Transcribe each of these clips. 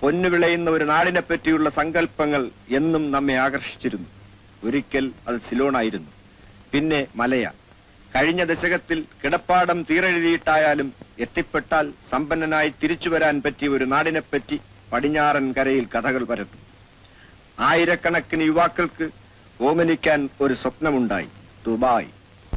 പൊന്നു വിളയുന്ന ഒരു നാടിനെ പറ്റിയുള്ള സങ്കല്പങ്ങൾ എന്നും നമ്മെ ആകർഷിച്ചിരുന്നു ഒരിക്കൽ അത് സിലോണായിരുന്നു പിന്നെ മലയ കഴിഞ്ഞ ദശകത്തിൽ കിടപ്പാടം തീരെഴുതിയിട്ടായാലും എത്തിപ്പെട്ടാൽ സമ്പന്നനായി തിരിച്ചു വരാൻ പറ്റിയ ഒരു നാടിനെപ്പറ്റി പടിഞ്ഞാറൻ കരയിൽ കഥകൾ പരത്തും ആയിരക്കണക്കിന് യുവാക്കൾക്ക് ഓമനിക്കാൻ ഒരു സ്വപ്നമുണ്ടായി ദുബായ്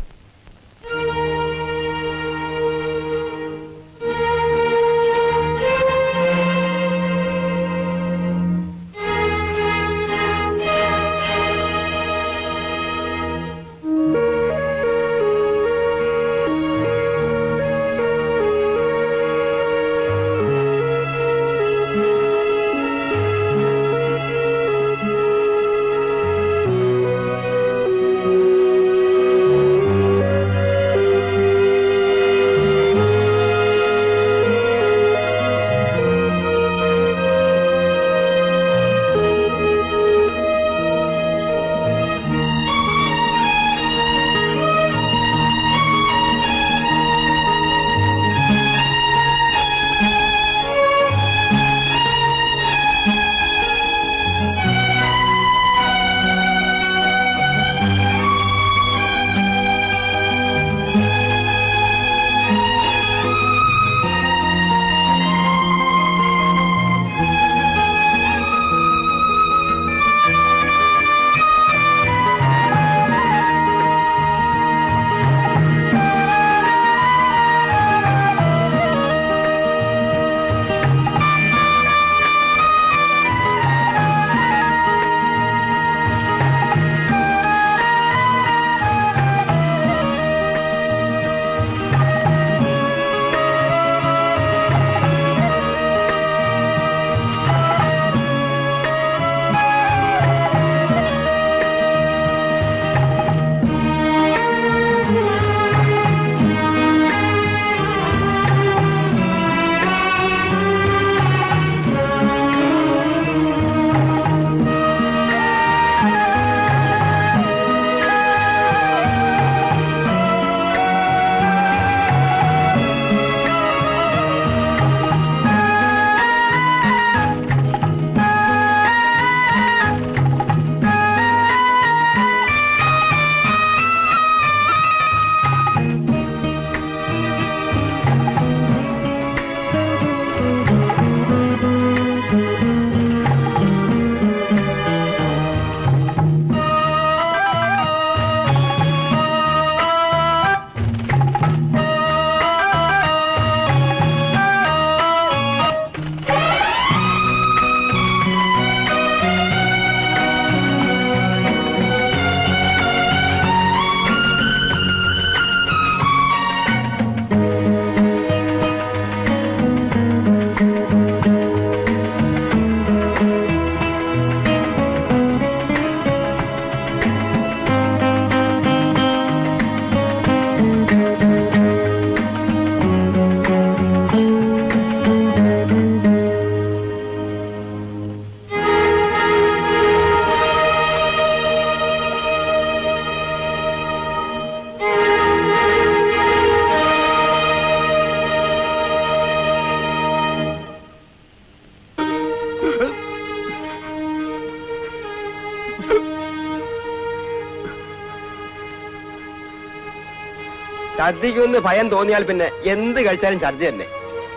ഛർദിക്കുമെന്ന് ഭയം തോന്നിയാൽ പിന്നെ എന്ത് കഴിച്ചാലും ഛർദി തന്നെ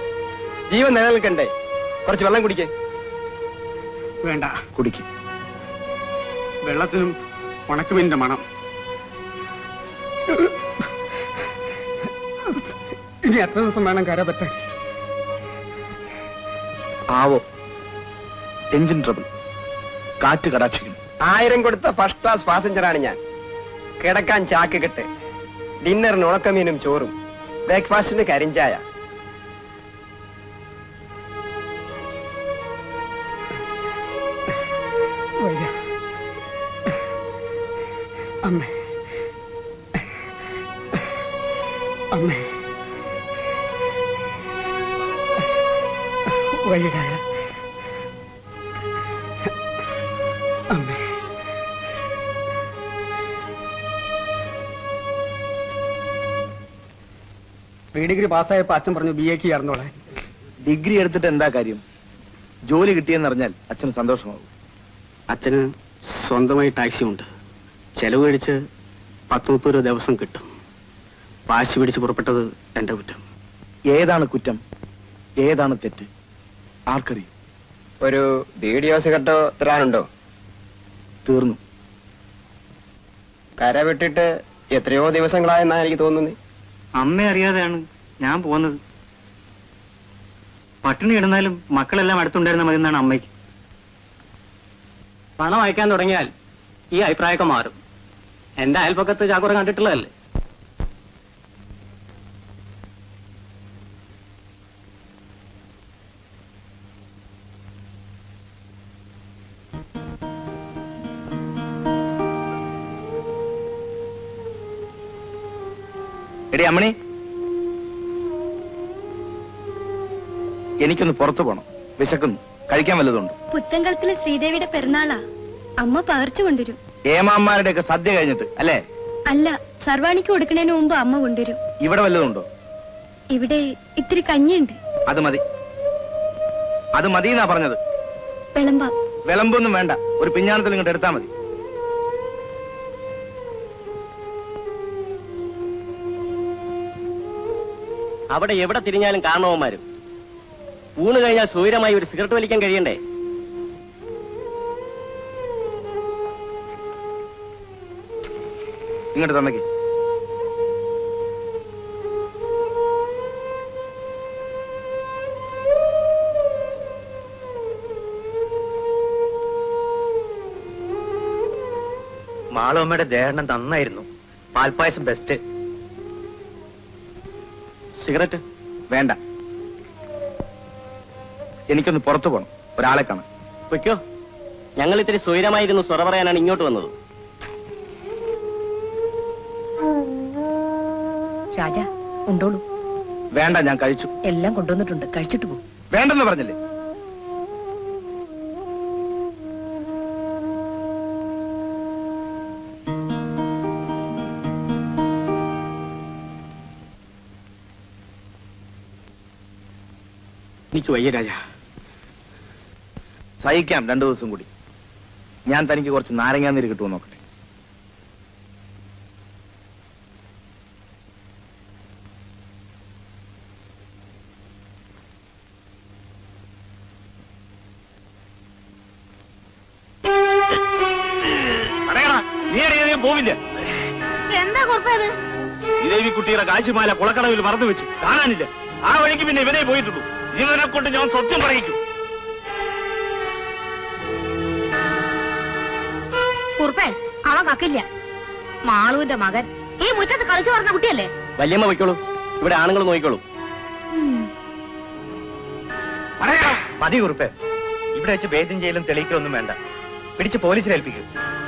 ജീവൻ നിലനിൽക്കണ്ടേ കുറച്ച് വെള്ളം കുടിക്കേ വേണ്ട കുടിക്കും വെള്ളത്തിനും ഉണക്കുമീനിന്റെ മണം ഇനി എത്ര ദിവസം വേണം കര പറ്റാൻ ആവോ എഞ്ചിൻ ട്രബിൾ കാറ്റ് കടാക്ഷിക്കുന്നു ആയിരം കൊടുത്ത ഫസ്റ്റ് ക്ലാസ് പാസഞ്ചറാണ് ഞാൻ കിടക്കാൻ ചാക്ക് കെട്ട് ഡിന്നറിന് ഉണക്കമീനും ചോറും ബ്രേക്ക്ഫാസ്റ്റിന് കരിഞ്ചായ വയ്യ അമ്മേ അമ്മേ വയ്യ അമ്മേ പ്രീ ഡിഗ്രി പാസ്സായപ്പോ അച്ഛൻ പറഞ്ഞു ബി എക്ക് ചേർന്നോളെ ഡിഗ്രി എടുത്തിട്ട് എന്താ കാര്യം ജോലി കിട്ടിയെന്നറിഞ്ഞാൽ അച്ഛന് സന്തോഷമാവും അച്ഛന് സ്വന്തമായി ടാക്സി ഉണ്ട് ചെലവ് കഴിച്ച് പത്ത് മുപ്പത് രൂപ ദിവസം കിട്ടും വാശി പിടിച്ച് പുറപ്പെട്ടത് എന്റെ കുറ്റം ഏതാണ് കുറ്റം ഏതാണ് തെറ്റ് ആർക്കറിയും ഒരു വീഡിയോ സിഗരറ്റോ തരാനുണ്ടോ തീർന്നു കര വിട്ടിട്ട് എത്രയോ ദിവസങ്ങളായെന്നാണ് എനിക്ക് തോന്നുന്നത് അമ്മ അറിയാതെയാണ് ഞാൻ പോകുന്നത് പട്ടിണി കിടന്നാലും മക്കളെല്ലാം അടുത്തുണ്ടായിരുന്ന മതി എന്നാണ് അമ്മയ്ക്ക് പണം അയക്കാൻ തുടങ്ങിയാൽ ഈ അഭിപ്രായമൊക്കെ മാറും എന്റെ അയൽപ്പക്കത്ത് ചാക്കുറ കണ്ടിട്ടുള്ളതല്ലേ എടി അമ്മണി എനിക്കൊന്ന് പുറത്തു പോണം വിശക്കുന്നു കഴിക്കാൻ വല്ലതുണ്ട് പുത്തൻകുളത്തിലെ ശ്രീദേവിയുടെ പെരുന്നാളാ അമ്മ പകർച്ചു കൊണ്ടുവരും ഏമാന്മാരുടെ ഒക്കെ സദ്യ കഴിഞ്ഞിട്ട് അല്ലേ അല്ല സർവാണിക്ക് കൊടുക്കണേന് മുമ്പ് അമ്മ കൊണ്ടുവരും ഇവിടെ വല്ലതുണ്ടോ ഇവിടെ ഇത്തിരി കഞ്ഞിയുണ്ട് അത് മതി അത് മതി എന്നാ പറഞ്ഞത് വിളമ്പ വിളമ്പൊന്നും വേണ്ട ഒരു പിഞ്ഞാണത്തിൽ ഇങ്ങോട്ട് എടുത്താൽ മതി അവിടെ എവിടെ തിരിഞ്ഞാലും കാരണവന്മാരും ഊണ് കഴിഞ്ഞാൽ സൂര്യമായി ഒരു സിഗരറ്റ് വലിക്കാൻ കഴിയണ്ടേ ഇങ്ങോട്ട് തന്നേക്ക് മാളമ്മയുടെ ദേഹണം നന്നായിരുന്നു പാൽപ്പായസം ബെസ്റ്റ് സിഗരറ്റ് വേണ്ട എനിക്കൊന്ന് പുറത്തു പോണം ഒരാളെ കാണാൻ പൊയ്ക്കോ ഞങ്ങൾ ഇത്തിരി സ്വൈരമായിരുന്നു സ്വറ പറയാനാണ് ഇങ്ങോട്ട് വന്നത് രാജ ഉണ്ടോളൂ വേണ്ട ഞാൻ കഴിച്ചു എല്ലാം കൊണ്ടുവന്നിട്ടുണ്ട് കഴിച്ചിട്ട് പോ വേണ്ടെന്ന് പറഞ്ഞില്ലേ എനിക്ക് വയ്യ രാജ സഹിക്കാം രണ്ടു ദിവസം കൂടി ഞാൻ തനിക്ക് കുറച്ച് നാരങ്ങാനീര് കിട്ടുമോ നോക്കട്ടെ നീ അറിയാതെയും പോവില്ല എന്താ കുഴപ്പത് ഇതേവി കുട്ടിയുടെ കാശുമാല കുളക്കടവിൽ മറന്നു വെച്ചു കാണാനില്ല ആ വഴിക്ക് പിന്നെ ഇവനെ പോയിട്ടുള്ളൂ ഇവനെ കൊണ്ട് ഞാൻ സത്യം പറയിക്കും കുറുപ്പേ അവൻ കക്കില്ല മാളുവിന്റെ മകൻ ഈ മുറ്റത്ത് കളിച്ചു പറഞ്ഞ കുട്ടിയല്ലേ വല്യമ്മ പൊയ്ക്കോളൂ ഇവിടെ ആണുങ്ങൾ നോക്കിക്കോളൂ മതി കുറുപ്പേ ഇവിടെ വെച്ച് ഭേദ്യം ചെയ്യലും തെളിയിക്കലൊന്നും വേണ്ട പിടിച്ച് പോലീസിൽ ഏൽപ്പിക്കും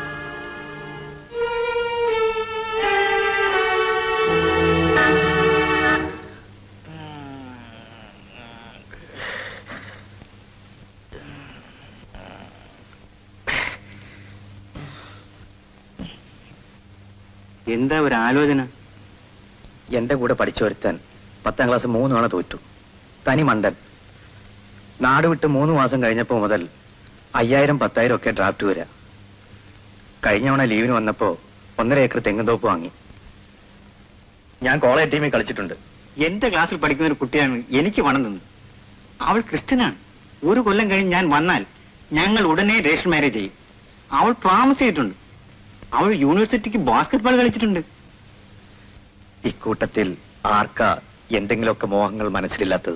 എന്താ ഒരു ആലോചന എന്റെ കൂടെ പഠിച്ചു വരുത്താൻ പത്താം ക്ലാസ് മൂന്ന് തവണ തോറ്റു തനി മണ്ടൻ നാട് വിട്ട് മൂന്ന് മാസം കഴിഞ്ഞപ്പോ മുതൽ അയ്യായിരം പത്തായിരം ഒക്കെ ഡ്രാഫ്റ്റ് വരാ കഴിഞ്ഞ തവണ ലീവിന് വന്നപ്പോ ഒന്നര ഏക്കർ തെങ്ങുംതോപ്പ് വാങ്ങി ഞാൻ കോളേജ് ടീമിൽ കളിച്ചിട്ടുണ്ട് എന്റെ ക്ലാസ്സിൽ പഠിക്കുന്ന ഒരു കുട്ടിയാണ് എനിക്ക് പണം തന്നത് അവൾ ക്രിസ്ത്യനാണ് ഒരു കൊല്ലം കഴിഞ്ഞ് ഞാൻ വന്നാൽ ഞങ്ങൾ ഉടനെ രജിസ്റ്റർ മാരേജ് ചെയ്യും അവൾ പ്രോമിസ് ചെയ്തിട്ടുണ്ട് അവൾ യൂണിവേഴ്സിറ്റിക്ക് ബാസ്കറ്റ് ബോൾ കളിച്ചിട്ടുണ്ട് ഇക്കൂട്ടത്തിൽ ആർക്കാ എന്തെങ്കിലുമൊക്കെ മോഹങ്ങൾ മനസ്സിലില്ലാത്തത്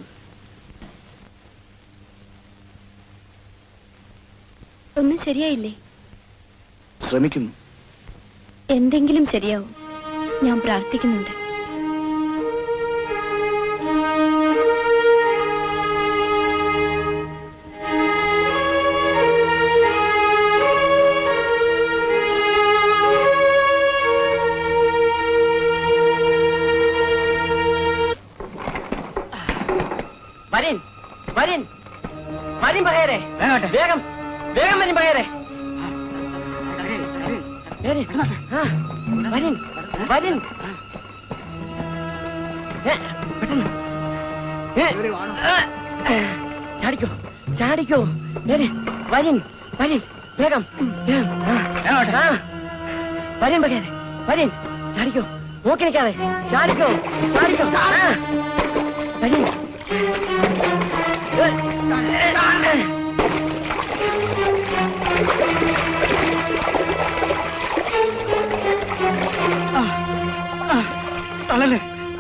ഒന്നും ശരിയായില്ലേ ശ്രമിക്കുന്നു എന്തെങ്കിലും ശരിയാവും ഞാൻ പ്രാർത്ഥിക്കുന്നുണ്ട് വരീൻ വരീൻ വരീൻ പകയരെ വേഗം വേഗം വരീൻ പകയരെ ആ, വരീൻ വരീൻ ഏ, പെട്ടെന്ന് ഏ, ആ, ചാടിക്കോ ചാടിക്കോ വരിൻ വരിൻ വരിൻ വേഗം വേഗം. ആ, ആ. വരിൻ ബഗേനെ വരിൻ ചാടിക്കോ നോക്കി നിൽക്കാതെ ചാടിക്കോ ചാടിക്കോ ആ. വരിൻ തളല്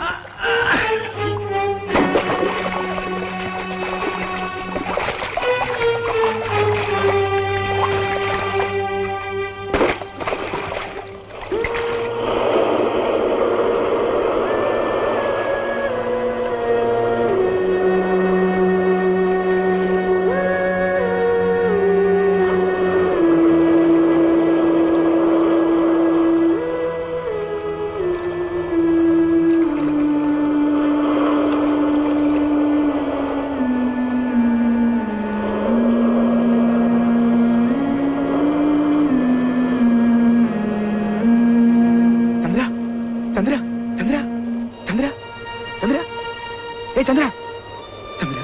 ചന്ദ്ര ചന്ദ്ര ചന്ദ്ര ചന്ദ്ര ചന്ദ്ര ഏ ചന്ദ്ര ചന്ദ്ര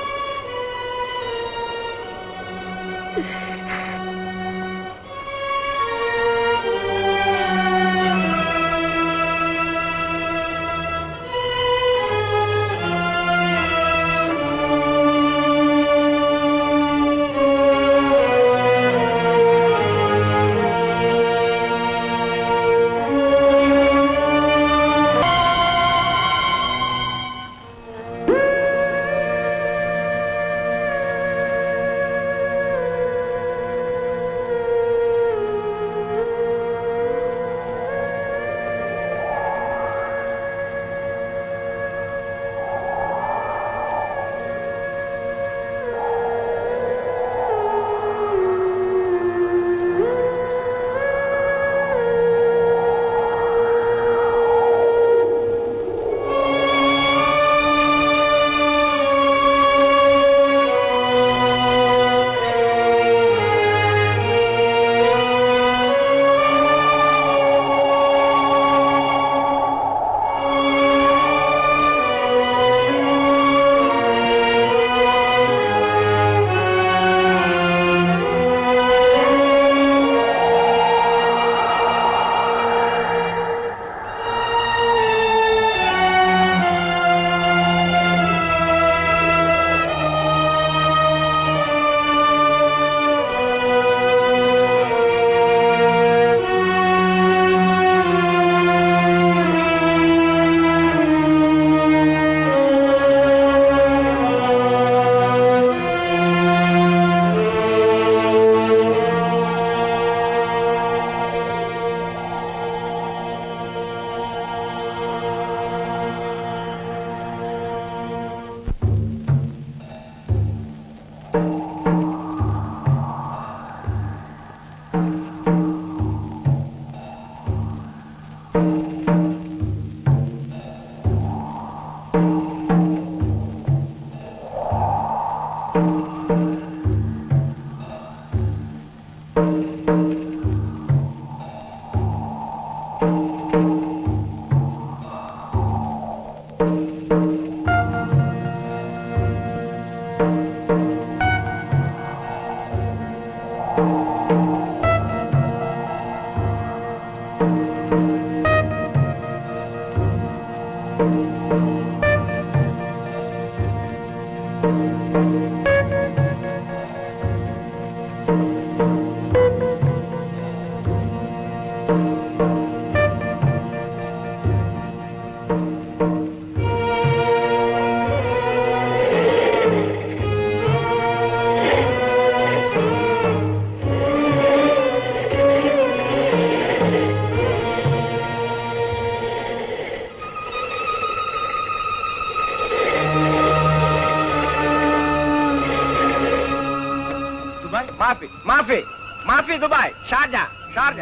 ദുബായ് മാഫി മാഫി മാഫി Dubai Sharjah Sharjah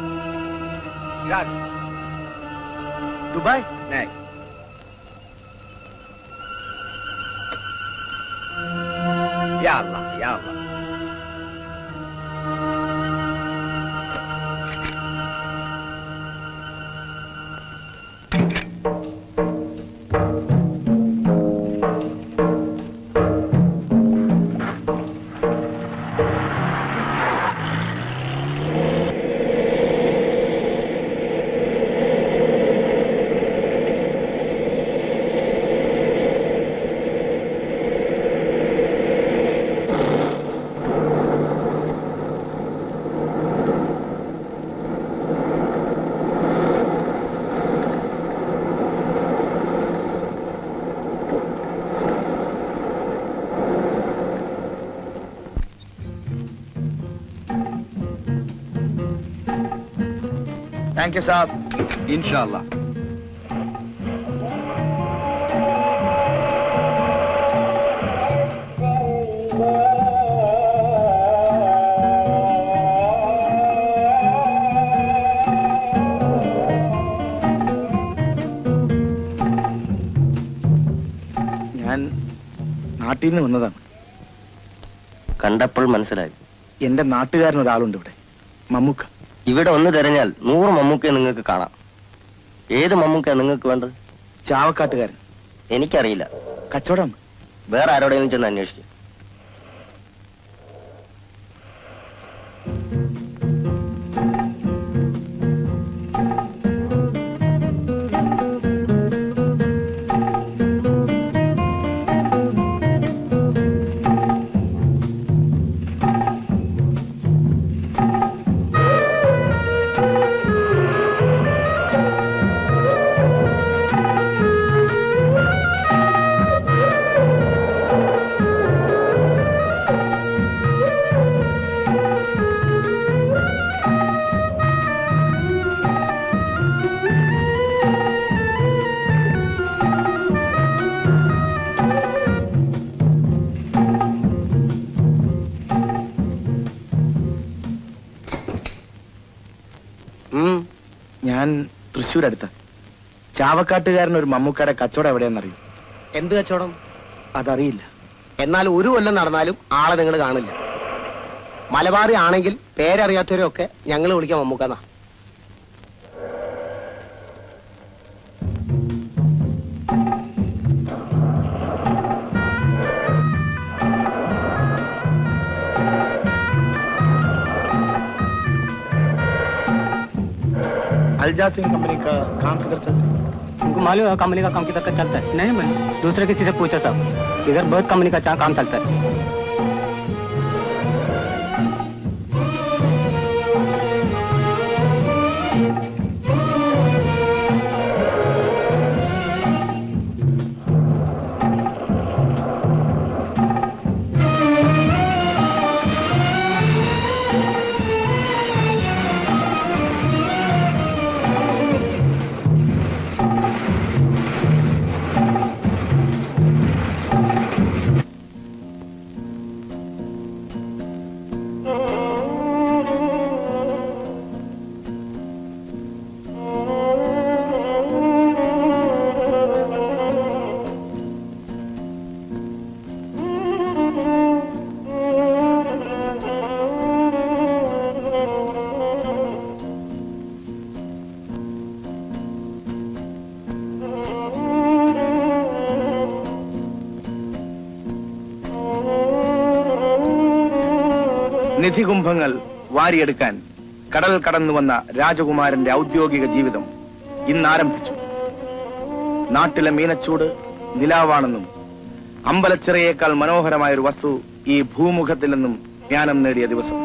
Sharjah Dubai നൈ യാ അല്ലാഹ് യാ അല്ലാഹ് താങ്ക് യു സാബ് ഇൻഷാല്ല ഞാൻ നാട്ടിൽ നിന്ന് വന്നതാണ് കണ്ടപ്പോൾ മനസ്സിലായി എന്റെ നാട്ടുകാരൻ ഒരാളുണ്ട് ഇവിടെ മമ്മൂക്ക ഇവിടെ ഒന്ന് തിരഞ്ഞാൽ നൂറ് മമ്മൂക്കയെ നിങ്ങൾക്ക് കാണാം ഏത് മമ്മൂക്ക നിങ്ങൾക്ക് വേണ്ടത് ചാവക്കാട്ടുകാരൻ എനിക്കറിയില്ല കച്ചവടം വേറെ ആരോടെങ്കിലും ചെന്ന് അന്വേഷിക്കും ഞാൻ തൃശ്ശൂർ അടുത്ത ചാവക്കാട്ടുകാരൻ ഒരു മമ്മൂക്കയുടെ കച്ചവടം എവിടെയെന്നറിയും എന്ത് കച്ചവടം അതറിയില്ല എന്നാൽ ഒരു കൊല്ലം നടന്നാലും ആളെ നിങ്ങൾ കാണില്ല മലബാറി ആണെങ്കിൽ പേരറിയാത്തവരൊക്കെ ഞങ്ങൾ വിളിക്കാം മമ്മൂക്കന്നാ अल्जासिंग कंपनी का काम किधर चल रहा है उनको मालूम है कंपनी का काम किधर का चलता है नहीं मैं दूसरे किसी से पूछा साहब इधर बहुत कंपनी का चा- काम चलता है നിധികുംഭങ്ങൾ വാരിയെടുക്കാൻ കടൽ കടന്നു വന്ന രാജകുമാരന്റെ ഔദ്യോഗിക ജീവിതം ഇന്ന് ആരംഭിച്ചു നാട്ടിലെ മീനച്ചൂട് നിലാവാണെന്നും അമ്പലച്ചിറയേക്കാൾ മനോഹരമായ ഒരു വസ്തു ഈ ഭൂമുഖത്തിൽ നിന്നും ജ്ഞാനം നേടിയ ദിവസം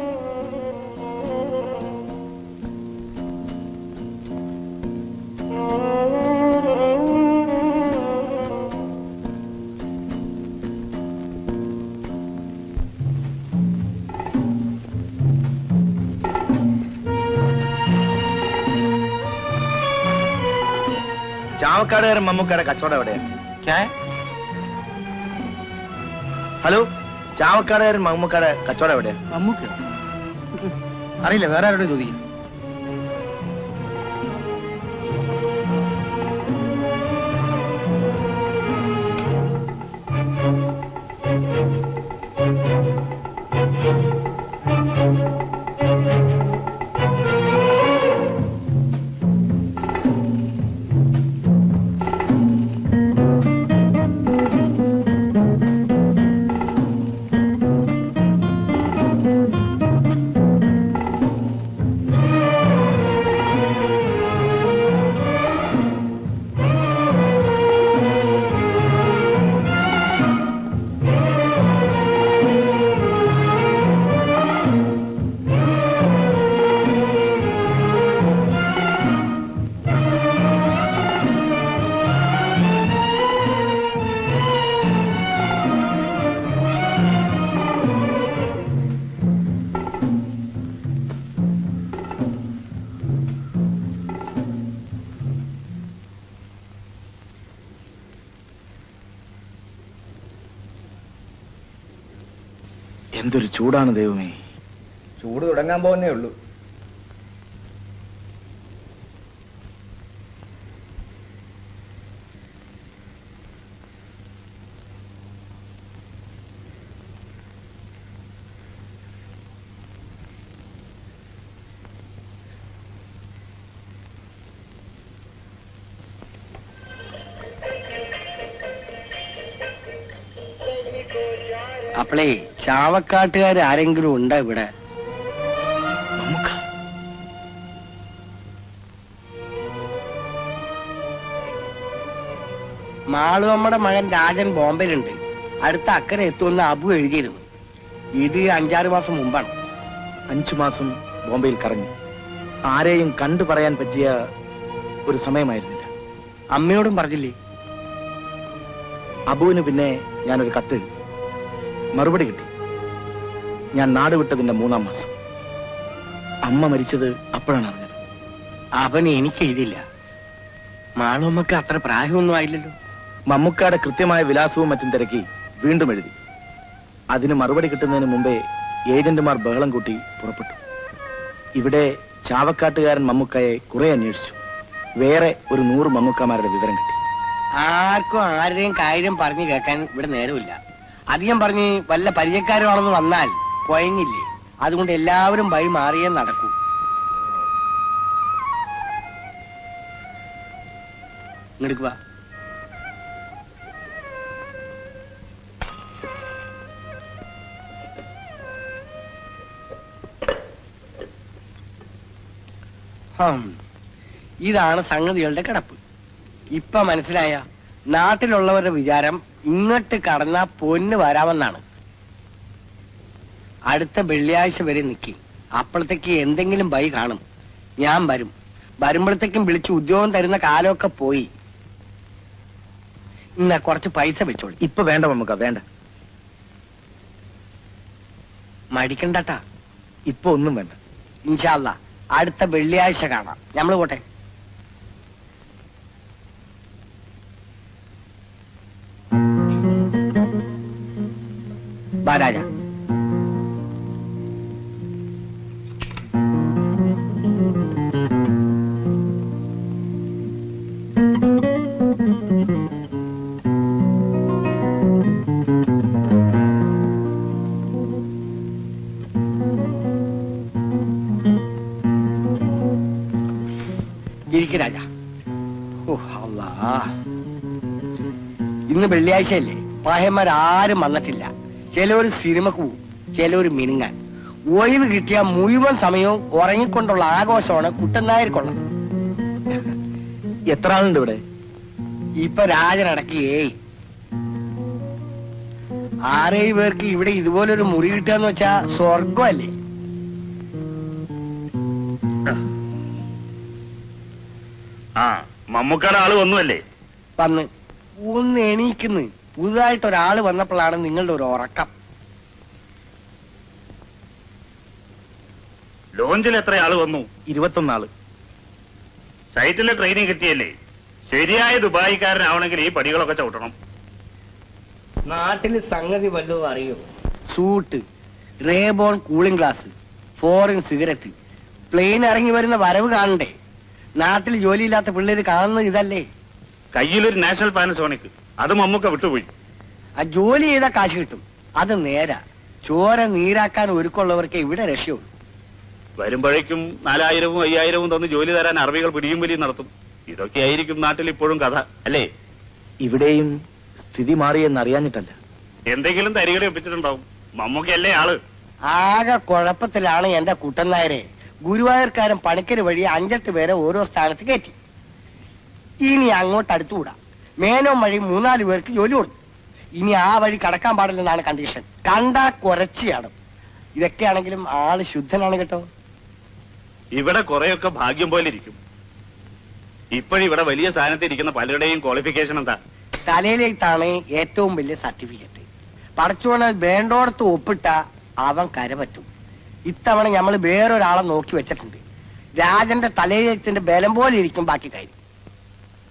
ചാവക്കാടുകാരൻ മമ്മൂക്കയുടെ കച്ചവടം എവിടെയാണ് ഹലോ ചാവക്കാടുകാരൻ മമ്മൂക്കയുടെ കച്ചവടം എവിടെയാണ് മമ്മൂക്ക അറിയില്ല വേറെ ആരോട് ചോദിക്കും എന്തൊരു ചൂടാണ് ദൈവമേ ചൂട് തുടങ്ങാൻ പോകുന്നേ ഉള്ളൂ അപ്പളേ ചാവക്കാട്ടുകാർ ആരെങ്കിലും ഉണ്ടോ ഇവിടെ മമ്മൂക്ക മാളുവമ്മയുടെ മകൻ രാജൻ ബോംബെയിലുണ്ട് അടുത്ത അക്കരെ എത്തുമെന്ന് അബു എഴുതിയിരുന്നു ഇത് അഞ്ചാറ് മാസം മുമ്പാണ് അഞ്ചു മാസം ബോംബെയിൽ കറങ്ങി ആരെയും കണ്ടു പറയാൻ പറ്റിയ ഒരു സമയമായിരുന്നില്ല അമ്മയോടും പറഞ്ഞില്ലേ അബുവിന് പിന്നെ ഞാനൊരു കത്ത് എഴുതി മറുപടി കിട്ടി ഞാൻ നാട് വിട്ടതിന്റെ മൂന്നാം മാസം അമ്മ മരിച്ചത് അപ്പോഴാണ് അറിഞ്ഞത് അവൻ എനിക്ക് എഴുതില്ല മാളുവമ്മക്ക് അത്ര പ്രായമൊന്നും ആയില്ലല്ലോ മമ്മൂക്കയുടെ കൃത്യമായ വിലാസവും മറ്റും തിരക്കി വീണ്ടും എഴുതി അതിന് മറുപടി കിട്ടുന്നതിന് മുമ്പേ ഏജന്റുമാർ ബഹളം കൂട്ടി പുറപ്പെട്ടു ഇവിടെ ചാവക്കാട്ടുകാരൻ മമ്മൂക്കയെ കുറെ അന്വേഷിച്ചു വേറെ ഒരു നൂറ് മമ്മൂക്കമാരുടെ വിവരം കിട്ടി ആർക്കും ആരുടെയും കാര്യം പറഞ്ഞു കേൾക്കാൻ ഇവിടെ നേരമില്ല അധികം പറഞ്ഞ് വല്ല പരിചയക്കാരുമാണെന്ന് വന്നാൽ കുഴങ്ങില്ലേ അതുകൊണ്ട് എല്ലാവരും വഴി മാറിയേ നടക്കൂ ഇങ്ങോട്ട് വാ ഹം. ഇതാണ് സംഗതികളുടെ കിടപ്പ് ഇപ്പൊ മനസ്സിലായ നാട്ടിലുള്ളവരുടെ വിചാരം ഇങ്ങോട്ട് കടന്നാ പൊന്ന് വരാമെന്നാണ് അടുത്ത വെള്ളിയാഴ്ച വരെ നിൽക്കി അപ്പോഴത്തേക്ക് എന്തെങ്കിലും ബൈ കാണും ഞാൻ വരും വരുമ്പോഴത്തേക്കും വിളിച്ച് ഉദ്യോഗം തരുന്ന കാലമൊക്കെ പോയി ഇന്ന കുറച്ച് പൈസ വെച്ചോളി ഇപ്പൊ വേണ്ട മമ്മൂക്ക വേണ്ട മടിക്കണ്ടട്ടാ ഇപ്പൊ ഒന്നും വേണ്ട ഇൻഷാല്ല അടുത്ത വെള്ളിയാഴ്ച കാണാം ഞമ്മള് പോട്ടെ വാ രാജ ഇരിക്ക് രാജ ഓ അല്ലാ ഇന്ന് വെള്ളിയാഴ്ചയല്ലേ പാഹന്മാർ ആരും വന്നിട്ടില്ല ചിലവര് സിനിമക്ക് പോവും ചിലവര് മിനുങ്ങാൻ ഒഴിവ് കിട്ടിയ മുഴുവൻ സമയവും ഉറങ്ങിക്കൊണ്ടുള്ള ആഘോഷമാണ് കുട്ടനായർക്കുള്ളത് എത്ര ആളുണ്ട് ഇവിടെ ഇപ്പൊ രാജനടക്കി ഏയ് ആറേഴ് പേർക്ക് ഇവിടെ ഇതുപോലൊരു മുറി കിട്ടുകയെന്ന് വെച്ചാ സ്വർഗമല്ലേ ആ മമ്മൂക്കയുടെ ആള് വന്നുവല്ലേ വന്ന് ഒന്ന് എണീക്കുന്നു പുതുതായിട്ട് ഒരാള് വന്നപ്പോഴാണ് നിങ്ങളുടെ ഒരു ഉറക്കം ലോഞ്ചിൽ എത്ര ആള് വന്നു ഇരുപത്തൊന്നാള് സൈറ്റിലെ ട്രെയിനിങ് കിട്ടിയല്ലേ ശരിയായ ദുബായിക്കാരനാവണമെങ്കിൽ ഈ പടികളൊക്കെ ചവിട്ടണം നാട്ടില് സംഗതി വല്ലതും അറിയോ suit Ray Ban cooling glass foreign cigarette plane ഇറങ്ങി വരുന്ന വരവ് കാണണ്ടേ നാട്ടിൽ ജോലിയില്ലാത്ത പിള്ളേര് കാണുന്നത് ഇതല്ലേ കയ്യിലൊരു നാഷണൽ പാനസോണിക് അത് മമ്മൂക്ക വിട്ടുപോയി ആ ജോലി ചെയ്താൽ കാശ് കിട്ടും അത് നേരാ ചോര നീരാക്കാൻ ഒരുക്കമുള്ളവർക്ക് ഇവിടെ രക്ഷയുള്ളൂ വരുമ്പോഴേക്കും നാലായിരവും അയ്യായിരവും തന്ന് ജോലി തരാൻ അറബികൾ പിടിയും വലിയും നടത്തും ഇതൊക്കെ ആയിരിക്കും നാട്ടിൽ ഇപ്പോഴും കഥ അല്ലേ ഇവിടെയും സ്ഥിതി മാറിയെന്ന് അറിയാഞ്ഞിട്ടല്ല എന്തെങ്കിലും തരികളെ ഒപ്പിച്ചിട്ടുണ്ടാവും മമ്മൂക്കയല്ലേ ആള് ആകെ കുഴപ്പത്തിലാണ് എന്റെ കുട്ടൻ നായരെ ഗുരുവായൂർക്കാരൻ പണിക്കര് വഴി അഞ്ചെട്ട് പേരെ ഓരോ സ്ഥാനത്ത് കയറ്റി ഇനി അങ്ങോട്ട് അടുത്തുകൂടാ മേനോൻ വഴി മൂന്നാല് പേർക്ക് ജോലി കൊടുത്തു ഇനി ആ വഴി കടക്കാൻ പാടില്ലെന്നാണ് കണ്ടീഷൻ കണ്ടാ കുറച്ചിയാണ് ഇതൊക്കെയാണെങ്കിലും ആള് ശുദ്ധനാണ് കേട്ടോ ഇവിടെ കുറെയൊക്കെ ഭാഗ്യം പോലെ ഇരിക്കും ഇപ്പോഴിവിടെ വലിയ സ്ഥാനത്ത് ഇരിക്കുന്ന പലരുടെയും ക്വാളിഫിക്കേഷൻ എന്താ തലയിലേത്താണ് ഏറ്റവും വലിയ സർട്ടിഫിക്കറ്റ് പടച്ചോണൽ വേണ്ടോടത്ത് ഒപ്പിട്ട അവൻ കരപറ്റും ഇത്തവണ നമ്മൾ വേറൊരാളെ നോക്കി വെച്ചിട്ടുണ്ട് രാജന്റെ തലയിലെത്തിന്റെ ബലം പോലെ ഇരിക്കും ബാക്കി കാര്യം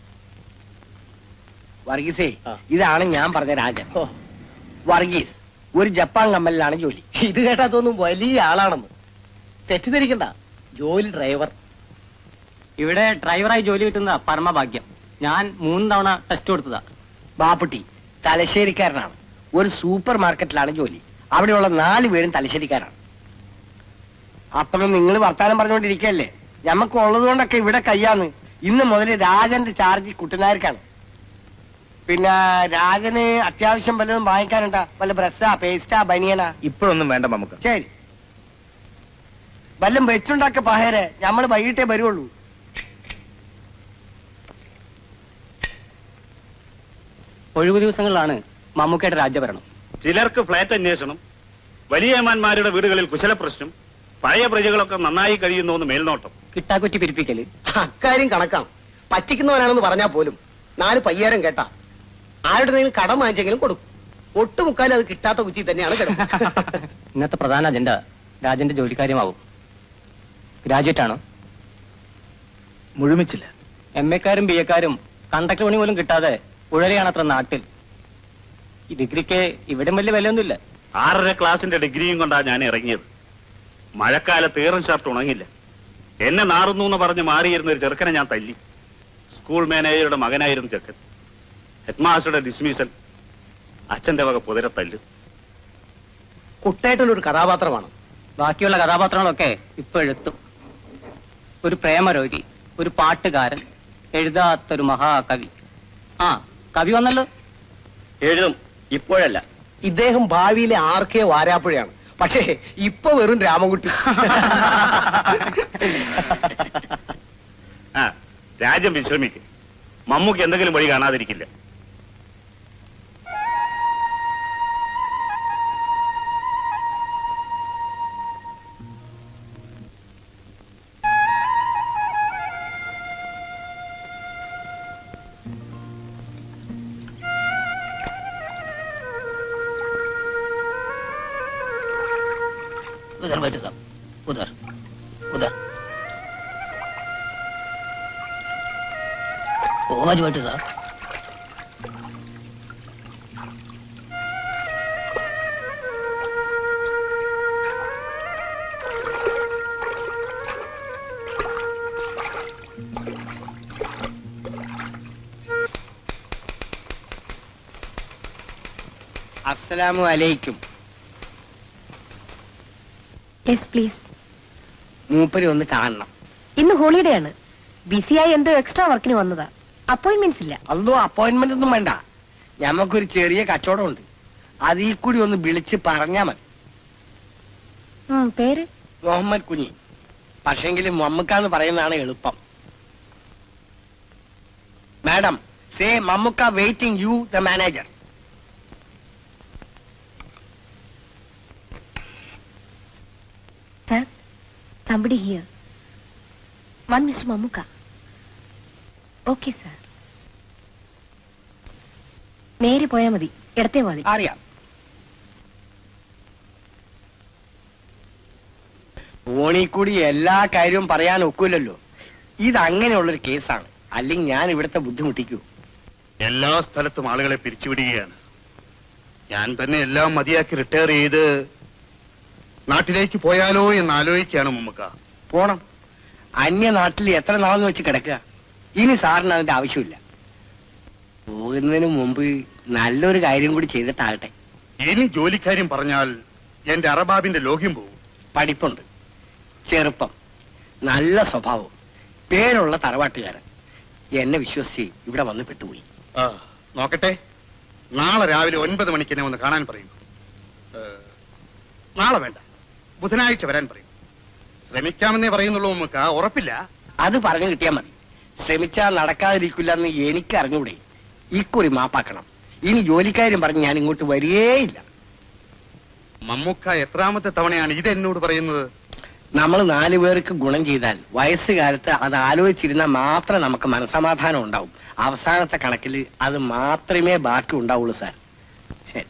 വർഗീസേ ഇതാണ് ഞാൻ പറഞ്ഞ രാജൻ വർഗീസ് ഒരു ജപ്പാൻ കമ്പനിയിലാണ് ജോലി ഇത് കേട്ടാ തോന്നും വലിയ ആളാണെന്ന് തെറ്റിദ്ധരിക്കണ്ട ജോലി ഡ്രൈവർ ഇവിടെ ഡ്രൈവറായി ജോലി കിട്ടുന്ന പരമഭാഗ്യം ഞാൻ മൂന്ന് തവണ ടെസ്റ്റ് കൊടുത്തതാ ബാപ്പുട്ടി തലശ്ശേരിക്കാരനാണ് ഒരു സൂപ്പർ മാർക്കറ്റിലാണ് ജോലി അവിടെയുള്ള നാല് പേരും തലശ്ശേരിക്കാരാണ് അപ്പം നിങ്ങൾ വർത്താനം പറഞ്ഞുകൊണ്ടിരിക്കല്ലേ ഞമ്മക്ക് ഉള്ളത് കൊണ്ടൊക്കെ ഇവിടെ കയ്യാന്ന് ഇന്ന് മുതൽ രാജന്റെ ചാർജ് കുട്ടനാർക്കാണ് പിന്നെ രാജന് അത്യാവശ്യം വല്ലതും വാങ്ങിക്കാനുണ്ടാ വല്ല ബ്രസ്സാ പേസ്റ്റാ ബനിയനാ ഇപ്പോഴൊന്നും വേണ്ട നമുക്ക് ശരി വല്ലം വെച്ചുണ്ടാക്ക പഹേരെ നമ്മൾ വൈകിട്ടേ വരുള്ളൂ ഒഴിവു ദിവസങ്ങളിലാണ് മമ്മൂക്കയുടെ രാജ്യഭരണം ചിലർക്ക് ഫ്ലാറ്റ് അന്വേഷണം വലിയമാന്മാരുടെ വീടുകളിൽ കുശലപ്രശ്നം പഴയ പ്രജകളൊക്കെ നന്നായി കഴിയുന്നു മേൽനോട്ടം കിട്ടാക്കുറ്റി പിരിപ്പിക്കല് അക്കാര്യം കണക്കാണ് പറ്റിക്കുന്നവനാണെന്ന് പറഞ്ഞാൽ പോലും നാല് പയ്യാരം കേട്ടാ ആരുടെ കടം വാങ്ങിച്ചെങ്കിലും കൊടുക്കും ഒട്ടുമുക്കാലും അത് കിട്ടാത്ത കുറ്റി തന്നെയാണ് കിടക്കുന്നത് ഇന്നത്തെ പ്രധാന അജണ്ട രാജന്റെ ജോലിക്കാര്യമാവും ഗ്രാജുവേറ്റ് ആണോ മുഴുമിച്ചില്ല എം എക്കാരും ബി എക്കാരും കണ്ടക്ടർ പണി പോലും കിട്ടാതെ ഉഴലെയാണത്ര നാട്ടിൽ ഈ ഡിഗ്രിക്ക് ഇവിടെ വലിയ വിലയൊന്നുമില്ല ആറര ക്ലാസിന്റെ ഡിഗ്രിയും കൊണ്ടാ ഞാൻ ഇറങ്ങിയത് മഴക്കാലത്ത് ഏറും ഷർട്ട് ഉണങ്ങില്ല എന്നെ നാറുന്നു എന്ന് പറഞ്ഞ് മാറിയിരുന്ന ഒരു ചെറുക്കനെ ഞാൻ തല്ലി സ്കൂൾ മാനേജറുടെ മകനായിരുന്നു ചെക്കൻ ഹെഡ്മാസ്റ്ററുടെ ഡിസ്മിസൽ അച്ഛന്റെ വക പുതിര തല്ല് കുട്ടേട്ടൻ ഒരു കഥാപാത്രമാണ് ബാക്കിയുള്ള കഥാപാത്രങ്ങളൊക്കെ ഇപ്പൊ എഴുത്തും ഒരു പ്രേമരോഗി ഒരു പാട്ടുകാരൻ എഴുതാത്തൊരു മഹാകവി ആ കവി വന്നല്ലോ എഴുതും ഇപ്പോഴല്ല ഇദ്ദേഹം ഭാവിയിലെ ആർക്കെ വാരാപ്പുഴയാണ് പക്ഷേ ഇപ്പൊ വെറും രാമൻകുട്ടി ആ രാജ്യം വിശ്രമിക്കും മമ്മൂക്ക് എന്തെങ്കിലും വഴി കാണാതിരിക്കില്ല उधर बैठो साहब उधर उधर ओ मच बैठो साहब അസ്സലാമു അലൈക്കും യെസ് പ്ലീസ് മൂപ്പര് ഒന്ന് കാണണം ഇന്ന് ഹോളിഡേ ആണ് ബിസിയായി എന്തോ എക്സ്ട്രാ വർക്കിന് വന്നതാ അപ്പോയിന്റ്മെന്റ്സ് ഇല്ല അതോ അപ്പോയിന്റ്മെന്റ് ഒന്നും വേണ്ട ഞമ്മക്കൊരു ചെറിയ കച്ചവടമുണ്ട് അതിൽ കൂടി ഒന്ന് വിളിച്ച് പറഞ്ഞാ മതി ഉം, പേര് മുഹമ്മദ് കുഞ്ഞി പക്ഷെങ്കിലും മമ്മുക്കാന്ന് പറയുന്നതാണ് എളുപ്പം madam say Mammukka waiting you the manager sir somebody here one mister Mammukka okay sir നേരെ പോയാ മതി ഇടത്തെ മതി അറിയാം ഫോണിൽ കൂടി എല്ലാ കാര്യവും പറയാൻ ഒക്കില്ലല്ലോ ഇത് അങ്ങനെയുള്ളൊരു കേസാണ് അല്ലെങ്കിൽ ഞാൻ ഇവിടുത്തെ ബുദ്ധിമുട്ടിക്കൂ എല്ലാ സ്ഥലത്തും ആളുകളെ പിരിച്ചുവിടുകയാണ് ഞാൻ തന്നെ എല്ലാം മതിയാക്കി റിട്ടയർ ചെയ്ത് നാട്ടിലേക്ക് പോയാലോ എന്ന് ആലോചിക്കുകയാണ് മമ്മക്ക പോണം അന്യനാട്ടിൽ എത്ര നാളെന്ന് വെച്ച് കിടക്കുക ഇനി സാറിന് അതിന്റെ ആവശ്യമില്ല പോകുന്നതിന് മുമ്പ് നല്ലൊരു കാര്യം കൂടി ചെയ്തിട്ടാകട്ടെ ഇനി ജോലിക്കാര്യം പറഞ്ഞാൽ എന്റെ അറബാബിന്റെ ലോഹ്യം പോകും പഠിപ്പുണ്ട് ചെറുപ്പം നല്ല സ്വഭാവം പേരുള്ള തറവാട്ടുകാരൻ എന്നെ വിശ്വസിച്ച് ഇവിടെ വന്ന് പെട്ടുപോയി ആ, നോക്കട്ടെ നാളെ രാവിലെ ഒൻപത് മണിക്ക് എന്നെ ഒന്ന് കാണാൻ പറയൂ ഏ, നാളെ വേണ്ട ബുധനാഴ്ച വരാൻ പറയും ശ്രമിക്കാമെന്നേ പറയുന്നുള്ളൂ നമുക്ക് ഉറപ്പില്ല അത് പറഞ്ഞു കിട്ടിയാൽ മതി ശ്രമിച്ചാൽ നടക്കാതിരിക്കില്ല എന്ന് എനിക്ക് അറിഞ്ഞൂടെ ഇക്കുറി മാപ്പാക്കണം ഇനി ജോലിക്കാരും പറഞ്ഞ് ഞാൻ ഇങ്ങോട്ട് വരികേയില്ല മമ്മൂക്ക എത്രാമത്തെ തവണയാണ് ഇത് എന്നോട് പറയുന്നത് നമ്മൾ നാലു പേർക്ക് ഗുണം ചെയ്താൽ വയസ്സുകാലത്ത് അത് ആലോചിച്ചിരുന്നാൽ മാത്രമേ നമുക്ക് മനസമാധാനം ഉണ്ടാവും അവസാനത്തെ കണക്കിൽ അത് മാത്രമേ ബാക്കി ഉണ്ടാവുള്ളൂ സാർ ശരി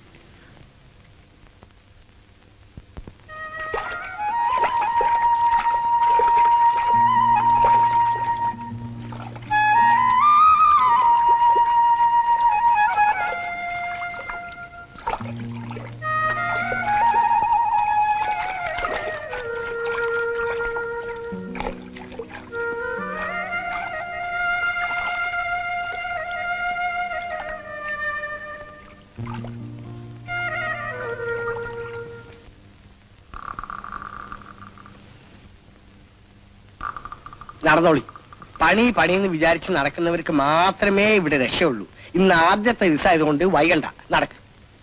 നടന്നോളി പണി പണിയെന്ന് വിചാരിച്ച് നടക്കുന്നവർക്ക് മാത്രമേ ഇവിടെ രക്ഷയുള്ളൂ ഇന്ന് ആദ്യത്തെ ദിവസമായതുകൊണ്ട് വൈകണ്ട നടക്ക്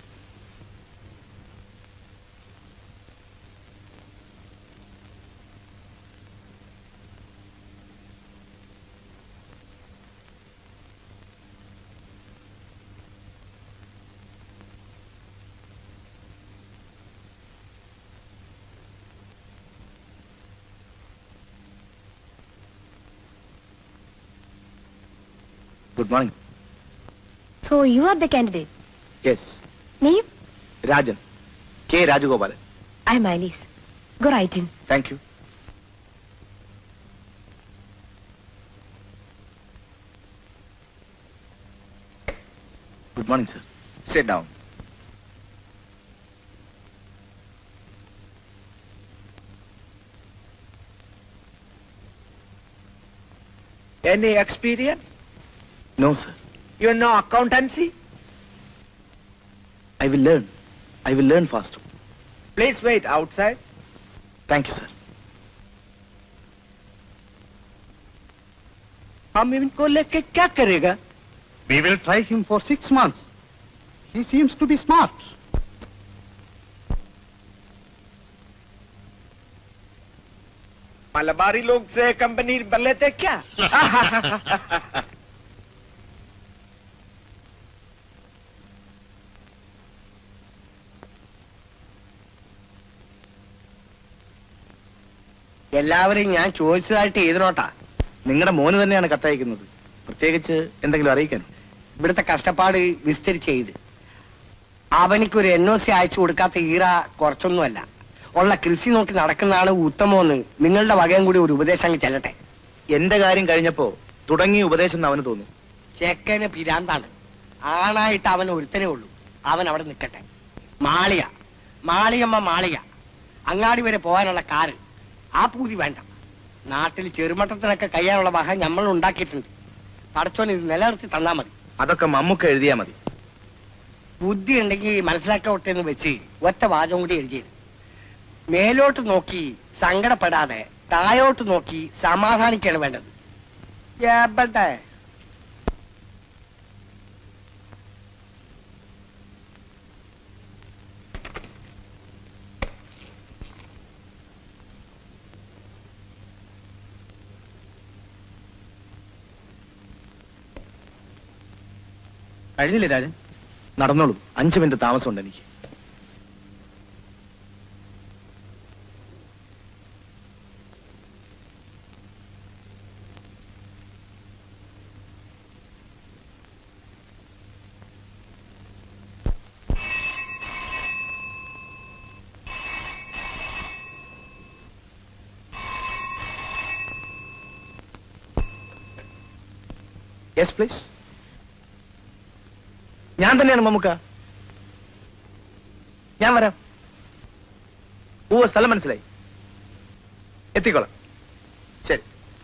good morning so you are the candidate yes നെയ്യും Rajan K Rajagopalan I'm Alice go right in thank you good morning sir Sit down. Any experience? No sir You know accountancy? I will learn I will learn fast Please wait outside. Thank you sir हम इनको लेके क्या करेगा We will try him for six months. He seems to be smart. Malabari लोग से company बन लेते क्या എല്ലാവരും ഞാൻ ചോദിച്ചതായിട്ട് എഴുതണോട്ടാ നിങ്ങളുടെ മോന് തന്നെയാണ് കത്തയക്കുന്നത് പ്രത്യേകിച്ച് എന്തെങ്കിലും അറിയിക്കാൻ ഇവിടുത്തെ കഷ്ടപ്പാട് വിസ്തരിച്ച് എഴുത് അവനിക്കൊരു എൻ ഒ സി അയച്ചു കൊടുക്കാത്ത ഈറ കുറച്ചൊന്നുമല്ല ഉള്ള കൃഷി നോക്കി നടക്കുന്നതാണ് ഉത്തമമെന്ന് നിങ്ങളുടെ വകയും കൂടി ഒരു ഉപദേശം അങ്ങ് ചെല്ലട്ടെ എന്റെ കാര്യം കഴിഞ്ഞപ്പോ തുടങ്ങിയ ഉപദേശം എന്ന് അവന് തോന്നി ചെക്കന് പിരാന്താണ് ആണായിട്ട് അവൻ ഒരുത്തനേ ഉള്ളൂ അവൻ അവിടെ നിൽക്കട്ടെ മാളിയ മാളിയമ്മ മാളിക അങ്ങാടി വരെ പോകാനുള്ള കാറ് ആ പൂതി വേണ്ട നാട്ടിൽ ചെറുമട്ടത്തിനൊക്കെ കഴിയാനുള്ള വക നമ്മൾ ഉണ്ടാക്കിയിട്ടുണ്ട് പടച്ചോൻ ഇത് നിലനിർത്തി തന്നാ മതി അതൊക്കെ മമ്മൂക്ക എഴുതിയാ മതി ബുദ്ധി ഉണ്ടെങ്കിൽ മനസ്സിലാക്കട്ടെ എന്ന് വെച്ച് ഒറ്റ വാചകം കൂടി എഴുതിയത് മേലോട്ട് നോക്കി സങ്കടപ്പെടാതെ താഴോട്ട് നോക്കി സമാധാനിക്കാണ് വേണ്ടത് എവിടെ കഴിഞ്ഞില്ലേ രാജൻ നടന്നോളൂ അഞ്ചു മിനിറ്റ് താമസമുണ്ട് എനിക്ക് യെസ് പ്ലീസ് ഞാൻ തന്നെയാണ് മമ്മുക്ക ഞാൻ വരാം ഓ സ്ഥലം മനസ്സിലായി എത്തിക്കോളാം ശരി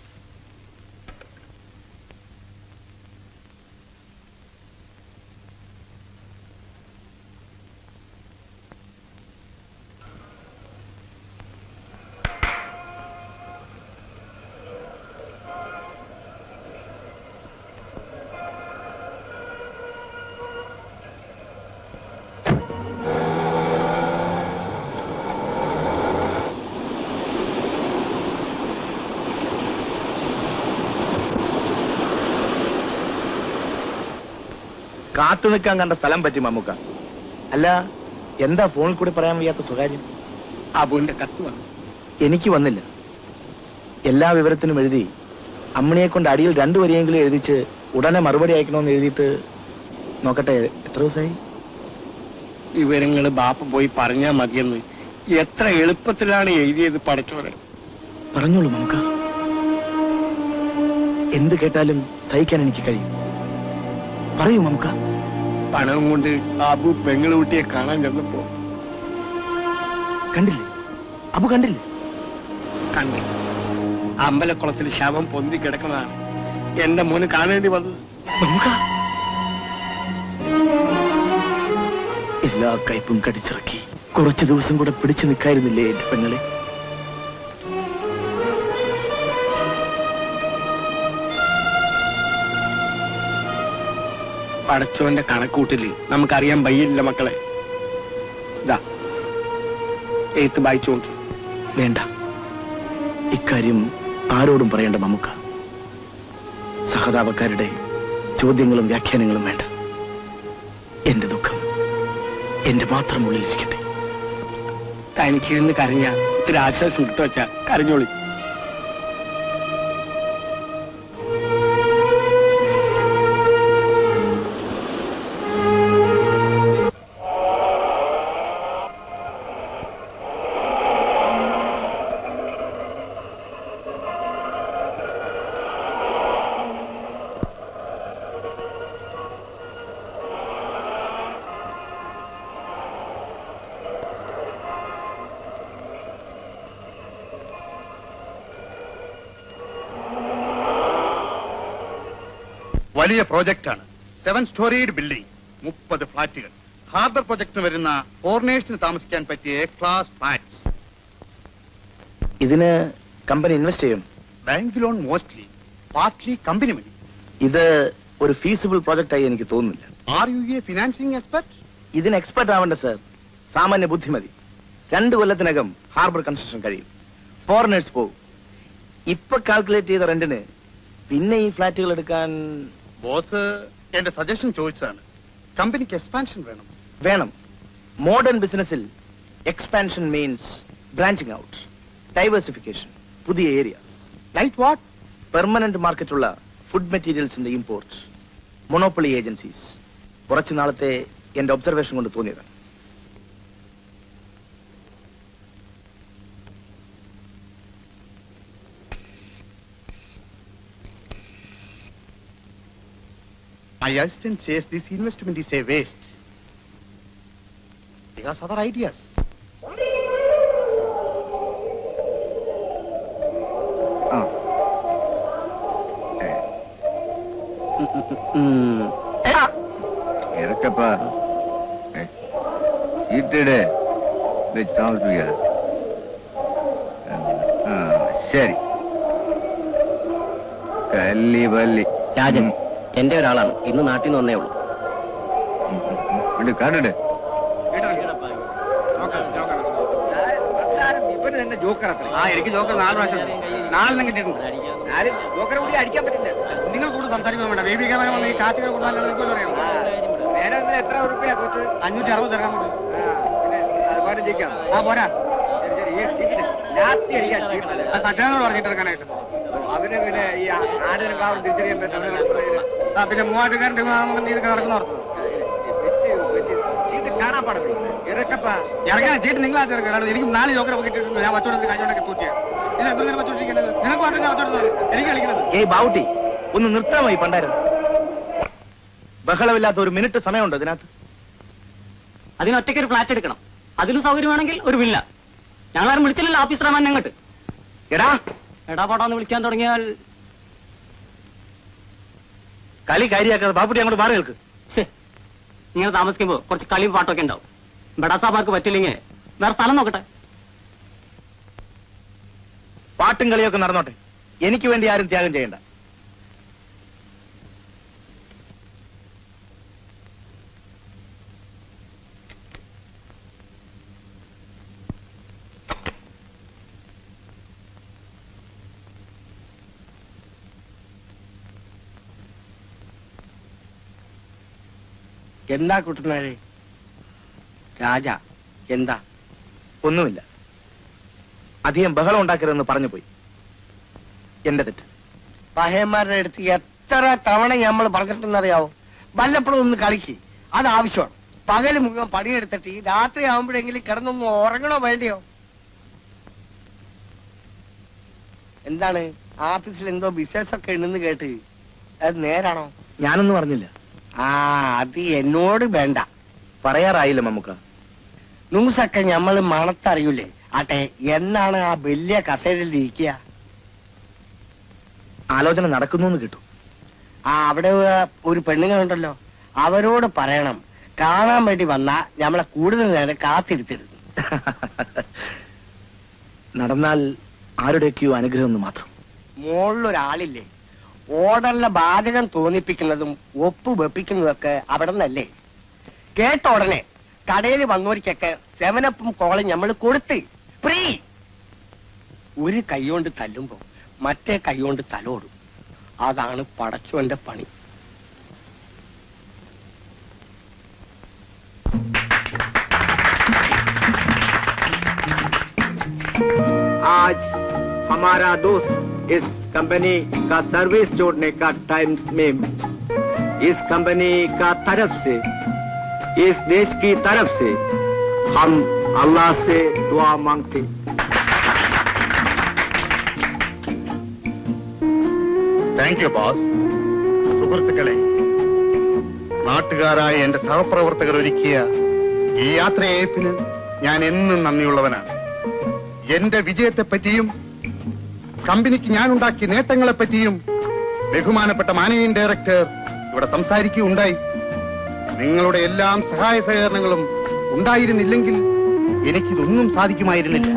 കാത്തു നിൽക്കാൻ കണ്ട സ്ഥലം പറ്റി മമ്മുക്ക അല്ല എന്താ ഫോണിൽ കൂടി പറയാൻ വയ്യാത്ത സ്വകാര്യം അബുവിന്റെ കത്ത് വന്നു എനിക്ക് വന്നില്ല എല്ലാ വിവരത്തിനും എഴുതി അമ്മണിയെ കൊണ്ട് അടിയിൽ രണ്ടു വരിയെങ്കിലും എഴുതിച്ച് ഉടനെ മറുപടി അയക്കണമെന്ന് എഴുതിയിട്ട് നോക്കട്ടെ എത്ര ദിവസമായി വിവരങ്ങൾ ബാപ്പ പോയി പറഞ്ഞാ മതിയെന്ന് എത്ര എളുപ്പത്തിലാണ് എഴുതിയത് പടച്ചോനെ പറഞ്ഞോളൂ നമുക്ക് എന്ത് കേട്ടാലും സഹിക്കാൻ എനിക്ക് കഴിയും പറയൂ നമുക്ക് പണവും കൊണ്ട് അബു പെങ്ങളുകുട്ടിയെ കാണാൻ ചെന്നപ്പോ കണ്ടില്ലേ അബു കണ്ടില്ലേ കണ്ടു അമ്പലക്കുളത്തിൽ ശവം പൊന്തി കിടക്കുന്നതാണ് എന്റെ മോന് കാണേണ്ടി വന്നത് നമുക്ക് എല്ലാ കയ്പും കടിച്ചിറക്കി കുറച്ചു ദിവസം കൂടെ പിടിച്ചു നിൽക്കായിരുന്നില്ലേ എന്റെ പെങ്ങളെ പടച്ചോന്റെ കണക്കൂട്ടില് നമുക്കറിയാൻ വയ്യില്ല മക്കളെ ഇതാ എഴുത്ത് വായിച്ചു നോക്കി വേണ്ട ഇക്കാര്യം ആരോടും പറയേണ്ട മമ്മൂക്ക സഹതാപക്കാരുടെ ചോദ്യങ്ങളും വ്യാഖ്യാനങ്ങളും വേണ്ട എന്റെ ദുഃഖം എന്റെ മാത്രം ഉള്ളിലിരിക്കട്ടെ തനിക്കിരുന്ന് കരഞ്ഞ ഇത്തിരി ആശ്വാസം കിട്ടു വെച്ചാ കരഞ്ഞോളി വലിയ പ്രോജക്റ്റാണ് സെവൻ സ്റ്റോറീഡ് ബിൽഡിംഗ് മുപ്പത് ഫ്ളാറ്റുകൾ ഹാർബർ പ്രൊജക്ടിന് വരുന്ന ഫോറിനേഴ്സിന് താമസിക്കാൻ പറ്റിയ എ ക്ലാസ് ഫ്ലാറ്റ്സ് ഇതിന് കമ്പനി ഇൻവെസ്റ്റ് ചെയ്യും bank loan mostly partly company money ഇത് ഒരു ഫീസിബിൾ പ്രോജക്റ്റായി എനിക്ക് തോന്നുന്നില്ല are you a financing expert ഇതിന് എക്സ്പെർട്ട് ആവേണ്ട സർ സാമാന്യ ബുദ്ധിമതി രണ്ടു കൊല്ലത്തിനകം ഹാർബർ കൺസ്ട്രക്ഷൻ കഴിയും ഫോറിനേഴ്സ് പോകും ഇപ്പൊ കാൽക്കുലേറ്റ് ചെയ്ത റെന്റിന് പിന്നെ ഈ ഫ്ലാറ്റുകൾ എടുക്കാൻ ബോസ് എന്റെ സജഷൻ ചോദിച്ചതാണ് കമ്പനിക്ക് എക്സ്പാൻഷൻ വേണം വേണം മോഡേൺ ബിസിനസ്സിൽ expansion means branching out diversification പുതിയ ഏരിയാസ് ലൈക്ക് വാട്ട് പെർമനന്റ് മാർക്കറ്റുള്ള ഫുഡ് മെറ്റീരിയൽസിന്റെ ഇമ്പോർട്ട് മൊണോപ്പൊളി ഏജൻസീസ് കുറച്ചു നാളത്തെ എന്റെ ഒബ്സർവേഷൻ കൊണ്ട് തോന്നിയതാണ് My assistant says this investment is a waste. He has other ideas. ഇറക്കപ്പാ ചീട്ടിട് വെച്ച് താമസിപ്പിക്കാതെ ആ ശരി കല്ലി പല്ലി രാജൻ എന്റെ ഒരാളാണ് ഇന്ന് നാട്ടിൽ നിന്ന് വന്നേ ഉള്ളൂ ഇട് കണ്ടിട് ആ എനിക്ക് ജോക്കർ നാല് പ്രാവശ്യം നാലെണ്ണം കിട്ടിയിട്ടുണ്ട് ജോക്കറെ കൂടി അടിക്കാൻ പറ്റില്ല നിങ്ങൾ കൂടുതൽ സംസാരിക്കാൻ വേണ്ട ബേബി ക്യാമറ വന്ന് ഈ കാറ്റുകൾ കൊണ്ടാലും നിങ്ങൾക്ക് പറയാം നേരെ എത്ര ഉറുപ്പിയാ തോറ്റ് അഞ്ഞൂറ്റി അറുപത് ഇറങ്ങാൻ പോകും അതുപോലെ ജയിക്കാം ആ പോരാ സജ്ജനോട് പറഞ്ഞിട്ട് ഇറങ്ങാനായിട്ട് അവര് പിന്നെ ഈ ആടിനെ കാവൽ തിരിച്ചറിയാൻ പറ്റും ആ പിന്നെ മൂവാറ്റുകാരൻ്റെ ഇതൊക്കെ നടക്കുന്ന ഓർത്തു ചീട്ട് കാണാൻ പാടില്ല ഇറക്കപ്പാ ഇറങ്ങാൻ ചീട്ട് നിങ്ങൾ ആദ്യം ഇറക്കണം എനിക്ക് നാല് ജോക്കർ കിട്ടിയിട്ടുണ്ട് ഞാൻ വച്ചോടത്തിൽ കഴിഞ്ഞോണ്ടൊക്കെ തൂറ്റിയാണ് ഇത് എത്ര നേരം വച്ചോണ്ടിരിക്കുന്നത് നിനക്ക് മാത്രം ഞാൻ വച്ചോടുന്നത് എനിക്ക് കളിക്കുന്നത് ഏയ് ബാവുട്ടി ഒന്ന് നിർത്താമോ ഈ പണ്ടാരം ബഹളമില്ലാത്ത ഒരു മിനിറ്റ് സമയമുണ്ടോ ഇതിനകത്ത് അതിന് ഒറ്റയ്ക്ക് ഒരു ഫ്ലാറ്റ് എടുക്കണം അതിലും സൗകര്യമാണെങ്കിൽ ഒരു വില്ല ഞങ്ങളാരും വിളിച്ചില്ലല്ലോ ഓഫീസ് റഹ്മാൻ അങ്ങോട്ട് എടാ എടാ പോടാന്ന് വിളിക്കാൻ തുടങ്ങിയാൽ കളി കാര്യാക്കാതെ ബാപ്പുട്ടി അങ്ങോട്ട് മാറി നിൽക്ക് ഛേ, ഇങ്ങനെ താമസിക്കുമ്പോ കുറച്ച് കളിയും പാട്ടൊക്കെ ഉണ്ടാവും ബഡാസാബാർക്ക് പറ്റില്ലെങ്കിൽ വേറെ സ്ഥലം നോക്കട്ടെ പാട്ടും കളിയൊക്കെ നടന്നോട്ടെ എനിക്ക് വേണ്ടി ആരും ത്യാഗം ചെയ്യണ്ട എന്താ കുട്ടനാരെ രാജ എന്താ ഒന്നുമില്ല അധികം ബഹളം ഉണ്ടാക്കരുതെന്ന് പറഞ്ഞു പോയി എന്റെ തെറ്റ് പഹയന്മാരുടെ അടുത്ത് എത്ര തവണ നമ്മൾ പറഞ്ഞിട്ടുണ്ടെന്നറിയാവോ വല്ലപ്പോഴും ഒന്ന് കളിക്ക് അത് ആവശ്യമാണ് പകല് മുഴുവൻ പണിയെടുത്തിട്ട് ഈ രാത്രി ആവുമ്പോഴെങ്കിലും കിടന്നൊന്ന് ഉറങ്ങണോ വേണ്ടിയോ എന്താണ് ആഫീസിൽ എന്തോ ബിസിനസ് ഒക്കെ ഉണ്ടെന്ന് കേട്ട് അത് നേരാണോ ഞാനൊന്നും പറഞ്ഞില്ല ആ അത് എന്നോട് വേണ്ട പറയാറായില്ല മമ്മൂക്ക ന്യൂസൊക്കെ നമ്മൾ മണത്തറിയൂലേ ആട്ടെ എന്നാണ് ആ വലിയ കസേരയിൽ ഇരിക്കുക ആലോചന നടക്കുന്നു എന്ന് കിട്ടും ആ അവിടെ ഒരു പെണ്ണുങ്ങളുണ്ടല്ലോ അവരോട് പറയണം കാണാൻ വേണ്ടി വന്നാ നമ്മളെ കൂടുതൽ നേരം കാത്തിരുത്തരുത് നടന്നാൽ ആരുടെയൊക്കെയോ അനുഗ്രഹം എന്ന് മാത്രം മുകളിലൊരാളില്ലേ ഓർഡറിലെ ബാധകം തോന്നിപ്പിക്കുന്നതും ഒപ്പ് വെപ്പിക്കുന്നതൊക്കെ അവിടെ നിന്നല്ലേ കേട്ട ഉടനെ കടയിൽ വന്നവർക്കൊക്കെ സെവനപ്പും കോളം നമ്മൾ കൊടുത്ത് ഫ്രീ ഒരു കൈകൊണ്ട് തല്ലുമ്പോ മറ്റേ കൈകൊണ്ട് തലോടും അതാണ് പടച്ചോന്റെ പണി आज हमारा दोस्त इस कंपनी का सर्विस जोड़ने का टाइम में इस कंपनी का तरफ से इस देश की तरफ से हम अल्लाह से दुआ मांगते താങ്ക് യു ബോസ് സുഹൃത്തുക്കളെ നാട്ടുകാരായ എന്റെ സഹപ്രവർത്തകർ ഒരുക്കിയ ഈ യാത്രയയപ്പിന് ഞാൻ എന്നും നന്ദിയുള്ളവനാണ് എന്റെ വിജയത്തെപ്പറ്റിയും കമ്പനിക്ക് ഞാൻ ഉണ്ടാക്കിയ നേട്ടങ്ങളെപ്പറ്റിയും ബഹുമാനപ്പെട്ട മാനേജിംഗ് ഡയറക്ടർ ഇവിടെ സംസാരിക്കുകയുണ്ടായി നിങ്ങളുടെ എല്ലാം സഹായ സഹകരണങ്ങളും ഉണ്ടായിരുന്നില്ലെങ്കിൽ എനിക്കിതൊന്നും സാധിക്കുമായിരുന്നില്ല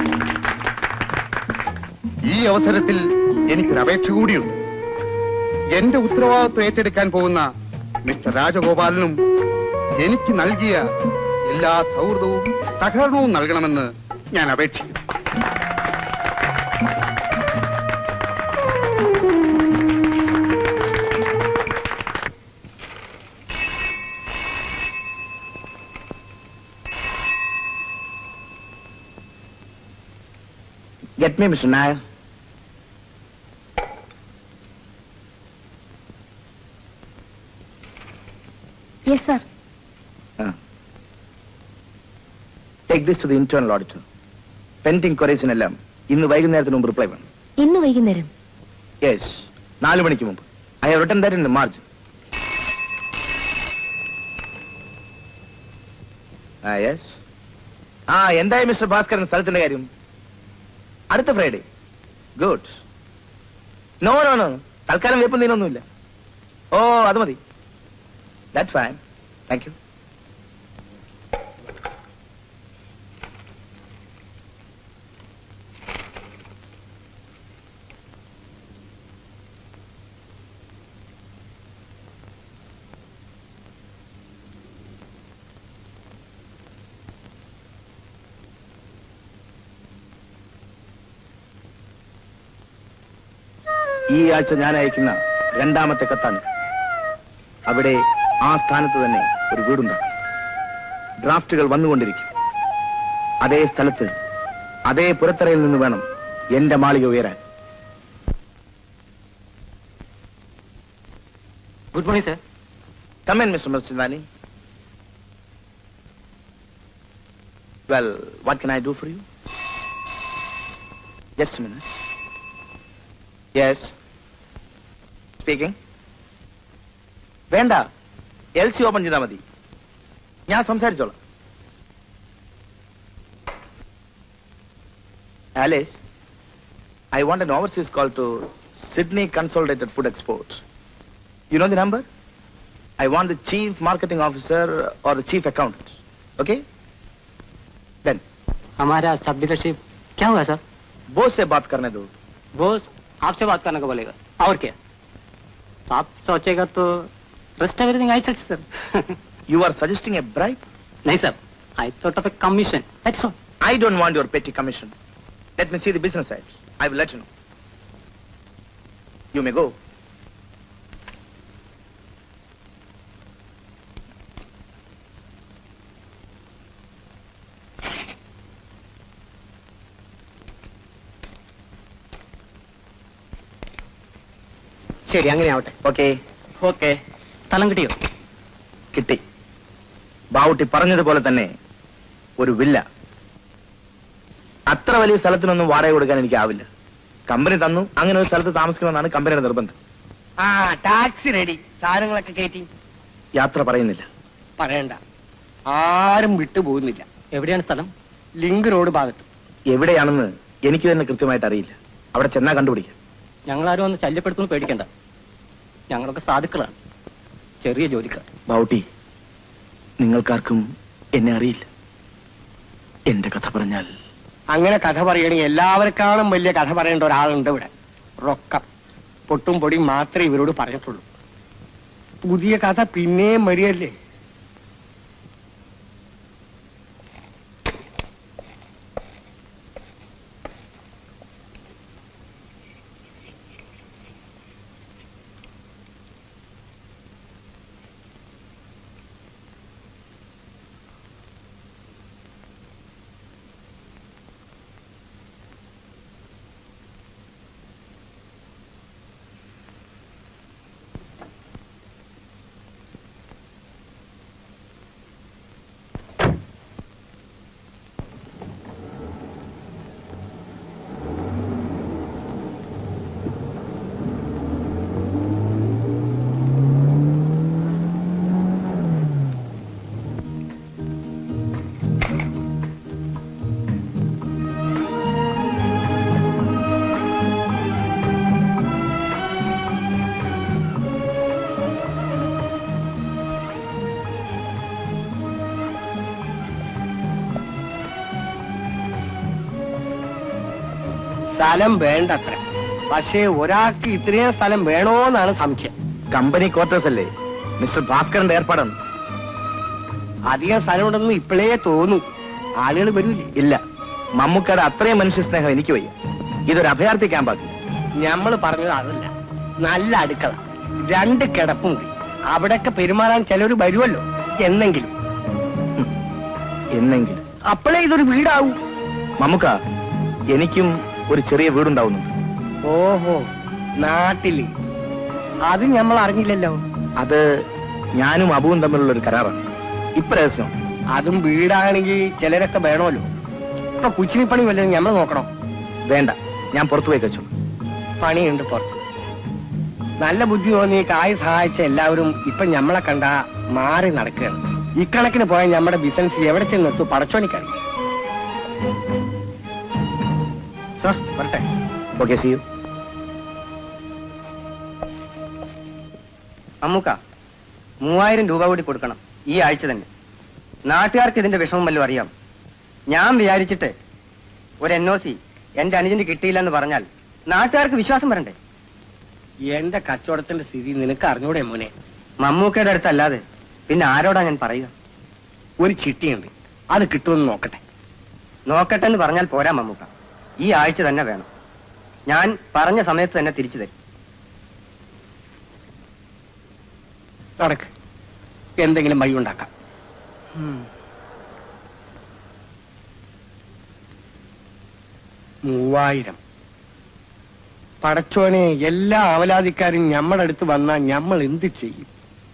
ഈ അവസരത്തിൽ എനിക്കൊരു അപേക്ഷ കൂടിയുണ്ട് എന്റെ ഉത്തരവാദിത്വം ഏറ്റെടുക്കാൻ പോകുന്ന മിസ്റ്റർ രാജഗോപാലനും എനിക്ക് നൽകിയ എല്ലാ സൗഹൃദവും സഹകരണവും നൽകണമെന്ന് ഞാൻ അപേക്ഷിക്കുന്നു Get me, Mr. Nair. Yes sir Take this to the internal auditor. Pending ക്വറീസിനെല്ലാം ഇന്ന് വൈകുന്നേരത്തിന് മുമ്പ് റിപ്ലൈ വേണം ഇന്ന് വൈകുന്നേരം യെസ് നാല് മണിക്ക് മുമ്പ് I have written that in March ah yes ah എന്തായി മിസ്റ്റർ ഭാസ്കരൻ സ്ഥലത്തിന്റെ കാര്യം അടുത്ത Friday good no no no തൽക്കാലം വേപ്പം നീനൊന്നുമില്ല ഓ അത് മതി ദാറ്റ്സ് ഫൈൻ താങ്ക് യു ഈ ആഴ്ച ഞാൻ അയക്കുന്ന രണ്ടാമത്തെ കത്താണ് അവിടെ ആ സ്ഥാനത്ത് തന്നെ ഒരു വീടുണ്ടാകും ഡ്രാഫ്റ്റുകൾ വന്നുകൊണ്ടിരിക്കും അതേ സ്ഥലത്ത് അതേ പുറത്തറയിൽ നിന്ന് വേണം എന്റെ മാളിക ഉയരാൻ good morning sir come in mister മർസിന്ദാനി well what can I do for you just minute yes speaking വേണ്ട എൽ സി ഓപ്പൺ ചെയ്താൽ മതി ഞാൻ സംസാരിച്ചോളാം Alice I want an overseas call to Sydney Consolidated Food Exports. You know the number? I want the chief marketing officer or the chief accountant. Okay? Then, हमारा सब dealership क्या हुआ sir Bose से बात करने दो बोस आपसे बात करने को बोलेगा और क्या तो आप सोचेगा तो rest everything I set sir You are suggesting a bribe? नहीं sir I thought of a commission that's all I don't want your petty commission. Let me see the business side. I will let you know. You may go. ശരി അങ്ങനെ ആവട്ടെ Okay. Okay സ്ഥലം കിട്ടിയോ കിട്ടി ബാവുട്ടി പറഞ്ഞതുപോലെ തന്നെ ഒരു വില്ല അത്ര വലിയ സ്ഥലത്തിനൊന്നും വാടക കൊടുക്കാൻ എനിക്കാവില്ല കമ്പനി തന്നു അങ്ങനെ ഒരു സ്ഥലത്ത് താമസിക്കണമെന്നാണ് കമ്പനിയുടെ നിർബന്ധം ആ ടാക്സി റെഡി സാധനങ്ങളൊക്കെ കയറ്റി യാത്ര പറയുന്നില്ല പറയണ്ട ആരും വിട്ടുപോകുന്നില്ല എവിടെയാണ് സ്ഥലം ലിങ്ക് റോഡ് ഭാഗത്ത് എവിടെയാണെന്ന് എനിക്ക് തന്നെ കൃത്യമായിട്ട് അറിയില്ല അവിടെ ചെന്നാ കണ്ടുപിടിക്കാം ഞങ്ങൾ ആരും ഒന്ന് ശല്യപ്പെടുത്തുന്നു പേടിക്കണ്ട ഞങ്ങളൊക്കെ സാധുക്കളാണ് ചെറിയ ജോലിക്കാർ ബൗട്ടി നിങ്ങൾക്കാർക്കും എന്നെ അറിയില്ല എന്റെ കഥ പറഞ്ഞാൽ അങ്ങനെ കഥ പറയണെങ്കിൽ എല്ലാവർക്കാളും വലിയ കഥ പറയേണ്ട ഒരാളുണ്ട് ഇവിടെ റൊക്കം പൊട്ടും പൊടിയും മാത്രമേ ഇവരോട് പറഞ്ഞിട്ടുള്ളൂ പുതിയ കഥ പിന്നെയും വരികയല്ലേ സ്ഥലം വേണ്ടത്ര പക്ഷേ ഒരാൾക്ക് ഇത്രയും സ്ഥലം വേണോന്നാണ് സംശയം കമ്പനി ക്വാർട്ടേഴ്സ് അല്ലേ മിസ്റ്റർ ഭാസ്കറിന്റെ ഏർപ്പാടാണ് അധികം സ്ഥലമുണ്ടെന്ന് ഇപ്പോഴേ തോന്നും ആളുകൾ വരൂലേ ഇല്ല മമ്മൂക്കയുടെ അത്രയും മനുഷ്യ സ്നേഹം എനിക്ക് വയ്യ ഇതൊരു അഭയാർത്ഥി ക്യാമ്പാക്കി നമ്മൾ പറഞ്ഞത് അതല്ല നല്ല അടുക്കള രണ്ട് കിടപ്പും കൂടി അവിടൊക്കെ പെരുമാറാൻ ചിലർ വരുമല്ലോ എന്നെങ്കിലും എന്നെങ്കിലും അപ്പോഴേ ഇതൊരു വീടാവും മമ്മൂക്ക എനിക്കും ഒരു ചെറിയ വീടുണ്ടാവുന്നുണ്ട് ഓഹോ നാട്ടില് അത് നമ്മൾ അറിഞ്ഞില്ലല്ലോ അത് ഞാനും അബുവും തമ്മിലുള്ള ഒരു കരാറാണ് ഇപ്പൊ രഹസ്യം അതും വീടാണെങ്കിൽ ചിലരൊക്കെ വേണമല്ലോ ഇപ്പൊ കുച്ചിനിപ്പണി വല്ലതും നമ്മൾ നോക്കണം വേണ്ട ഞാൻ പുറത്തു പോയി കഴിച്ചു പണിയുണ്ട് പുറത്ത് നല്ല ബുദ്ധി തോന്നി കായ് സഹായിച്ച എല്ലാവരും ഇപ്പൊ ഞമ്മളെ കണ്ട മാറി നടക്കുകയാണ് ഇക്കണക്കിന് പോയാൽ നമ്മുടെ ബിസിനസ് എവിടെ ചെന്നെത്തു പടച്ചോനിക്കറിയാം സാർ വരട്ടെ ഓക്കെ സി യു അമ്മുക്ക മൂവായിരം രൂപ കൂടി കൊടുക്കണം ഈ ആഴ്ച തന്നെ നാട്ടുകാർക്ക് ഇതിന്റെ വിഷമം വല്ലതും അറിയാം ഞാൻ വിചാരിച്ചിട്ട് ഒരു എൻ ഒ സി എന്റെ അനുജന് കിട്ടിയില്ലെന്ന് പറഞ്ഞാൽ നാട്ടുകാർക്ക് വിശ്വാസം വരണ്ടേ എന്റെ കച്ചവടത്തിന്റെ സ്ഥിതി നിനക്ക് അറിഞ്ഞൂടെ മോനെ മമ്മൂക്കയുടെ അടുത്തല്ലാതെ പിന്നെ ആരോടാ ഞാൻ പറയുക ഒരു ചിട്ടിയുണ്ട് അത് കിട്ടുമെന്ന് നോക്കട്ടെ നോക്കട്ടെ എന്ന് പറഞ്ഞാൽ പോരാ മമ്മൂക്ക ഈ ആഴ്ച തന്നെ വേണം ഞാൻ പറഞ്ഞ സമയത്ത് തന്നെ തിരിച്ചു തരും നടക്ക് എന്തെങ്കിലും വഴി ഉണ്ടാക്കാം മൂവായിരം പടച്ചോനെ എല്ലാ അവലാതിക്കാരും ഞമ്മടെ അടുത്ത് വന്നാൽ ഞമ്മൾ എന്ത് ചെയ്യും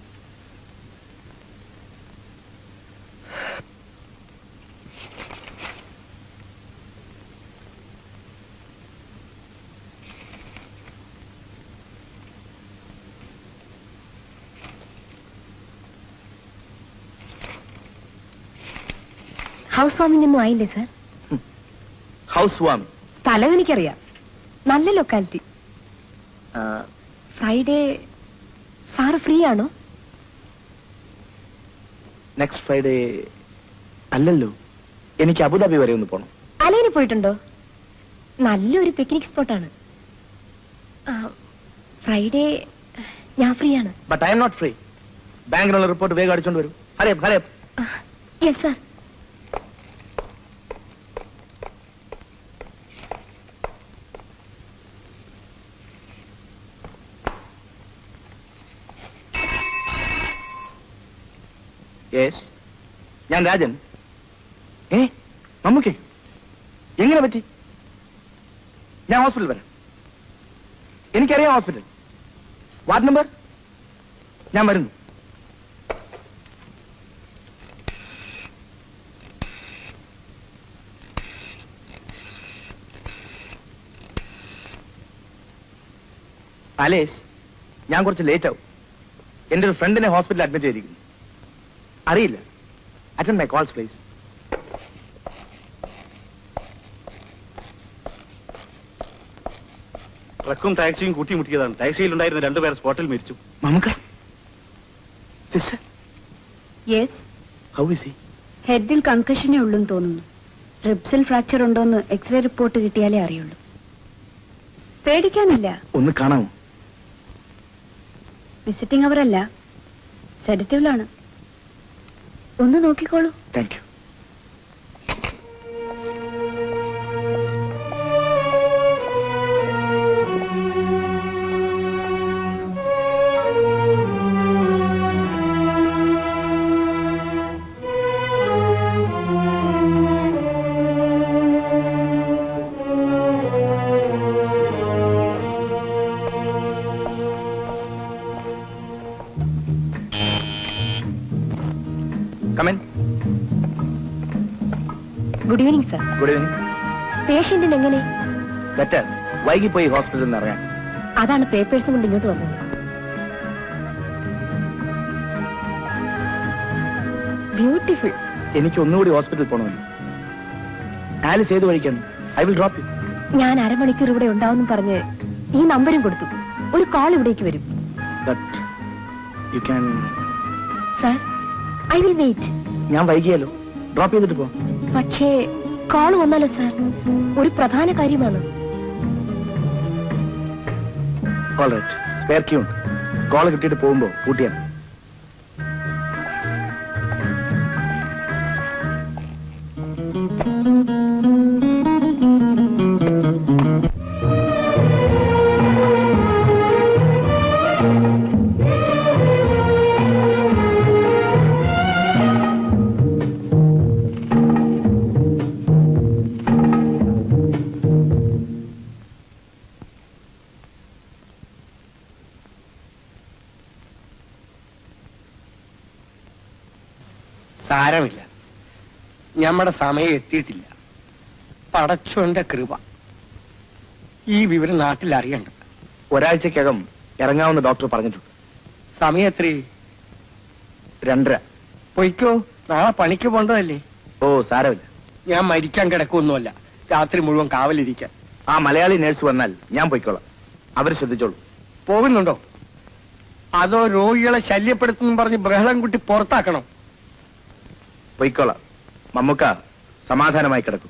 ഹൗസ് വാമിംഗ് ഒന്നും ആയില്ലേ സാർ ഹൗസ് വാമി സ്ഥലം എനിക്കറിയാം നല്ല ലൊക്കാലിറ്റി ഫ്രൈഡേ സാറ് ഫ്രീ ആണോ നെക്സ്റ്റ് ഫ്രൈഡേ അല്ലല്ലോ എനിക്ക് അബുദാബി വരെ ഒന്ന് പോണം അലൈന് പോയിട്ടുണ്ടോ നല്ലൊരു പിക്നിക് സ്പോട്ടാണ് ഫ്രൈഡേ ഞാൻ ഫ്രീ ആണ് but I'm not free ബാങ്കിനുള്ള റിപ്പോർട്ട് വേഗം അടിച്ചോണ്ട് വരും ഹരേ ഹരേ യെസ് സാർ യെസ് ഞാൻ രാജൻ ഏ മമ്മൂക്കേ എങ്ങനെ പറ്റി ഞാൻ ഹോസ്പിറ്റൽ വരാം എനിക്കറിയാം ഹോസ്പിറ്റൽ വാർഡ് നമ്പർ ഞാൻ വരുന്നു അലേഷ് ഞാൻ കുറച്ച് ലേറ്റ് ആവും എന്റെ ഒരു ഫ്രണ്ടിനെ ഹോസ്പിറ്റലിൽ അഡ്മിറ്റ് ചെയ്തിരിക്കുന്നു അറിയില്ല അറ്റൻഡ് മൈ കോൾസ് പ്ലീസ് ട്രക്കും ടാക്സിയും കൂട്ടിമുട്ടിയതാണ് ടാക്സിയിൽ ഉണ്ടായിരുന്ന രണ്ടുപേർ സ്പോട്ടിൽ മരിച്ചു Mammukka sister yes how is he ഹെഡിൽ കൺകഷനേ ഉള്ളൂന്ന് തോന്നുന്നു റിബ്സിൽ ഫ്രാക്ചർ ഉണ്ടോന്ന് എക്സ്റേ റിപ്പോർട്ട് കിട്ടിയാലേ അറിയുള്ളൂ പേടിക്കാനില്ല ഒന്ന് കാണാമോ വിസിറ്റിംഗ് അവരല്ല സെഡറ്റീവിലാണ് ഒന്ന് നോക്കിക്കോളൂ thank you come in good evening sir good evening പേഷ്യന്റിന് എങ്ങനെ ബെറ്റർ വൈകി പോയി ഹോസ്പിറ്റലിൽ നിന്ന് ഇറങ്ങാൻ അതാണ് പേപ്പേഴ്സ് കൊണ്ട് ഇങ്ങോട്ട് വന്നത് ബ്യൂട്ടിഫുൾ എനിക്ക് ഒന്നുകൂടി ഹോസ്പിറ്റലിൽ പോകണമെന്ന് ആലിസ് ഏത് വഴിക്കാണ് ഐ വിൽ ഡ്രോപ്പ് യു ഞാൻ അരമണിക്കൂർ ഇവിടെ ഉണ്ടാവും പറഞ്ഞ് ഈ നമ്പരും കൊടുത്തു ഒരു കോൾ ഇവിടേക്ക് വരും but you can sir I will wait ഞാൻ വൈകിയാലോ ഡ്രോപ്പ് ചെയ്തിട്ട് പോ പക്ഷേ കോൾ വന്നാലോ സർ ഒരു പ്രധാന കാര്യമാണ് ഓൾ റൈറ്റ് സ്പെയർ ക്യൂ ഉണ്ട് കോൾ കിട്ടിയിട്ട് പോകുമ്പോൾ കൂട്ടിയാണ് സാരമില്ല ഞമ്മടെ സമയം എത്തിയിട്ടില്ല പടച്ചോന്റെ കൃപ ഈ വിവരം നാട്ടിൽ അറിയണ്ട ഒരാഴ്ചക്കകം ഇറങ്ങാമെന്ന് ഡോക്ടർ പറഞ്ഞിട്ടുണ്ട് സമയം എത്രേ രണ്ടര പൊയ്ക്കോ നാളെ പണിക്ക് പോണ്ടതല്ലേ ഓ സാരമില്ല ഞാൻ മരിക്കാൻ കിടക്കൊന്നുമല്ല രാത്രി മുഴുവൻ കാവലിരിക്കാൻ ആ മലയാളി നേഴ്സ് വന്നാൽ ഞാൻ പോയിക്കോളാം അവർ ശ്രദ്ധിച്ചോളൂ പോകുന്നുണ്ടോ അതോ രോഗികളെ ശല്യപ്പെടുത്തുന്നു പറഞ്ഞ് ബഹളം കുട്ടി പുറത്താക്കണം പൊയ്ക്കോളാം മമ്മുക്ക സമാധാനമായി കിടക്കും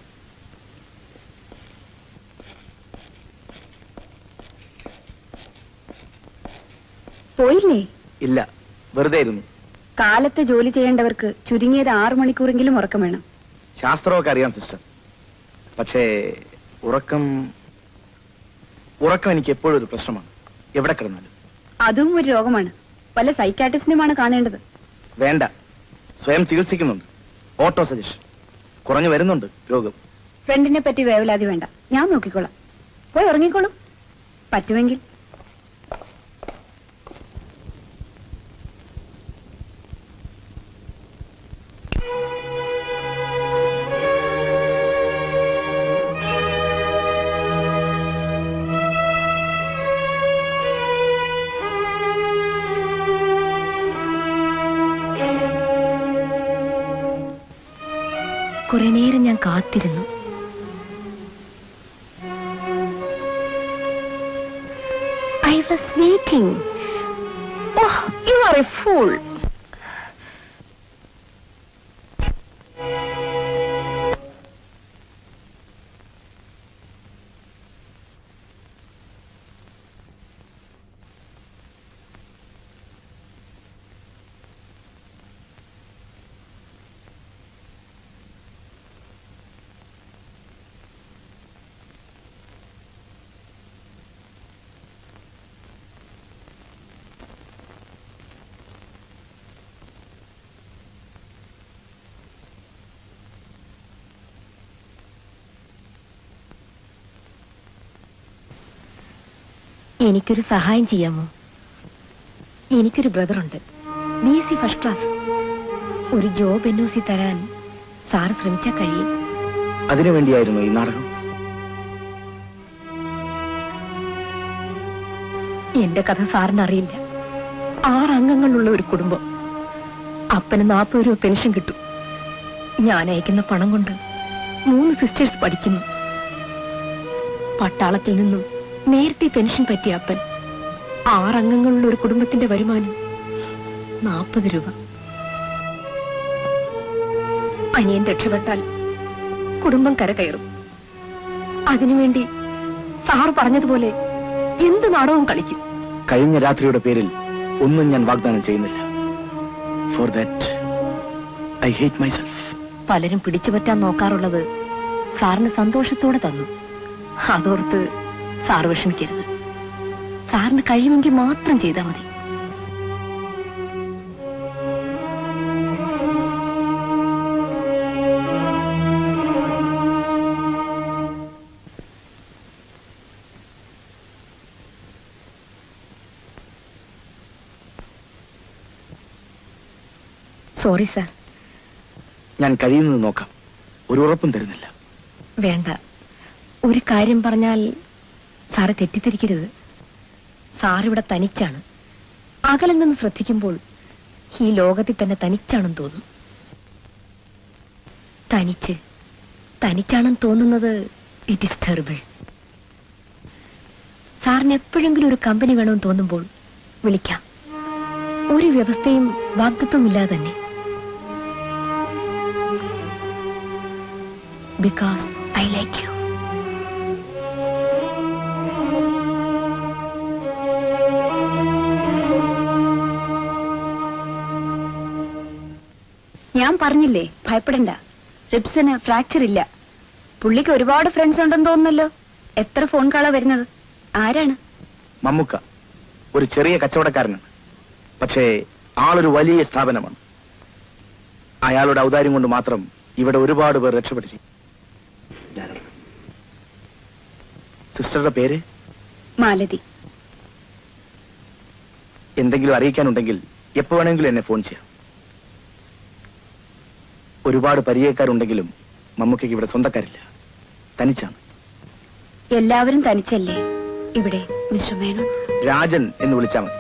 പോയില്ലേ ഇല്ല വെറുതെ ഇരുന്നു കാലത്ത് ജോലി ചെയ്യേണ്ടവർക്ക് ചുരുങ്ങിയത് ആറു മണിക്കൂറെങ്കിലും ഉറക്കം വേണം ശാസ്ത്രമൊക്കെ അറിയാം സിസ്റ്റർ പക്ഷേ ഉറക്കം ഉറക്കം എനിക്ക് എപ്പോഴും ഒരു പ്രശ്നമാണ് എവിടെ കിടന്നാലും അതും ഒരു രോഗമാണ് വല്ല സൈക്കാട്രിസ്റ്റിനുമാണ് കാണേണ്ടത് വേണ്ട സ്വയം ചികിത്സിക്കുന്നുണ്ട് ഓട്ടോ സജഷൻ കുറഞ്ഞു വരുന്നുണ്ട് രോഗം ഫ്രണ്ടിനെ പറ്റി വേവലാതി വേണ്ട ഞാൻ നോക്കിക്കോളാം പോയി ഉറങ്ങിക്കോളും പറ്റുമെങ്കിൽ കുറെ നേരം ഞാൻ കാത്തിരുന്നു I was waiting oh you are a fool എനിക്കൊരു സഹായം ചെയ്യാമോ എനിക്കൊരു ബ്രദറുണ്ട് B S C first class ഒരു ജോബ് എൻ ഒ സി തരാൻ സാറ് ശ്രമിച്ചാൽ കഴിയും അതിനു വേണ്ടിയായിരുന്നു ഈ നാടകം എന്റെ കഥ സാറിന് അറിയില്ല ആറ് അംഗങ്ങളുള്ള ഒരു കുടുംബം അപ്പന് നാൽപ്പത് രൂപ പെൻഷൻ കിട്ടും ഞാൻ അയക്കുന്ന പണം കൊണ്ട് മൂന്ന് സിസ്റ്റേഴ്സ് പഠിക്കുന്നു പട്ടാളത്തിൽ നിന്നും നേരത്തെ പെൻഷൻ പറ്റിയ അപ്പൻ ആറംഗങ്ങളുള്ള ഒരു കുടുംബത്തിന്റെ വരുമാനം നാൽപ്പത് രൂപ അനിയൻ രക്ഷപ്പെട്ടാൽ കുടുംബം കരകയറും അതിനുവേണ്ടി സാർ പറഞ്ഞതുപോലെ എന്ത് നാടകവും കളിക്കും കഴിഞ്ഞ രാത്രിയുടെ പേരിൽ ഒന്നും ഞാൻ വാഗ്ദാനം ചെയ്യുന്നില്ല for that I hate myself പലരും പിടിച്ചുപറ്റാൻ നോക്കാറുള്ളത് സാറിന് സന്തോഷത്തോടെ തന്നു അതോർത്ത് സാർ വിഷമിക്കരുത് സാറിന് കഴിയുമെങ്കിൽ മാത്രം ചെയ്താൽ മതി സോറി സാർ ഞാൻ കഴിയുന്നത് നോക്കാം ഒരു ഉറപ്പും തരുന്നില്ല വേണ്ട ഒരു കാര്യം പറഞ്ഞാൽ സാറ് തെറ്റിദ്ധരിക്കരുത് സാറിവിടെ തനിച്ചാണ് അകലെ നിന്ന് ശ്രദ്ധിക്കുമ്പോൾ ഈ ലോകത്തിൽ തന്നെ തനിച്ചാണെന്ന് തോന്നും തനിച്ച് തനിച്ചാണെന്ന് തോന്നുന്നത് ഇറ്റ് ഇസ് ടെറിബിൾ സാറിന് എപ്പോഴെങ്കിലും ഒരു കമ്പനി വേണമെന്ന് തോന്നുമ്പോൾ വിളിക്കാം ഒരു വ്യവസ്ഥയും വാഗ്ദത്വമില്ലാതെ തന്നെ ബിക്കോസ് ഐ ലൈക്ക് യു ഞാൻ പറഞ്ഞില്ലേ ഭയപ്പെടണ്ട റിപ്സിന് ഫ്രാക്ചർ ഇല്ല പുള്ളിക്ക് ഒരുപാട് ഫ്രണ്ട്സ് ഉണ്ടെന്ന് തോന്നുന്നല്ലോ എത്ര ഫോൺ കാളാ വരുന്നത് ആരാണ് മമ്മുക്ക ഒരു ചെറിയ കച്ചവടക്കാരനാണ് പക്ഷേ ആളൊരു വലിയ സ്ഥാപനമാണ് അയാളുടെ ഔദാര്യം കൊണ്ട് മാത്രം ഇവിടെ ഒരുപാട് പേർ രക്ഷപ്പെട്ടിരിക്കും സിസ്റ്ററുടെ പേര് മാലതി എന്തെങ്കിലും അറിയിക്കാനുണ്ടെങ്കിൽ എപ്പോ വേണമെങ്കിലും എന്നെ ഫോൺ ചെയ്യാം ഒരുപാട് പരിചയക്കാരുണ്ടെങ്കിലും മമ്മൂക്കയ്ക്ക് ഇവിടെ സ്വന്തക്കാരില്ല തനിച്ചാണ് എല്ലാവരും തനിച്ചല്ലേ ഇവിടെ മിസ്റ്റർ മേനോൻ രാജൻ എന്ന് വിളിച്ചാൽ മതി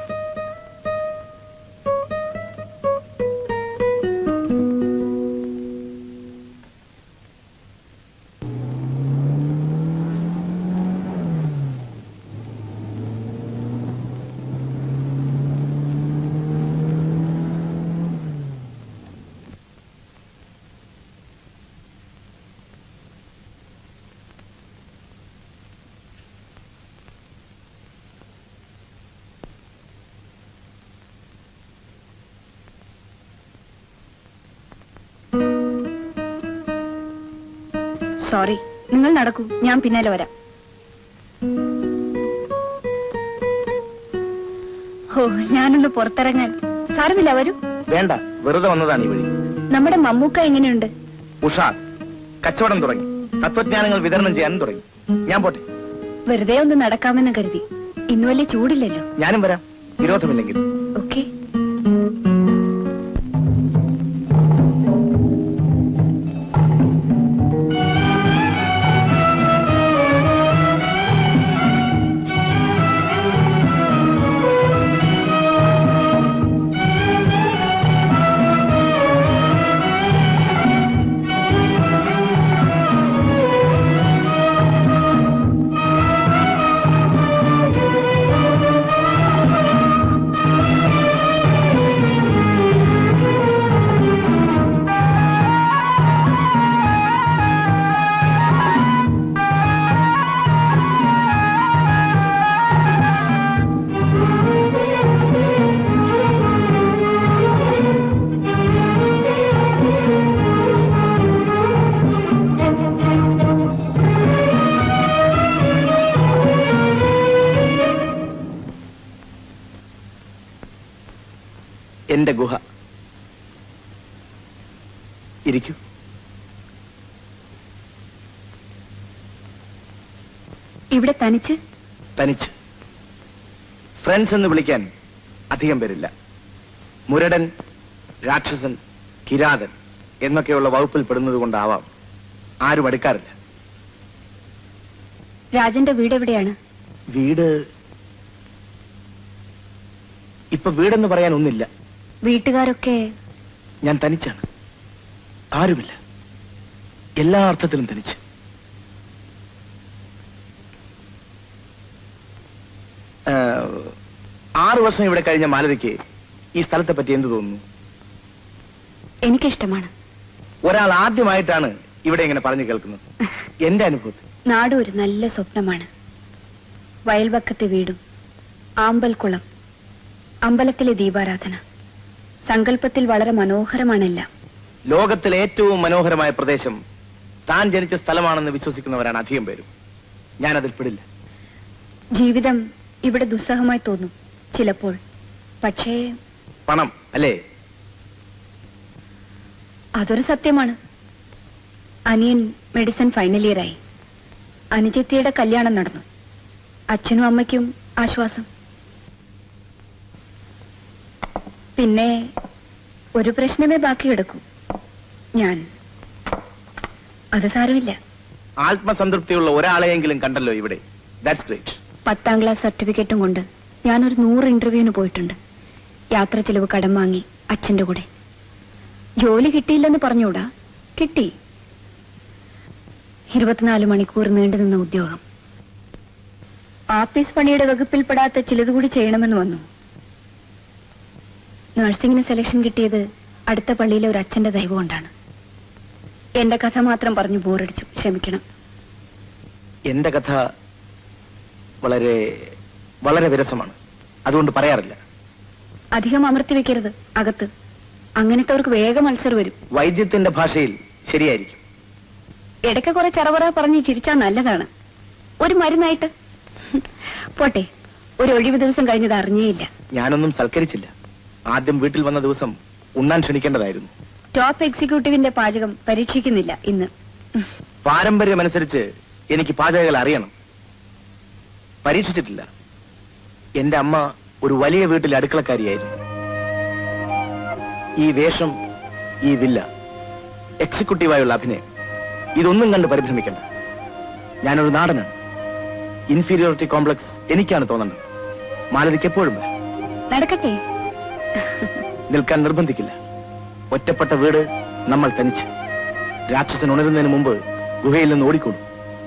സോറി നിങ്ങൾ നടക്കൂ ഞാൻ പിന്നാലെ വരാം ഓ ഞാനൊന്ന് പുറത്തിറങ്ങാൻ സാരമില്ല വരൂ വേണ്ട വെറുതെ വന്നതാണ് ഈ വഴി നമ്മുടെ മമ്മൂക്ക എങ്ങനെയുണ്ട് ഉഷാർ കച്ചവടം തുടങ്ങി തത്വജ്ഞാനങ്ങൾ വിതരണം ചെയ്യാനും തുടങ്ങി ഞാൻ പോട്ടെ വെറുതെ ഒന്ന് നടക്കാമെന്ന് കരുതി ഇന്ന് വലിയ ചൂടില്ലല്ലോ ഞാനും വരാം വിരോധമില്ലെങ്കിൽ ഓക്കെ എന്റെ ഗുഹ ഇരിക്കൂ ഇവിടെ തനിച്ച് തനിച്ച് ഫ്രണ്ട്സ് എന്ന് വിളിക്കാൻ അധികം പേരില്ല മുരടൻ രാക്ഷസൻ കിരാതൻ എന്നൊക്കെയുള്ള വകുപ്പിൽ പെടുന്നത് കൊണ്ടാവാം ആരും അടുക്കാറില്ല രാജന്റെ വീട് എവിടെയാണ് വീട് ഇപ്പൊ വീടെന്ന് പറയാൻ ഒന്നില്ല വീട്ടുകാരൊക്കെ ഞാൻ തനിച്ചാണ് ആരുമില്ല എല്ലാ അർത്ഥത്തിലും തനിച്ച് ആ, ആറു വർഷം ഇവിടെ കഴിഞ്ഞ മാലതിക്ക് ഈ സ്ഥലത്തെ പറ്റി എന്ത് തോന്നുന്നു എനിക്കിഷ്ടമാണ് ഒരാൾ ആദ്യമായിട്ടാണ് ഇവിടെ ഇങ്ങനെ പറഞ്ഞു കേൾക്കുന്നത് എന്റെ അനുഭവത്തിൽ നാട് ഒരു നല്ല സ്വപ്നമാണ് വയൽവക്കത്തെ വീടും ആമ്പൽക്കുളം അമ്പലത്തിലെ ദീപാരാധന സങ്കല്പത്തിൽ വളരെ മനോഹരമാണെല്ലാം ലോകത്തിലെ ഏറ്റവും മനോഹരമായ പ്രദേശം താൻ ജനിച്ച സ്ഥലമാണെന്ന് വിശ്വസിക്കുന്നവരാണ് അധികം പേരും ഞാനതിൽ പെടില്ല ജീവിതം ഇവിടെ ദുസ്സഹമായി തോന്നും ചിലപ്പോൾ പക്ഷേ പണം അല്ലേ അതൊരു സത്യമാണ് അനിയൻ മെഡിസിൻ ഫൈനൽ ഇയറായി അനുജത്തിയുടെ കല്യാണം നടന്നു അച്ഛനും അമ്മയ്ക്കും ആശ്വാസം പിന്നെ ഒരു പ്രശ്നമേ ബാക്കി കിടക്കൂ ഞാൻ അത് സാരമില്ല ആത്മസംതൃപ്തിയുള്ള ഒരാളെയെങ്കിലും കണ്ടല്ലോ ഇവിടെ ദാറ്റ്സ് ഗ്രേറ്റ് പത്താം ക്ലാസ് സർട്ടിഫിക്കറ്റും കൊണ്ട് ഞാനൊരു നൂറ് ഇന്റർവ്യൂവിന് പോയിട്ടുണ്ട് യാത്ര ചെലവ് കടം വാങ്ങി അച്ഛന്റെ കൂടെ ജോലി കിട്ടിയില്ലെന്ന് പറഞ്ഞൂടാ കിട്ടി ഇരുപത്തിനാല് മണിക്കൂർ നീണ്ടു നിന്ന ഉദ്യോഗം ആഫീസ് പണിയുടെ വകുപ്പിൽപ്പെടാത്ത ചിലത് കൂടി ചെയ്യണമെന്ന് വന്നു നഴ്സിംഗിന് സെലക്ഷൻ കിട്ടിയത് അടുത്ത പള്ളിയിലെ ഒരു അച്ഛന്റെ ദൈവം കൊണ്ടാണ് എന്റെ കഥ മാത്രം പറഞ്ഞു ബോറടിച്ചു ക്ഷമിക്കണം എന്റെ കഥ വളരെ വളരെ വിരസമാണ് അതുകൊണ്ട് പറയാറില്ല അധികം അമർത്തി വെക്കരുത് അകത്ത് അങ്ങനത്തെവർക്ക് വേഗം അൾസർ വരും വൈദ്യത്തിന്റെ ഭാഷയിൽ ശരിയായിരിക്കും ഇടയ്ക്ക് കുറെ ചറവറ പറഞ്ഞ് ചിരിച്ചാ നല്ലതാണ് ഒരു മരുന്നായിട്ട് പോട്ടെ ഒരു ഒഴിവ് ദിവസം കഴിഞ്ഞത് അറിഞ്ഞേയില്ല ഞാനൊന്നും സൽക്കരിച്ചില്ല ആദ്യം വീട്ടിൽ വന്ന ദിവസം ഉണ്ണാൻ ക്ഷണിക്കേണ്ടതായിരുന്നു ടോപ്പ് എക്സിക്യൂട്ടീവിന്റെ പാചകം പരീക്ഷിക്കുന്നില്ല ഇന്ന് പാരമ്പര്യമനുസരിച്ച് എനിക്ക് പാചകങ്ങൾ അറിയണം പരീക്ഷിച്ചിട്ടില്ല എന്റെ അമ്മ ഒരു വലിയ വീട്ടിലെ അടുക്കളക്കാരിയായിരുന്നു ഈ വേഷം ഈ വില്ല എക്സിക്യൂട്ടീവായുള്ള അഭിനയം ഇതൊന്നും കണ്ട് പരിഭ്രമിക്കണ്ട ഞാനൊരു നാടനാണ് ഇൻഫീരിയോറിറ്റി കോംപ്ലക്സ് എനിക്കാണ് തോന്നുന്നത് മാലതിക്ക് എപ്പോഴും വരാം. നടക്കട്ടെ നിൽക്കാൻ നിർബന്ധിക്കില്ല ഒറ്റപ്പെട്ട വീട് നമ്മൾ തനിച്ച് രാക്ഷസൻ ഉണരുന്നതിന് മുമ്പ് ഗുഹയിൽ നിന്ന് ഓടിക്കൂടും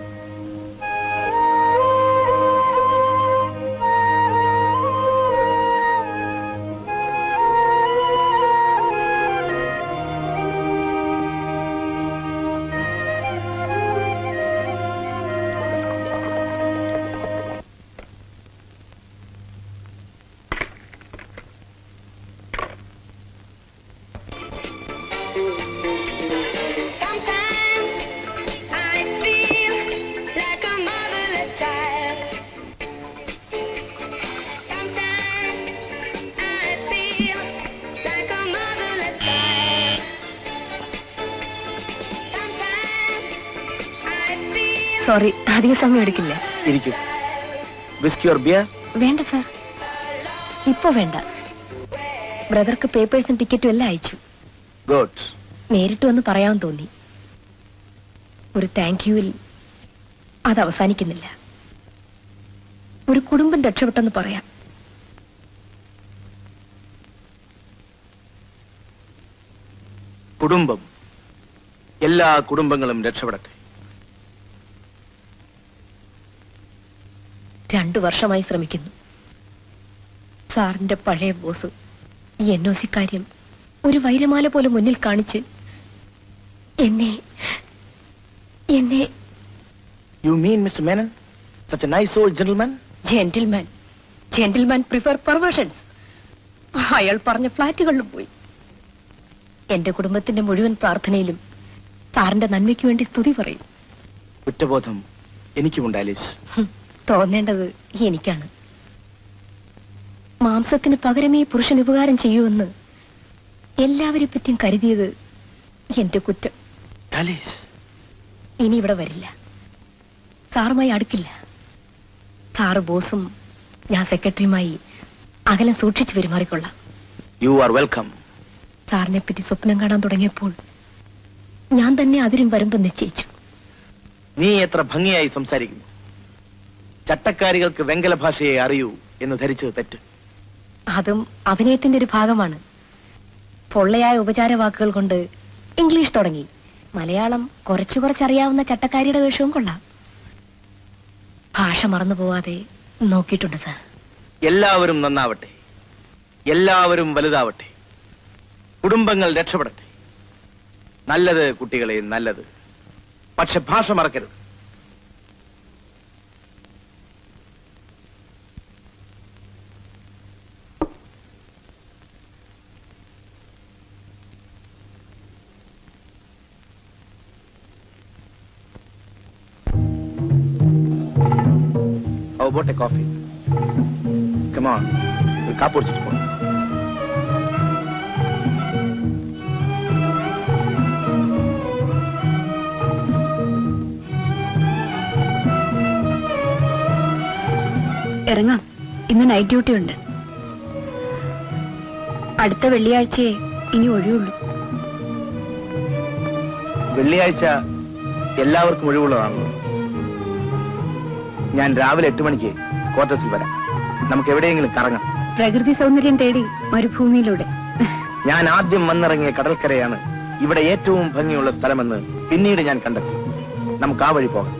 സോറി അധിക സമയം എടുക്കില്ല ഇരിക്കും വിസ്കി ഓർ ബിയർ വേണ്ട സാർ ഇപ്പൊ വേണ്ട ബ്രദർക്ക് പേപ്പേഴ്സും ടിക്കറ്റും എല്ലാം അയച്ചു ഗുഡ് നേരിട്ട് വന്ന് പറയാൻ തോന്നി ഒരു താങ്ക് യുവിൽ അത് അവസാനിക്കുന്നില്ല ഒരു കുടുംബം രക്ഷപ്പെട്ടെന്ന് പറയാം കുടുംബം എല്ലാ കുടുംബങ്ങളും രക്ഷപ്പെടട്ടെ രണ്ടു വർഷമായി ശ്രമിക്കുന്നു സാറിന്റെ പഴയ ബോസ് ഈ എൻ ഒ സി കാര്യം ഒരു വൈരമാല പോലെ മുന്നിൽ കാണിച്ച് എന്നെ എന്നെ you mean mister Menon such a nice old gentleman gentleman gentleman prefer perversions അയാൾ പറഞ്ഞ ഫ്ലാറ്റുകളിലും പോയി എന്റെ കുടുംബത്തിന്റെ മുഴുവൻ പ്രാർത്ഥനയിലും സാറിന്റെ നന്മയ്ക്ക് വേണ്ടി സ്തുതി പറയും കുറ്റബോധം എനിക്കുമുണ്ട് ആലീസ് ഹും, തോന്നേണ്ടത് എനിക്കാണ് മാംസത്തിന് പകരമേ പുരുഷൻ ഉപകാരം ചെയ്യുമെന്ന് എല്ലാവരെ പറ്റിയും കരുതിയത് എന്റെ കുറ്റം ആലീസ് ഇനി ഇവിടെ വരില്ല സാറുമായി അടുക്കില്ല സാറ് ബോസും ഞാൻ സെക്രട്ടറിയുമായി അകലം സൂക്ഷിച്ചു പെരുമാറിക്കൊള്ളാം യു ആർ വെൽക്കം സാറിനെ പറ്റി സ്വപ്നം കാണാൻ തുടങ്ങിയപ്പോൾ ഞാൻ തന്നെ അതിരും വരുമ്പം നിശ്ചയിച്ചു നീ എത്ര ഭംഗിയായി സംസാരിക്കുന്നു ചട്ടക്കാരികൾക്ക് വെങ്കല ഭാഷയെ അറിയൂ എന്ന് ധരിച്ചത് തെറ്റ് അതും അഭിനയത്തിന്റെ ഒരു ഭാഗമാണ് പൊള്ളയായ ഉപചാര വാക്കുകൾ കൊണ്ട് ഇംഗ്ലീഷ് തുടങ്ങി മലയാളം കുറച്ചു കുറച്ചറിയാവുന്ന ചട്ടക്കാരിയുടെ വേഷവും കൊള്ളാം ഭാഷ മറന്നു പോവാതെ നോക്കിയിട്ടുണ്ട് സാർ എല്ലാവരും നന്നാവട്ടെ എല്ലാവരും വലുതാവട്ടെ കുടുംബങ്ങൾ രക്ഷപ്പെടട്ടെ നല്ലത് കുട്ടികളെ നല്ലത് പക്ഷെ ഭാഷ മറക്കരുത് How about a coffee? Come on. ഒരു കാപ്പ് കുടിച്ചിട്ട് പോകാം ഇറങ്ങാം ഇന്ന് നൈറ്റ് ഡ്യൂട്ടി ഉണ്ട് അടുത്ത വെള്ളിയാഴ്ചയെ ഇനി ഒഴിവുള്ളൂ വെള്ളിയാഴ്ച എല്ലാവർക്കും ഒഴിവുള്ളതാണല്ലോ ഞാൻ രാവിലെ എട്ട് മണിക്ക് ക്വാർട്ടേഴ്സിൽ വരാം നമുക്ക് എവിടെയെങ്കിലും കറങ്ങാം പ്രകൃതി സൗന്ദര്യം തേടി മരുഭൂമിയിലൂടെ ഞാൻ ആദ്യം വന്നിറങ്ങിയ കടൽക്കരയാണ് ഇവിടെ ഏറ്റവും ഭംഗിയുള്ള സ്ഥലമെന്ന് പിന്നീട് ഞാൻ കണ്ടെത്തി നമുക്ക് ആ വഴി പോകാം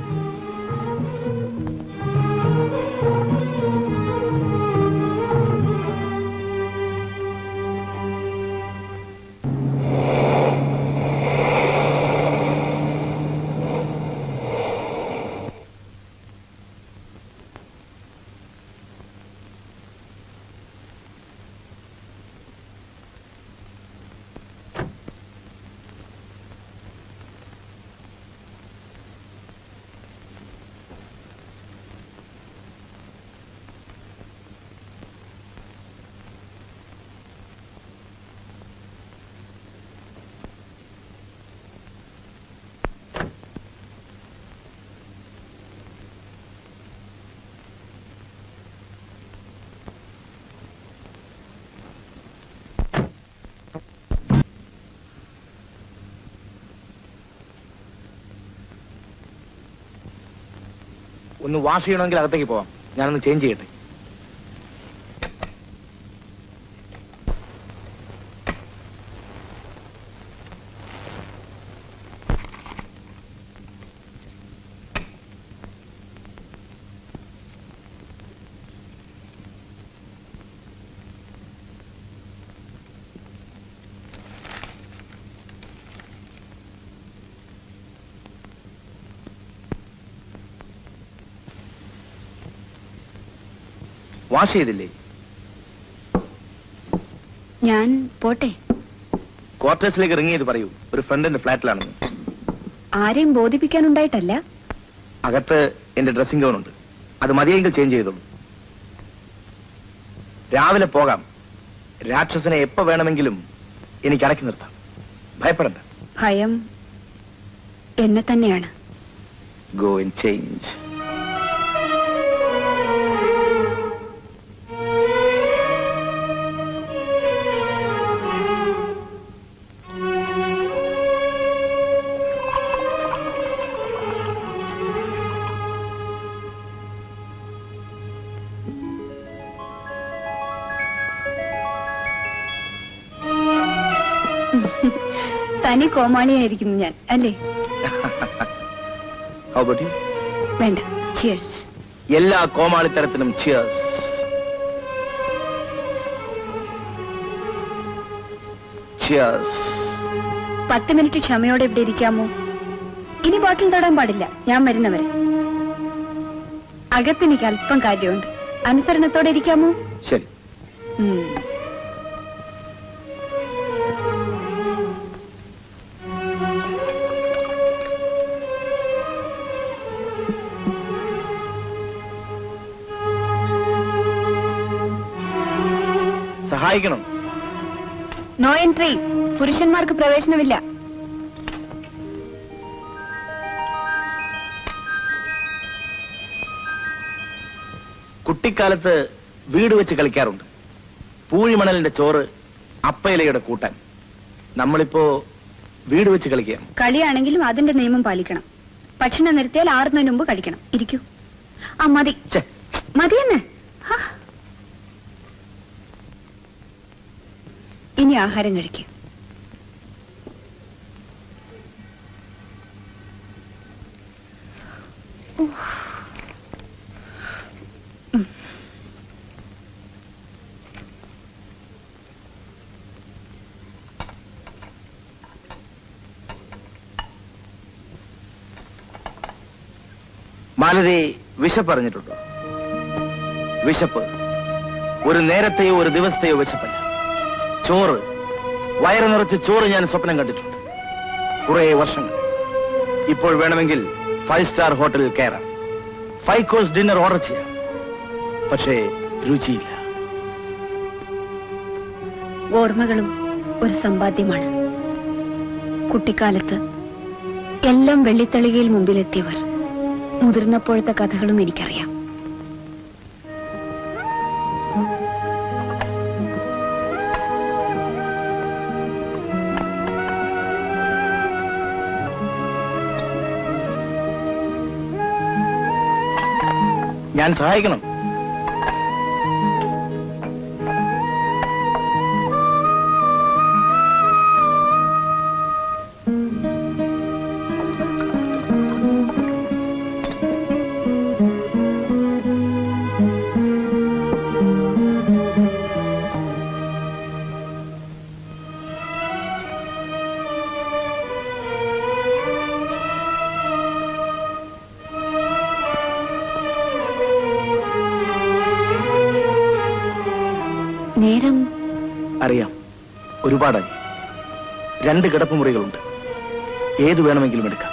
ഒന്ന് വാഷ് ചെയ്യണമെങ്കിൽ അകത്തേക്ക് പോവാം ഞാനൊന്ന് ചേഞ്ച് ചെയ്യട്ടെ വാഷ് ചെയ്തില്ലേ ഞാൻ പോട്ടെ ക്വാർട്ടേഴ്സിലേക്ക് ഇറങ്ങി ചെയ്ത് പറയൂ ഒരു ഫ്രണ്ടിന്റെ ഫ്ലാറ്റിലാണെന്ന് ആരെയും ബോധിപ്പിക്കാനുണ്ടായിട്ടല്ല അകത്ത് എന്റെ ഡ്രസ്സിംഗ് ഗൗൺ ഉണ്ട് അത് മതിയെങ്കിൽ ചേഞ്ച് ചെയ്തോളൂ രാവിലെ പോകാം രാക്ഷസനെ എപ്പോ വേണമെങ്കിലും എനിക്ക് അടക്കി നിർത്താം ഭയപ്പെടണ്ട ഭയം എന്നെ തന്നെയാണ് ഗോ ആൻഡ് ചേഞ്ച് തനി കോമാളിയായിരിക്കുന്നു ഞാൻ അല്ലേ How about you? വേണ്ട ചിയേഴ്സ് എല്ലാ കോമാളിത്തരത്തിനും ചിയേഴ്സ് ചിയേഴ്സ് പത്ത് മിനിറ്റ് ക്ഷമയോടെ ഇവിടെ ഇരിക്കാമോ ഇനി ബോട്ടിൽ തൊടാൻ പാടില്ല ഞാൻ വരുന്നവരെ അകത്തെനിക്ക് അല്പം കാര്യമുണ്ട് അനുസരണത്തോടെ ഇരിക്കാമോ ശരി ഉം. സഹായിക്കണം നോ എൻട്രി പുരുഷന്മാർക്ക് പ്രവേശനമില്ല കുട്ടിക്കാലത്ത് വീട് വെച്ച് കളിക്കാറുണ്ട് പൂഴിമണലിന്റെ ചോറ് അപ്പയിലയുടെ കൂട്ടാൻ നമ്മളിപ്പോ വീട് വെച്ച് കളിക്കുക കളിയാണെങ്കിലും അതിന്റെ നിയമം പാലിക്കണം ഭക്ഷണം നിർത്തിയാൽ ആറുന്നതിന് മുമ്പ് കഴിക്കണം ഇരിക്കൂ ആ മതി ഛെ, മതിയെന്ന് ഹാ. ഇനി ആഹാരം കഴിക്കും മാലതി വിശപ്പ് അറിഞ്ഞിട്ടുണ്ടോ വിശപ്പ് ഒരു നേരത്തെയോ ഒരു ദിവസത്തെയോ വിശപ്പല്ല ചോറ് വയറ് നിറച്ച് ചോറ് ഞാൻ സ്വപ്നം കണ്ടിട്ടുണ്ട് കുറെ വർഷങ്ങൾ ഇപ്പോൾ വേണമെങ്കിൽ ഫൈവ് സ്റ്റാർ ഹോട്ടലിൽ കയറാം ഫൈവ് കോഴ്സ് ഡിന്നർ ഓർഡർ ചെയ്യാം പക്ഷേ രുചിയില്ല ഓർമ്മകളും ഒരു സമ്പാദ്യമാണ് കുട്ടിക്കാലത്ത് എല്ലാം വെള്ളിത്തളികയിൽ മുമ്പിലെത്തിയവർ മുതിർന്നപ്പോഴത്തെ കഥകളും എനിക്കറിയാം ഞാൻ സഹായിക്കണം നേരം അറിയാം ഒരുപാടായി രണ്ട് കിടപ്പുമുറികളുണ്ട് ഏത് വേണമെങ്കിലും എടുക്കാം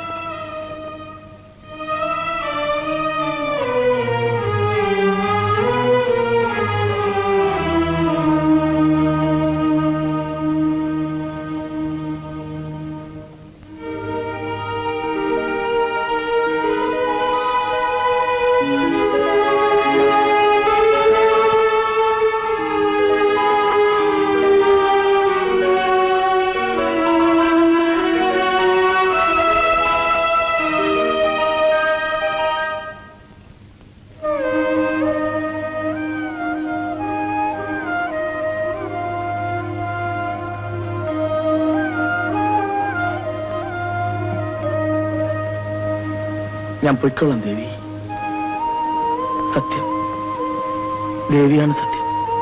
ഞാൻ പൊയ്ക്കൊള്ളാം ദേവി സത്യം ദേവിയാണ് സത്യം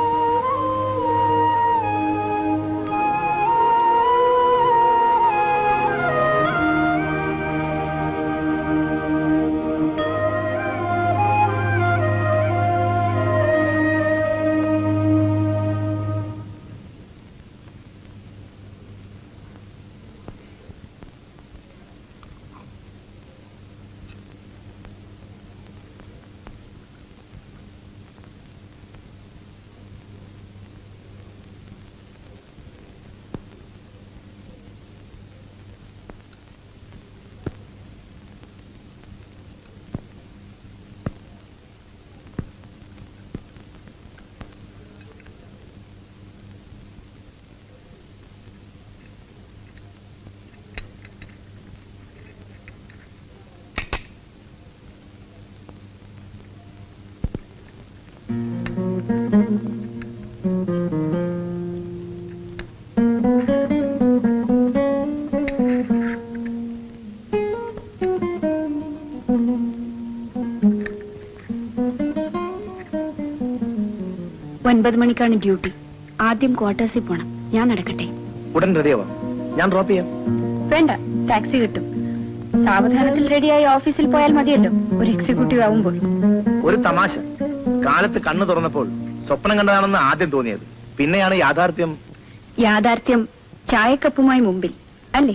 ഒൻപത് മണിക്കാണ് ഡ്യൂട്ടി ആദ്യം ക്വാർട്ടേഴ്സിൽ പോണം ഞാൻ നടക്കട്ടെ ഉടൻ റെഡിയാവാം ഞാൻ ഡ്രോപ്പ് ചെയ്യാം വേണ്ട ടാക്സി കിട്ടും സാവധാനത്തിൽ റെഡിയായി ഓഫീസിൽ പോയാൽ മതിയല്ലോ ഒരു എക്സിക്യൂട്ടീവ് ആവുമ്പോൾ ഒരു തമാശ കാലത്ത് കണ്ണു തുറന്നപ്പോൾ സ്വപ്നം കണ്ടതാണെന്ന് ആദ്യം തോന്നിയത് പിന്നെയാണ് യാഥാർത്ഥ്യം യാഥാർത്ഥ്യം ചായക്കപ്പുമായി മുമ്പിൽ അല്ലേ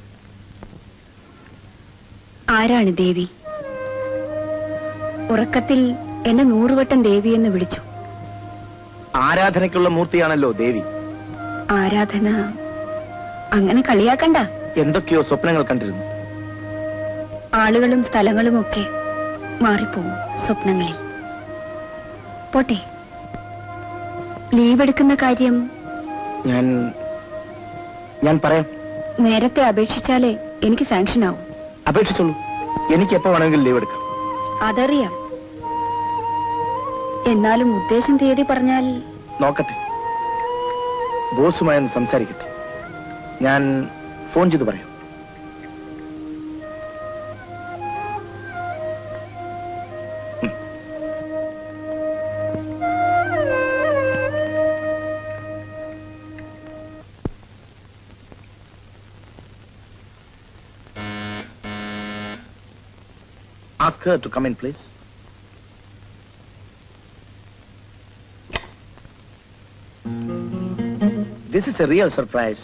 ആരാണ് ദേവി ഉറക്കത്തിൽ എന്നെ നൂറുവട്ടം ദേവി എന്ന് വിളിച്ചു ആരാധനയ്ക്കുള്ള മൂർത്തിയാണല്ലോ ദേവി ആരാധന അങ്ങനെ കളിയാക്കണ്ട എന്തൊക്കെയോ സ്വപ്നങ്ങൾ കണ്ടിരുന്നു ആളുകളും സ്ഥലങ്ങളും ഒക്കെ മാറിപ്പോവും സ്വപ്നങ്ങളിൽ പോട്ടെ ലീവ് എടുക്കുന്ന കാര്യം ഞാൻ ഞാൻ പറയാം നേരത്തെ അപേക്ഷിച്ചാലേ എനിക്ക് സാങ്ഷൻ ആവും അപേക്ഷിച്ചോളൂ എനിക്ക് എപ്പോ വേണമെങ്കിലും ലീവ് എടുക്കാം അതറിയാം എന്നാലും ഉദ്ദേശം തീയതി പറഞ്ഞാൽ നോക്കട്ടെ ബോസുമായി ഒന്ന് സംസാരിക്കട്ടെ ഞാൻ ഫോൺ ചെയ്ത് പറയാം Ask her to come in, please. This is a real surprise.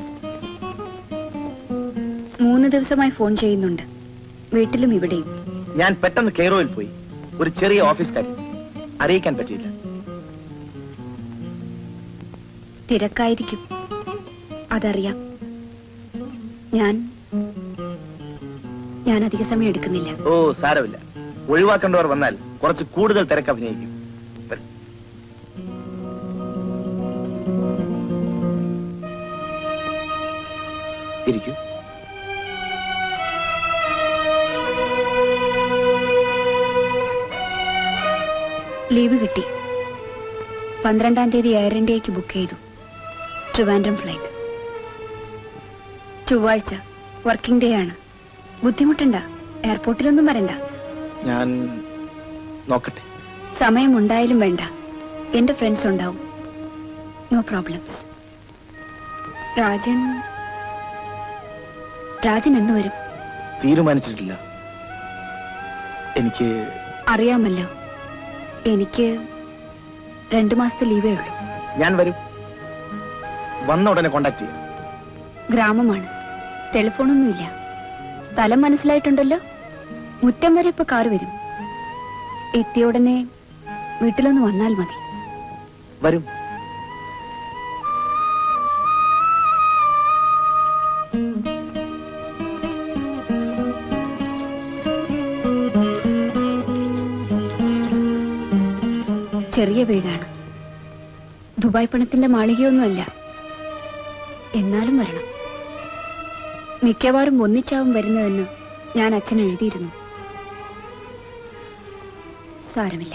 മൂന്ന് ദിവസമായി ഫോൺ ചെയ്യുന്നുണ്ട് വീട്ടിലും ഇവിടെയും ഞാൻ പെട്ടെന്ന് കെയറോയിൽ പോയി ഒരു ചെറിയ ഓഫീസ് കാര്യം അറിയിക്കാൻ പറ്റിയില്ല തിരക്കായിരിക്കും അതറിയാം ഞാൻ ഞാൻ അധിക സമയം എടുക്കുന്നില്ല ഓ സാരമില്ല ഒഴിവാക്കേണ്ടവർ വന്നാൽ കുറച്ച് കൂടുതൽ തിരക്ക് അഭിനയിക്കും വരൂ. ഇരിക്കൂ ലീവ് കിട്ടി പന്ത്രണ്ടാം തീയതി എയർ ഇന്ത്യക്ക് ബുക്ക് ചെയ്തു ട്രിവാൻഡ്രം ഫ്ലൈറ്റ് ചൊവ്വാഴ്ച വർക്കിംഗ് ഡേ ആണ് ബുദ്ധിമുട്ടുണ്ട എയർപോർട്ടിലൊന്നും വരണ്ട ഞാൻ നോക്കട്ടെ സമയമുണ്ടായാലും വേണ്ട എന്റെ ഫ്രണ്ട്സ് ഉണ്ടാവും നോ പ്രോബ്ലംസ് രാജൻ രാജൻ എന്ന് വരും തീരുമാനിച്ചിട്ടില്ല എനിക്ക് അറിയാമല്ലോ എനിക്ക് രണ്ടു മാസത്തെ ലീവേ ഉള്ളൂ ഞാൻ വരും വന്ന ഉടനെ കോണ്ടാക്ട് ചെയ്യാം ഗ്രാമമാണ് ടെലിഫോണൊന്നുമില്ല സ്ഥലം മനസ്സിലായിട്ടുണ്ടല്ലോ മുറ്റം വരെ ഇപ്പൊ കാറ് വരും എത്തിയ ഉടനെ വീട്ടിലൊന്ന് വന്നാൽ മതി വരും ചെറിയ വീടാണ് ദുബായ് പണത്തിന്റെ മാളികയൊന്നുമല്ല എന്നാലും വരണം മിക്കവാറും ഒന്നിച്ചാവും വരുന്നതെന്ന് ഞാൻ അച്ഛൻ എഴുതിയിരുന്നു സാരമില്ല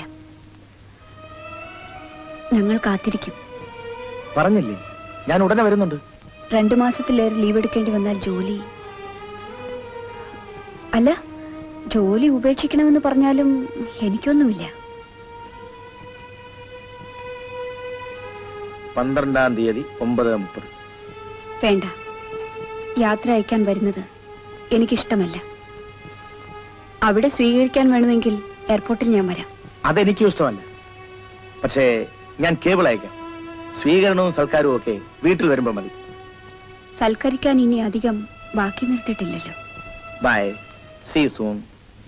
ഞങ്ങൾ കാത്തിരിക്കും പറഞ്ഞില്ലേ ഞാൻ ഉടനെ വരുന്നുണ്ട് രണ്ടു മാസത്തിലേറെ ലീവ് എടുക്കേണ്ടി വന്നാൽ ജോലി അല്ല ജോലി ഉപേക്ഷിക്കണമെന്ന് പറഞ്ഞാലും എനിക്കൊന്നുമില്ല പന്ത്രണ്ടാം തീയതി ഒമ്പത് മുപ്പത് വേണ്ട യാത്ര അയക്കാൻ വരുന്നത് എനിക്കിഷ്ടമല്ല അവിടെ സ്വീകരിക്കാൻ വേണമെങ്കിൽ എയർപോർട്ടിൽ ഞാൻ വരാം അതെനിക്കും ഇഷ്ടമല്ല പക്ഷേ ഞാൻ കേബിൾ അയക്കാം സ്വീകരണവും സൽക്കാരവും ഒക്കെ വീട്ടിൽ വരുമ്പോൾ മതി സൽക്കരിക്കാൻ ഇനി അധികം ബാക്കി നിർത്തിയിട്ടില്ലല്ലോ bye see soon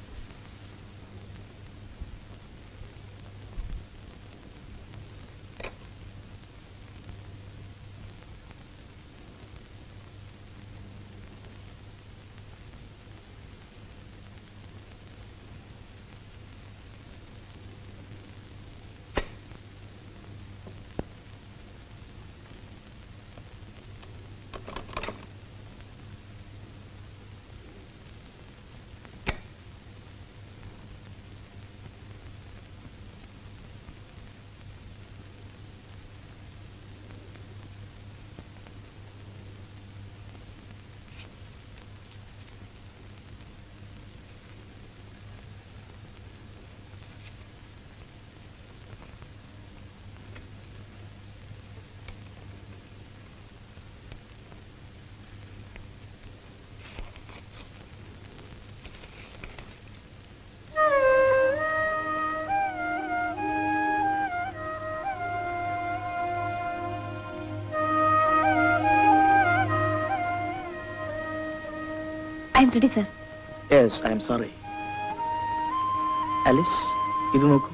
I'm ready sir yes I'm sorry Alice ഇത് നോക്കൂ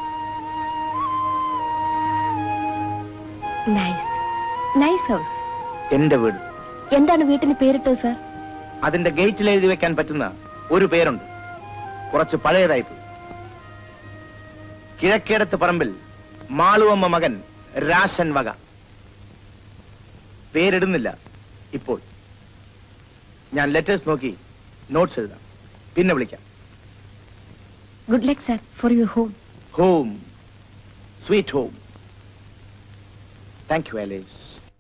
നൈസ് നൈസ് ഹൗസ് എന്റെ വീട് എന്താണ് വീട്ടിന് പേരിട്ടത് സർ അതിന്റെ ഗേറ്റിൽ എഴുതി വെക്കാൻ പറ്റുന്ന ഒരു പേരുണ്ട് കുറച്ച് പഴയതായി പോയി കിഴക്കേടത്ത് പറമ്പിൽ മാളുവമ്മ മകൻ രാശൻ വക പേരിടുന്നില്ല ഇപ്പോൾ ഞാൻ ലെറ്റേഴ്സ് നോക്കി നോട്ട്സ് എഴുതാം പിന്നെ വിളിക്കാം good luck sir for your home home sweet home thank you Alice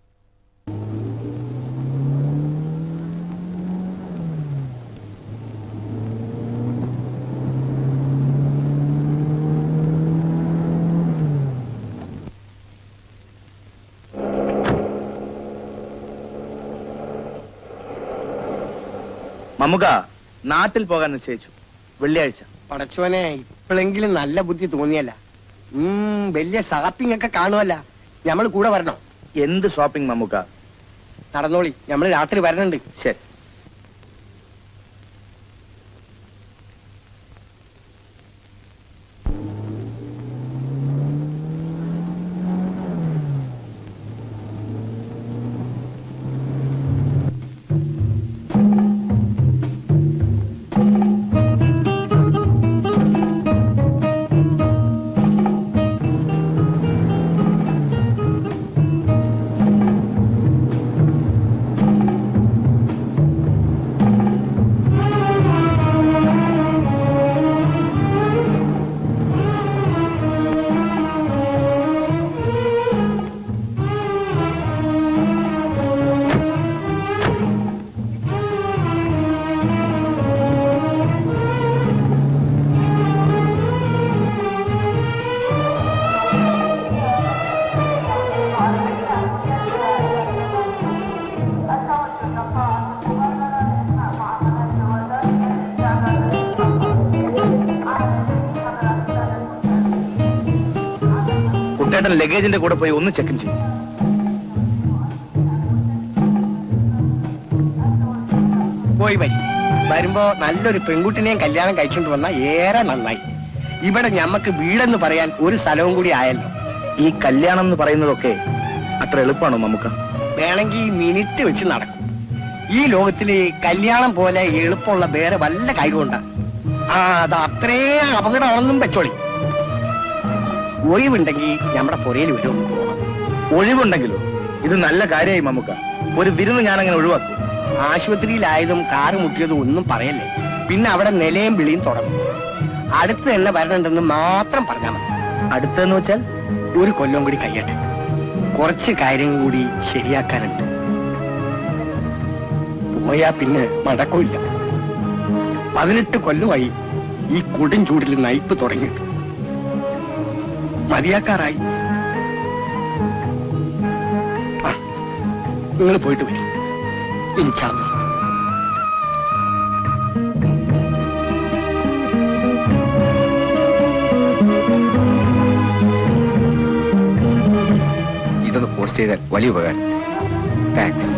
Mammukka നാട്ടിൽ പോകാൻ നിശ്ചയിച്ചു വെള്ളിയാഴ്ച പടച്ചോനെ ഇപ്പോഴെങ്കിലും നല്ല ബുദ്ധി തോന്നിയല്ല ഉം വലിയ ഷാപ്പിംഗ് ഒക്കെ കാണുമല്ല ഞമ്മള് കൂടെ വരണോ എന്ത് ഷോപ്പിംഗ് മമ്മുക്ക നടന്നോളി ഞമ്മള് രാത്രി വരണുണ്ട് ശരി കുട്ടേട്ടൻ ലഗേജിന്റെ കൂടെ പോയി ഒന്ന് ചെക്ക് ചെയ്യും പോയി വരി വരുമ്പോ നല്ലൊരു പെൺകുട്ടിനെയും കല്യാണം കഴിച്ചുകൊണ്ട് വന്ന ഏറെ നന്നായി ഇവിടെ ഞമ്മക്ക് വീടെന്ന് പറയാൻ ഒരു സ്ഥലവും കൂടി ആയല്ലോ ഈ കല്യാണം എന്ന് പറയുന്നതൊക്കെ അത്ര എളുപ്പമാണോ നമുക്ക് വേണമെങ്കിൽ മിനിറ്റ് വെച്ച് നടക്കും ഈ ലോകത്തില് കല്യാണം പോലെ എളുപ്പമുള്ള വേറെ വല്ല കാര്യമുണ്ടാ ആ അത് അത്രേ അപകടമാണെന്നും വെച്ചോളി ഒഴിവുണ്ടെങ്കിൽ നമ്മുടെ പുറയിൽ വരും ഒഴിവുണ്ടെങ്കിലോ ഇത് നല്ല കാര്യമായി മമ്മുക്ക ഒരു വിരുന്ന് ഞാൻ അങ്ങനെ ഒഴിവാക്കും ആശുപത്രിയിലായതും കാറ് മുട്ടിയതും ഒന്നും പറയല്ലേ പിന്നെ അവിടെ നിലയും വിളിയും തുടങ്ങും അടുത്ത് തന്നെ വരണുണ്ടെന്ന് മാത്രം പറഞ്ഞാൽ മതി അടുത്തെന്ന് വെച്ചാൽ ഒരു കൊല്ലം കൂടി കഴിയട്ടെ കുറച്ച് കാര്യങ്ങൾ കൂടി ശരിയാക്കാനുണ്ട് പോയാ പിന്നെ മടക്കമില്ല പതിനെട്ട് കൊല്ലമായി ഈ കൊടും ചൂടിൽ നയിപ്പ് തുടങ്ങിയിട്ട് മതിയാക്കാറായി നിങ്ങൾ പോയിട്ട് വരും ഇൻഷാല്ലാ ഇതൊന്ന് പോസ്റ്റ് ചെയ്താൽ വലിയ ഉപകാരം താങ്ക്സ്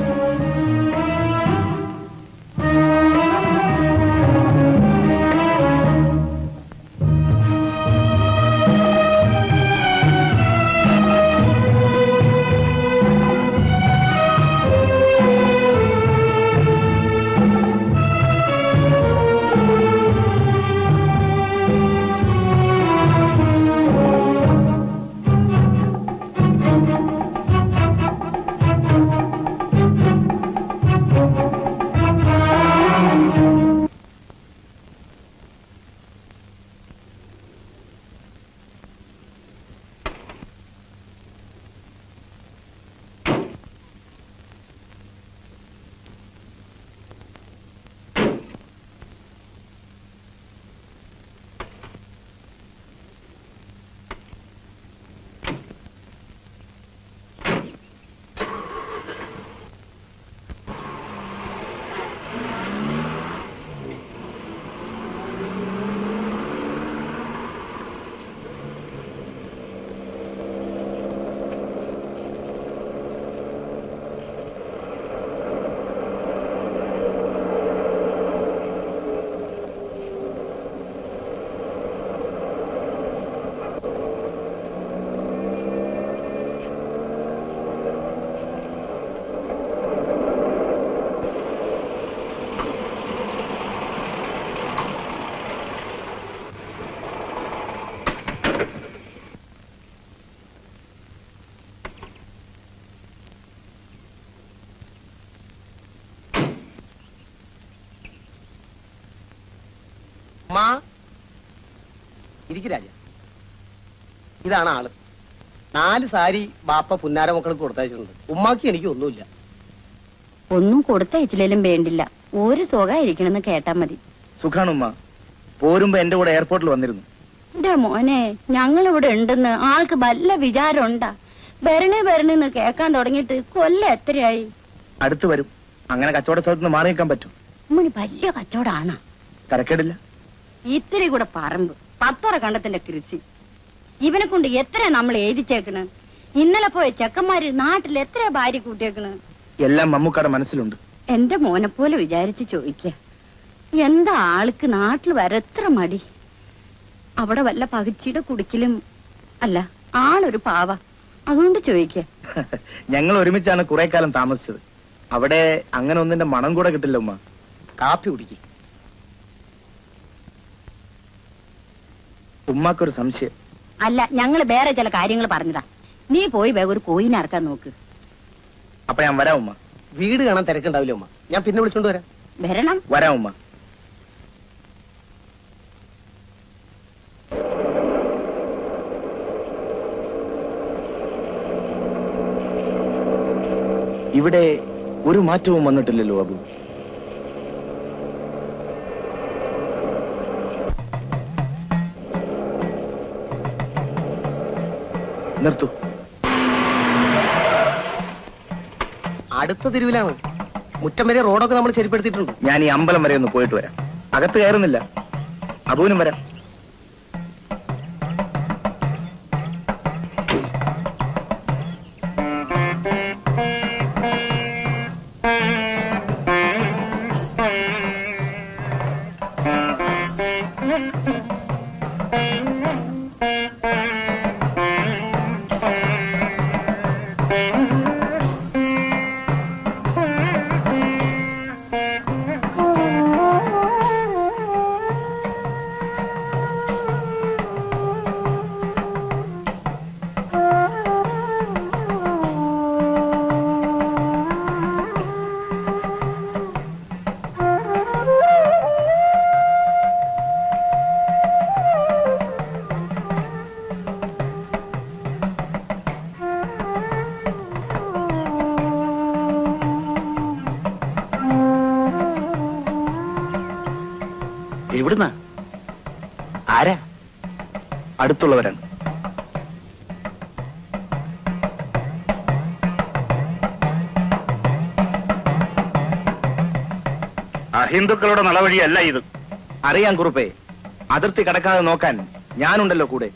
മാ ഇരിക്കു രാജ ഇതാണ് ആള് നാല് സാരി ബാപ്പ പുന്നാര മക്കൾക്ക് കൊടുത്തയച്ചിട്ടുണ്ട് ഉമ്മാക്ക് എനിക്ക് ഒന്നുമില്ല ഒന്നും കൊടുത്തയച്ചില്ലേലും വേണ്ടില്ല ഒരു സുഖമായിരിക്കണമെന്ന് കേട്ടാ മതി സുഖാണുമ്മ പോരുമ്പോ എന്റെ കൂടെ എയർപോർട്ടിൽ വന്നിരുന്നു എന്റെ മോനെ ഞങ്ങൾ ഇവിടെ ഉണ്ടെന്ന് ആൾക്ക് വല്ല വിചാരമുണ്ടാ വരണേ വരണേന്ന് കേക്കാൻ തുടങ്ങിയിട്ട് കൊല്ലം എത്രയായി അടുത്ത് വരും അങ്ങനെ കച്ചവട സ്ഥലത്ത് നിന്ന് മാറി നിൽക്കാൻ പറ്റും ഉമ്മണി വലിയ കച്ചവടാണ് തരക്കേടില്ല ഇത്തിരി കൂടെ പറമ്പ് പത്തോറ കണ്ടത്തിന്റെ കൃഷി ഇവനെ കൊണ്ട് എത്ര നമ്മൾ എഴുതിച്ചേക്കണ് ഇന്നലെ പോയ ചെക്കന്മാര് നാട്ടിൽ എത്ര ഭാര്യ കൂട്ടിയേക്കണ് എല്ലാം മമ്മൂക്കാടെ മനസ്സിലുണ്ട് എന്റെ മോനെ പോലെ വിചാരിച്ച് ചോദിക്ക എന്താ ആൾക്ക് നാട്ടിൽ വരെ എത്ര മടി അവിടെ വല്ല പകിച്ചിയുടെ കുടിക്കലും അല്ല ആളൊരു പാവ അതുകൊണ്ട് ചോദിക്ക ഞങ്ങൾ ഒരുമിച്ചാണ് കുറെ കാലം താമസിച്ചത് അവിടെ അങ്ങനെ ഒന്നിന്റെ മണം കൂടെ കിട്ടില്ല ഉമ്മ കാപ്പി കുടിക്കും ഉമ്മാക്കൊരു സംശയം അല്ല ഞങ്ങൾ വേറെ ചില കാര്യങ്ങൾ പറഞ്ഞതാ നീ പോയി വേഗം ഒരു കോയിനെ ഇറക്കാൻ നോക്ക് അപ്പൊ ഞാൻ വരാം ഉമ്മ വീട് കാണാൻ തിരക്കുണ്ടാവില്ല ഉമ്മ ഞാൻ പിന്നെ വിളിച്ചോണ്ട് വരാം വരണം വരാം ഉമ്മ ഇവിടെ ഒരു മാറ്റവും വന്നിട്ടില്ലല്ലോ അബു നിർത്തൂ അടുത്ത തെരുവിലാണ് മുറ്റം വരെ റോഡൊക്കെ നമ്മൾ ശരിപ്പെടുത്തിയിട്ടുണ്ട് ഞാൻ ഈ അമ്പലം വരെ ഒന്ന് പോയിട്ട് വരാം അകത്ത് കയറുന്നില്ല അബൂനും വരാം എവിടുന്നാ ആരാ അടുത്തുള്ളവരാണ് അഹിന്ദുക്കളുടെ നടവഴിയല്ല ഇത് അറിയാം കുറുപ്പേ അതിർത്തി കടക്കാതെ നോക്കാൻ ഞാനുണ്ടല്ലോ കൂടെ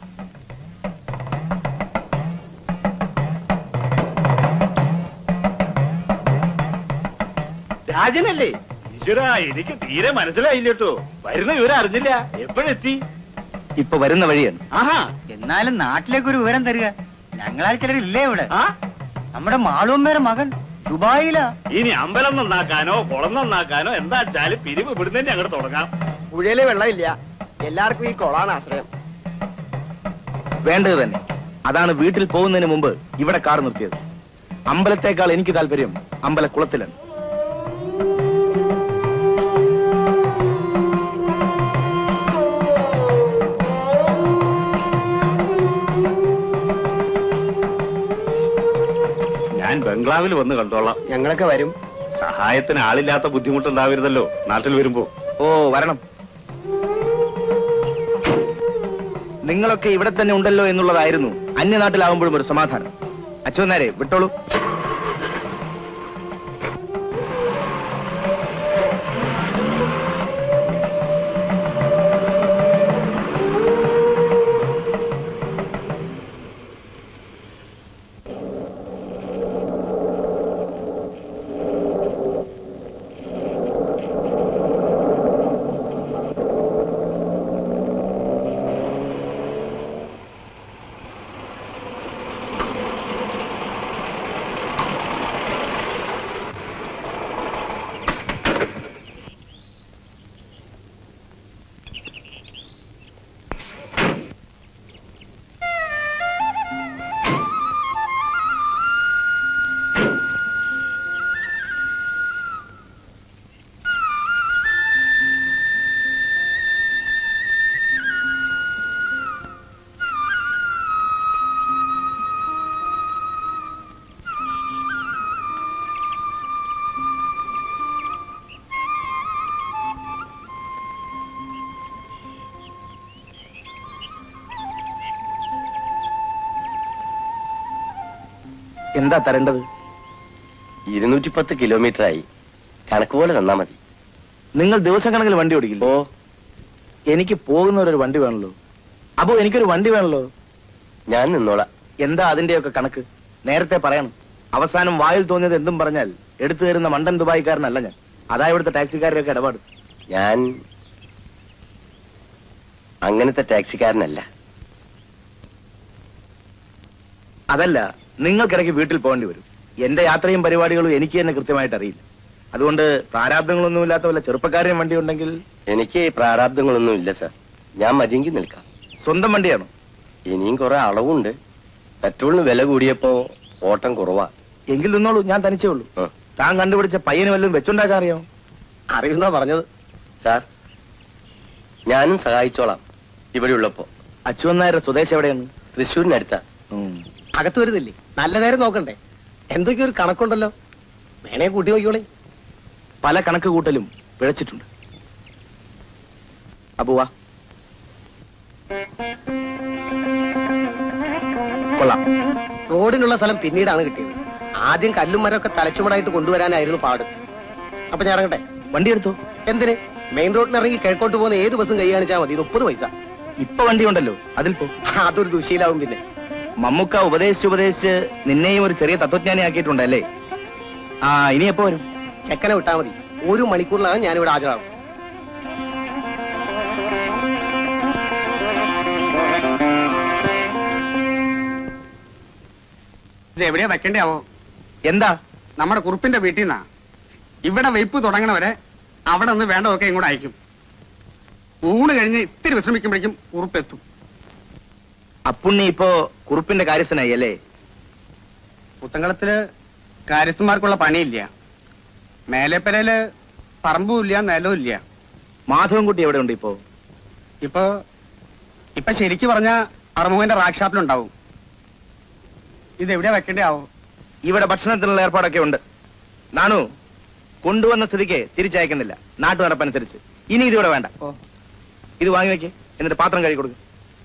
രാജനല്ലേ ഈശ്വര എനിക്ക് തീരെ മനസ്സിലായില്ല കേട്ടോ വരുന്ന വിവരം അറിഞ്ഞില്ല എപ്പോഴെത്തി ഇപ്പൊ വരുന്ന വഴിയാണ് ആഹാ എന്നാലും നാട്ടിലേക്ക് ഒരു വിവരം തരിക ഞങ്ങളാൽ ചിലരില്ലേ ഇവിടെ നമ്മുടെ മാളൂമ്മേരെ മകൻ ദുബായിലാ ഇനി അമ്പലം നന്നാക്കാനോ കുളം നന്നാക്കാനോ എന്താ വെച്ചാലും പിരിവ് ഇവിടുന്ന് അങ്ങോട്ട് തുടങ്ങാം പുഴയിലെ വെള്ളമില്ല എല്ലാവർക്കും ഈ കൊളാണ് ആശ്രയം വേണ്ടത് തന്നെ അതാണ് വീട്ടിൽ പോകുന്നതിന് മുമ്പ് ഇവിടെ കാർ നിർത്തിയത് അമ്പലത്തേക്കാൾ എനിക്ക് താല്പര്യം അമ്പലക്കുളത്തിലാണ് ഞാൻ ബംഗ്ലാവിൽ വന്ന് കണ്ടോളാം ഞങ്ങളൊക്കെ വരും സഹായത്തിന് ആളില്ലാത്ത ബുദ്ധിമുട്ടുണ്ടാവരുതല്ലോ നാട്ടിൽ വരുമ്പോ ഓ വരണം നിങ്ങളൊക്കെ ഇവിടെ തന്നെ ഉണ്ടല്ലോ എന്നുള്ളതായിരുന്നു അന്യനാട്ടിലാവുമ്പോഴും ഒരു സമാധാനം അച്ഛനാരെ വിട്ടോളൂ എന്താ തരേണ്ടത് ഇരുന്നൂറ്റി പത്ത് കിലോമീറ്റർ ആയി കണക്ക് പോലെ തന്നാ മതി നിങ്ങൾ ദിവസം കണക്കിൽ വണ്ടി ഓടിക്കില്ല ഓ എനിക്ക് പോകുന്നവരൊരു വണ്ടി വേണല്ലോ അപ്പോ എനിക്കൊരു വണ്ടി വേണല്ലോ ഞാൻ നിന്നോളാം എന്താ അതിന്റെയൊക്കെ കണക്ക് നേരത്തെ പറയണം അവസാനം വായിൽ തോന്നിയത് എന്തും പറഞ്ഞാൽ എടുത്തു തരുന്ന മണ്ടൻ ദുബായിക്കാരനല്ല ഞാൻ അതാ ഇവിടുത്തെ ടാക്സിക്കാരുടെയൊക്കെ ഇടപാട് ഞാൻ അങ്ങനത്തെ ടാക്സിക്കാരനല്ല അതല്ല നിങ്ങൾക്കിടയ്ക്ക് വീട്ടിൽ പോകേണ്ടി വരും എന്റെ യാത്രയും പരിപാടികളും എനിക്ക് തന്നെ കൃത്യമായിട്ട് അറിയില്ല അതുകൊണ്ട് പ്രാരാബ്ദങ്ങളൊന്നുമില്ലാത്ത വല്ല ചെറുപ്പക്കാരെയും വണ്ടി ഉണ്ടെങ്കിൽ എനിക്ക് പ്രാരാബ്ദങ്ങളൊന്നും ഇല്ല സാർ ഞാൻ മതിയെങ്കിൽ നിൽക്കാം സ്വന്തം വണ്ടിയാണോ ഇനിയും കുറെ അളവുണ്ട് പെട്രോളിന് വില കൂടിയപ്പോ ഓട്ടം കുറവാ എങ്കിൽ നിന്നോളൂ ഞാൻ തനിച്ചേ ഉള്ളൂ ആ. താൻ കണ്ടുപിടിച്ച പയ്യന് വല്ലതും വെച്ചുണ്ടാക്കാൻ അറിയാമോ അറിയുന്ന പറഞ്ഞത് സാർ ഞാനും സഹായിച്ചോളാം ഇവിടെ ഉള്ളപ്പോ അച്ചുവന്നായരുടെ സ്വദേശം എവിടെയാണ് തൃശ്ശൂരിനടുത്താ ഉം. അകത്ത് വരുന്നില്ലേ നല്ല നേരം നോക്കണ്ടേ എന്തൊക്കെ ഒരു കണക്കുണ്ടല്ലോ വേണേ കൂട്ടി നോക്കിയോളേ പല കണക്ക് കൂട്ടലും പിഴച്ചിട്ടുണ്ട് അപ്പൊ വാ കൊള്ളാം റോഡിനുള്ള സ്ഥലം പിന്നീടാണ് കിട്ടിയത് ആദ്യം കല്ലും മരമൊക്കെ തലച്ചുമടായിട്ട് കൊണ്ടുവരാനായിരുന്നു പാട് അപ്പൊ ഞാൻ ഇറങ്ങട്ടെ വണ്ടി എടുത്തു എന്തിന് മെയിൻ റോഡിൽ ഇറങ്ങി കിഴക്കോട്ട് പോകുന്ന ഏത് ബസ്സും കൈ കാണിച്ചാൽ മതി മുപ്പത് പൈസ ഇപ്പൊ വണ്ടി ഉണ്ടല്ലോ അതിൽ പോ അതൊരു ദുശീലാവും പിന്നെ മമ്മൂക്ക ഉപദേശിച്ച് ഉപദേശിച്ച് നിന്നെയും ഒരു ചെറിയ തത്വജ്ഞാനി ആക്കിയിട്ടുണ്ടല്ലേ ആ ഇനി എപ്പോ വരും ചെക്കനെ വിട്ടാൽ മതി ഒരു മണിക്കൂറിലാണ് ഞാനിവിടെ ഹാജരാകും ഇത് എവിടെയാ വെക്കേണ്ടയാവോ എന്താ നമ്മുടെ കുറുപ്പിന്റെ വീട്ടിൽ നിന്നാ ഇവിടെ വെയ്പ്പ് തുടങ്ങണവരെ അവിടെ നിന്ന് വേണ്ടതൊക്കെ ഇങ്ങോട്ട് അയക്കും ഊണ് കഴിഞ്ഞ് ഇത്തിരി വിശ്രമിക്കുമ്പോഴേക്കും ഉറുപ്പെത്തും അപ്പുണ്ണി ഇപ്പോ കുറുപ്പിന്റെ കാര്യസ്ഥനായി അല്ലേ പുത്തങ്കളത്തില് കാര്യസ്ഥന്മാർക്കുള്ള പണിയില്ല മേലെപ്പരയില് പറമ്പും ഇല്ല നിലവും ഇല്ല മാധവൻകുട്ടി എവിടെ ഉണ്ട് ഇപ്പോ ഇപ്പൊ ഇപ്പൊ ശരിക്ക് പറഞ്ഞ അറുമുഖന്റെ റാക്ക് ഷാപ്പിലുണ്ടാവും ഇത് എവിടെയാ വെക്കേണ്ടയാവോ ഇവിടെ ഭക്ഷണത്തിനുള്ള ഏർപ്പാടൊക്കെ ഉണ്ട് നാണു കൊണ്ടുവന്ന സ്ഥിതിക്ക് തിരിച്ചയക്കുന്നില്ല നാട്ടു നടപ്പനുസരിച്ച് ഇനി ഇതിവിടെ വേണ്ട ഓ ഇത് വാങ്ങി വെക്ക് എന്നിട്ട് പാത്രം കഴുകി കൊടുക്കും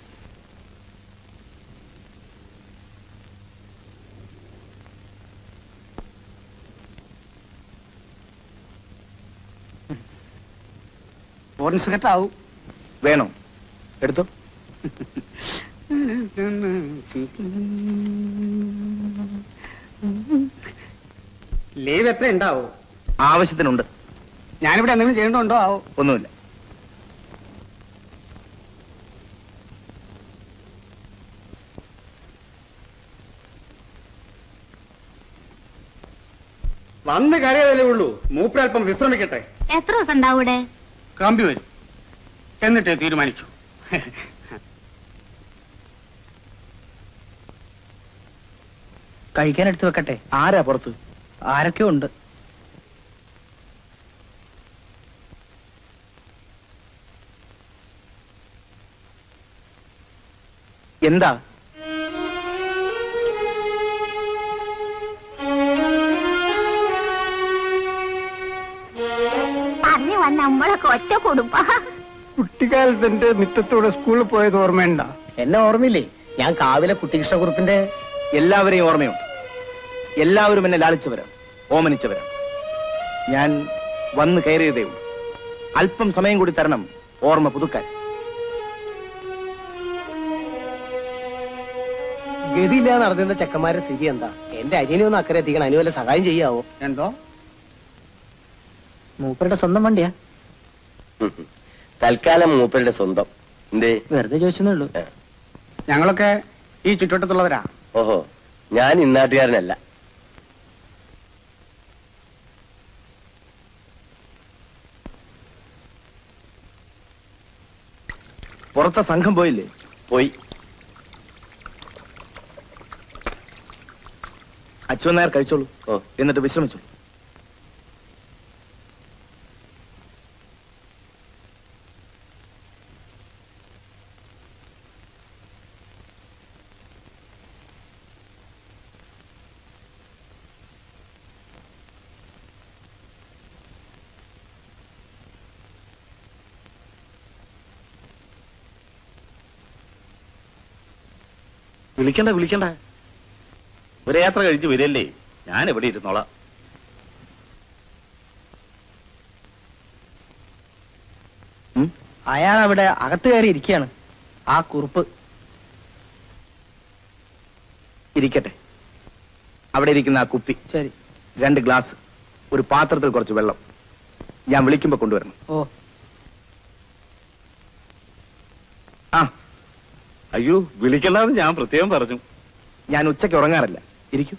ഫോറിൻ സെക്രട്ടറി ആവും വേണോ എടുത്തോ ലീവ് എത്ര ഉണ്ടാവോ ആവശ്യത്തിനുണ്ട് ഞാനിവിടെ എന്തെങ്കിലും ചെയ്യേണ്ടതുണ്ടോ ആവോ ഒന്നുമില്ല വന്ന് കരയതല്ലേ ഉള്ളൂ മൂപ്പരൽപ്പം വിശ്രമിക്കട്ടെ എത്ര ദിവസം ഉണ്ടാവും ഇവിടെ കമ്പി വരും എന്നിട്ട് തീരുമാനിച്ചു കഴിക്കാൻ എടുത്തു വെക്കട്ടെ ആരാ പുറത്ത് ആരൊക്കെ ഉണ്ട് എന്താ പറഞ്ഞു വന്ന നമ്മളൊക്കെ ഒറ്റ കുടുംബ കുട്ടിക്കാലത്ത് എന്റെ മിറ്റത്തൂടെ സ്കൂളിൽ പോയത് ഓർമ്മയുണ്ട എന്നെ ഓർമ്മയില്ലേ ഞാൻ കാവിലെ കുട്ടികൃഷ്ണകുറുപ്പിന്റെ എല്ലാവരെയും ഓർമ്മയുണ്ട് എല്ലാവരും എന്നെ ലാളിച്ചവരാണ് ഓമനിച്ചവരാണ് ഞാൻ വന്ന് കയറിയതേ ഉള്ളൂ അല്പം സമയം കൂടി തരണം ഓർമ്മ പുതുക്കാൻ ഗതിയില്ലാതെ നടന്നിരുന്ന ചെക്കന്മാരുടെ സ്ഥിതി എന്താ എന്റെ അനിയനെ ഒന്ന് അക്കരെ എത്തിക്കണം അതിന് വല്ല സഹായം ചെയ്യാവോ എന്തോ മൂപ്പരുടെ സ്വന്തം വണ്ടിയാ തൽക്കാലം മൂപ്പരുടെ സ്വന്തം എന്തേ വെറുതെ ചോദിച്ചെന്നുള്ളൂ ഞങ്ങളൊക്കെ ഈ ചുറ്റുവട്ടത്തുള്ളവരാ ഓഹോ ഞാൻ ഇന്നാട്ടുകാരനല്ല പുറത്തെ സംഘം പോയില്ലേ പോയി അച്യുവൻ നായർ കഴിച്ചോളൂ ഓ എന്നിട്ട് വിശ്രമിച്ചോളൂ വിളിക്കണ്ട വിളിക്കണ്ട ഒരു യാത്ര കഴിച്ച് വരില്ലേ ഞാൻ എവിടെ ഇരുന്നോളാം അയാൾ അവിടെ അകത്ത് കയറി ഇരിക്കുകയാണ് ആ കുറുപ്പ് ഇരിക്കട്ടെ അവിടെ ഇരിക്കുന്ന ആ കുപ്പി ശരി രണ്ട് ഗ്ലാസ് ഒരു പാത്രത്തിൽ കുറച്ച് വെള്ളം ഞാൻ വിളിക്കുമ്പോ കൊണ്ടുവരണം ഓ ആ അയ്യോ വിളിക്കണ്ടെന്ന് ഞാൻ പ്രത്യേകം പറഞ്ഞു ഞാൻ ഉച്ചയ്ക്ക് ഉറങ്ങാറില്ല ഇരിക്കൂ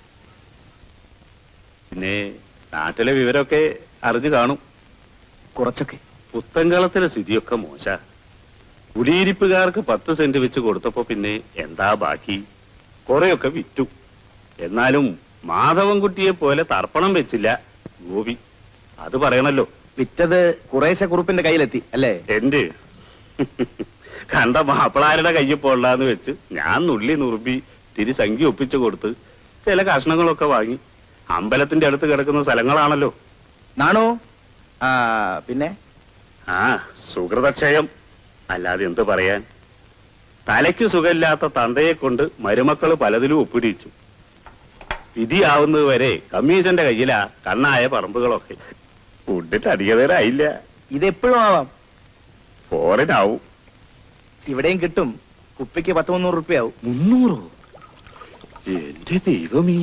പിന്നെ നാട്ടിലെ വിവരമൊക്കെ അറിഞ്ഞു കാണും കുറച്ചൊക്കെ പുത്തങ്കളത്തിലെ സ്ഥിതിയൊക്കെ മോശ കുടിയിരിപ്പുകാർക്ക് പത്ത് സെന്റ് വെച്ച് കൊടുത്തപ്പോ പിന്നെ എന്താ ബാക്കി കുറെയൊക്കെ വിറ്റു എന്നാലും മാധവൻകുട്ടിയെ പോലെ തർപ്പണം വെച്ചില്ല ഗോപി അത് പറയണല്ലോ വിറ്റത് കുറേശ്ശെ കുറുപ്പിന്റെ കയ്യിലെത്തി അല്ലേ എന്റെ കണ്ട മാപ്പിളാരുടെ കയ്യിൽ പോളാന്ന് വെച്ച് ഞാൻ നുള്ളി നുറുമ്പി തിരി സംഖ്യ ഒപ്പിച്ചു കൊടുത്ത് ചില കഷ്ണങ്ങളൊക്കെ വാങ്ങി അമ്പലത്തിന്റെ അടുത്ത് കിടക്കുന്ന സ്ഥലങ്ങളാണല്ലോ നാണോ ആ പിന്നെ ആ സുഹൃതക്ഷയം അല്ലാതെ എന്ത് പറയാൻ തലയ്ക്ക് സുഖമില്ലാത്ത തന്തയെ കൊണ്ട് മരുമക്കള് പലതിലും ഒപ്പിടിച്ചു വിധിയാവുന്നത് വരെ കമ്മീഷന്റെ കയ്യിലാ കണ്ണായ പറമ്പുകളൊക്കെ ഫുഡിന് അധിക നേരം ആയില്ല ഇതെപ്പോഴും ആവാം ഫോറിനാവും ഇവിടെയും കിട്ടും കുപ്പിക്ക് പത്ത് മുന്നൂറ് റുപ്യാവും മുന്നൂറോ എന്റെ ദൈവമേ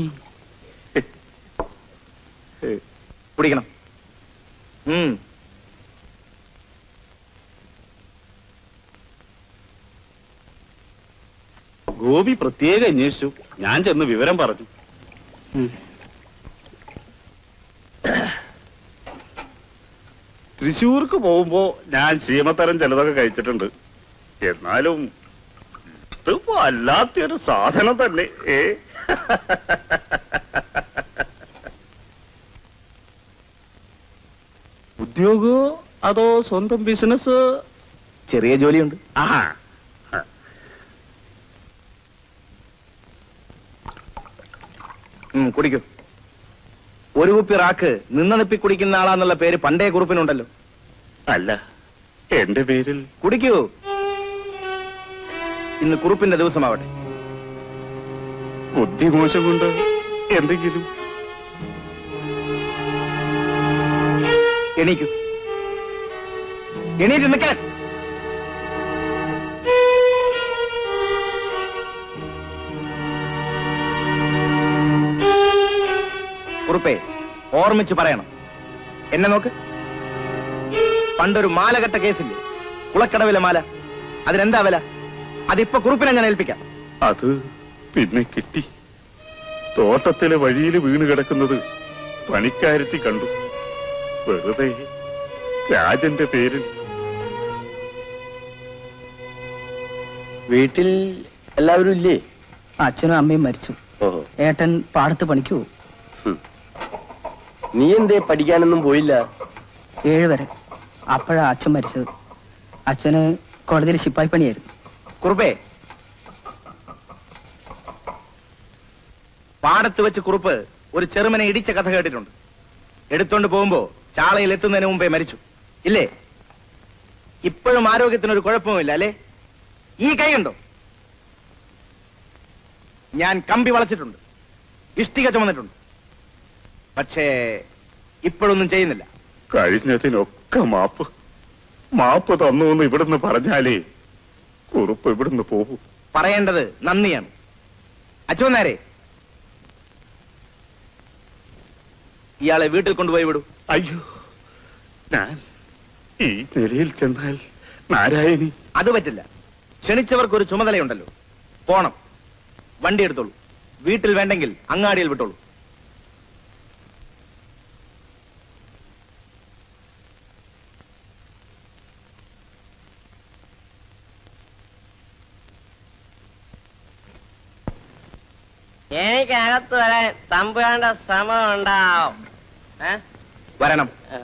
കുടിക്കണം ഉം ഗോപി പ്രത്യേകം അന്വേഷിച്ചു ഞാൻ ചെന്ന് വിവരം പറഞ്ഞു തൃശ്ശൂർക്ക് പോകുമ്പോ ഞാൻ ശീമത്തരം ചിലതൊക്കെ കഴിച്ചിട്ടുണ്ട് എന്നാലും ഇത് വല്ലാത്തൊരു സാധനം തന്നെ ഏ ഉദ്യോഗോ അതോ സ്വന്തം ബിസിനസ് ചെറിയ ജോലിയുണ്ട് ആ ഉം, കുടിക്കൂ ഒരു കുപ്പി റാക്ക് നിന്നണിപ്പി കുടിക്കുന്ന ആളാന്നുള്ള പേര് പണ്ടേ കുറുപ്പിനുണ്ടല്ലോ അല്ല എന്റെ പേരിൽ കുടിക്കൂ ഇന്ന് കുറുപ്പിന്റെ ദിവസമാവട്ടെ ബുദ്ധിമോശം കൊണ്ട് എന്തെങ്കിലും എണീക്കൂ എണീറ്റ് നിൽക്കാൻ കുറുപ്പേ ഓർമ്മിച്ച് പറയണം എന്നെ നോക്ക് പണ്ടൊരു മാല കെട്ട കേസില്ലേ കുളക്കടവിലെ മാല അതിനെന്താ വില അതിപ്പോ കുറുപ്പിനെ ഞാൻ ഏൽപ്പിക്കാം അത് പിന്നെ കിട്ടി തോട്ടത്തിലെ വഴിയിൽ വീണ് കിടക്കുന്നത് പണിക്കാരത്തി കണ്ടു വെറുതെ രാജന്റെ പേരിൽ വീട്ടിൽ എല്ലാവരും ഇല്ലേ അച്ഛനും അമ്മയും മരിച്ചു ഓഹോ ഏട്ടൻ പാടത്ത് പണിക്കൂ ഹും. നീ എന്തേ പഠിക്കാനൊന്നും പോയില്ല ഏഴ് വരെ അപ്പോഴാ അച്ഛൻ മരിച്ചത് അച്ഛന് കോടതിയിൽ ശിപ്പായി പണിയായിരുന്നു കുറുപ്പേ പാടത്ത് വെച്ച് കുറുപ്പ് ഒരു ചെറുമനെ ഇടിച്ച കഥ കേട്ടിട്ടുണ്ട് എടുത്തോണ്ട് പോകുമ്പോ ചാളയിൽ എത്തുന്നതിന് മുമ്പേ മരിച്ചു ഇല്ലേ ഇപ്പോഴും ആരോഗ്യത്തിനൊരു കുഴപ്പവുമില്ല അല്ലേ ഈ കൈയുണ്ടോ ഞാൻ കമ്പി വളച്ചിട്ടുണ്ട് ഇഷ്ടിക ചുമന്നിട്ടുണ്ട് പക്ഷേ ഇപ്പോഴൊന്നും ചെയ്യുന്നില്ല കഴിഞ്ഞതിനൊക്കെ മാപ്പ് മാപ്പ് തന്നു എന്ന് ഇവിടുന്ന് പറഞ്ഞാലേ കുറുപ്പ് ഇവിടുന്ന് പോകും പറയേണ്ടത് നന്ദിയാണ് അച്ഛനാരെ ഇയാളെ വീട്ടിൽ കൊണ്ടുപോയി വിടൂ അയ്യോ ഞാൻ ഈ നിലയിൽ ചെന്നാൽ നാരായണി അത് പറ്റില്ല ക്ഷണിച്ചവർക്ക് ഒരു ചുമതലയുണ്ടല്ലോ പോണം വണ്ടി എടുത്തോളൂ വീട്ടിൽ വേണ്ടെങ്കിൽ അങ്ങാടിയിൽ വിട്ടോളൂ എനിക്ക് അകത്ത് വരാൻ തമ്പുരാന്റെ ശ്രമം ഉണ്ടാവും ഏ? വരണം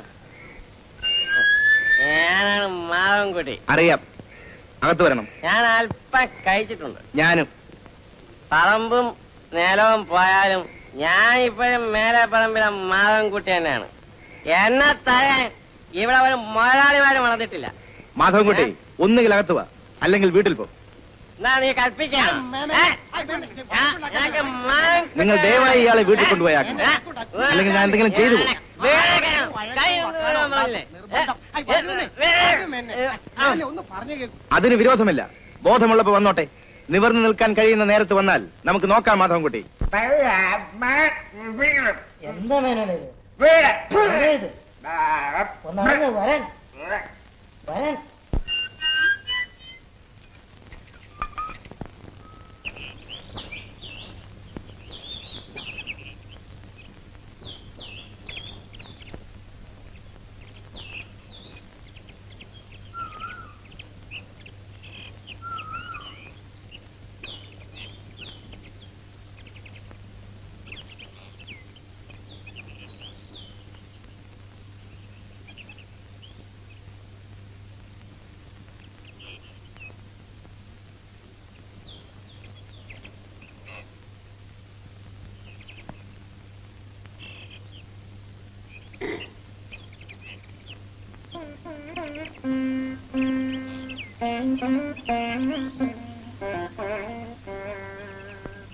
ഞാനാണ് മാധവൻകുട്ടി അറിയാം അകത്ത് വരണം ഞാൻ അല്പം കഴിച്ചിട്ടുണ്ട് ഞാനും പറമ്പും നിലവും പോയാലും ഞാൻ ഇപ്പോഴും മേലെ പറമ്പിലെ മാധവൻകുട്ടി തന്നെയാണ് എന്നെ തരാൻ ഇവിടെ ഒരു മുതലാളിമാരും വളർന്നിട്ടില്ല മാധവൻകുട്ടി ഒന്നുകിൽ അകത്ത് വാ അല്ലെങ്കിൽ വീട്ടിൽ പോ എന്നാ നീ കൽപ്പിക്കണം ഏ? ഞാൻ- നിനക്ക് മാധവൻകുട്ടി നിങ്ങൾ ദയവായി ഇയാളെ വീട്ടിൽ കൊണ്ടുപോയി ആക്കണം ഏ? അല്ലെങ്കിൽ ഞാൻ എന്തെങ്കിലും ചെയ്തു പോകും വേഗം കൈ ഒന്ന് വീണാൻ പറഞ്ഞില്ലേ? ഏ? വേഗം. അതിന് വിരോധമില്ല ബോധമുള്ളപ്പോ വന്നോട്ടെ നിവർന്നു നിൽക്കാൻ കഴിയുന്ന നേരത്ത് വന്നാൽ നമുക്ക് നോക്കാം മാധവൻകുട്ടി എന്താ മേനോനെ വരാൻ വരാൻ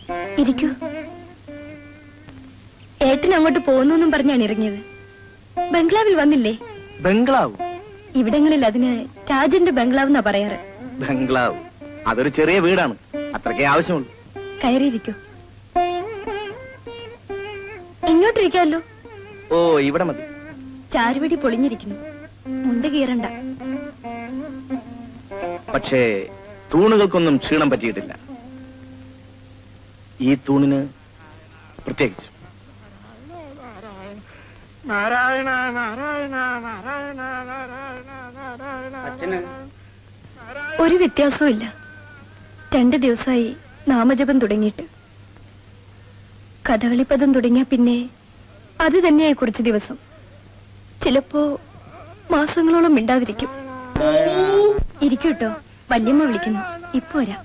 ഇരിക്കൂ ഏട്ടൻ അങ്ങോട്ട് പോകുന്നു എന്നും പറഞ്ഞാണ് ഇറങ്ങിയത് ബംഗ്ലാവിൽ വന്നില്ലേ ബംഗ്ലാവ് ഇവിടങ്ങളിൽ അതിന് രാജന്റെ ബംഗ്ലാവ് എന്നാ പറയാറ് ബംഗ്ലാവ് അതൊരു ചെറിയ വീടാണ് അത്രയ്ക്കേ ആവശ്യമുള്ളൂ കയറിയിരിക്കൂ ഇങ്ങോട്ടിരിക്കാമല്ലോ ഓ ഇവിടെ മതി ചാരുവടി പൊളിഞ്ഞിരിക്കുന്നു മുണ്ട് കീറണ്ട പക്ഷേ തൂണുകൾക്കൊന്നും ക്ഷീണം പറ്റിയിട്ടില്ല ഈ തൂണിന് പ്രത്യേകിച്ച് നാരായണ നാരായണ നാരായണ നാരായണ നാരായണ അച്ഛന് ഒരു വ്യത്യാസവും ഇല്ല രണ്ട് ദിവസമായി നാമജപം തുടങ്ങിയിട്ട് കഥകളിപ്പദം തുടങ്ങിയ പിന്നെ അത് തന്നെയായി കുറച്ച് ദിവസം ചിലപ്പോ മാസങ്ങളോളം മിണ്ടാതിരിക്കും ഇരിക്കൂട്ടോ വല്യമ്മ വിളിക്കുന്നു ഇപ്പൊ വരാം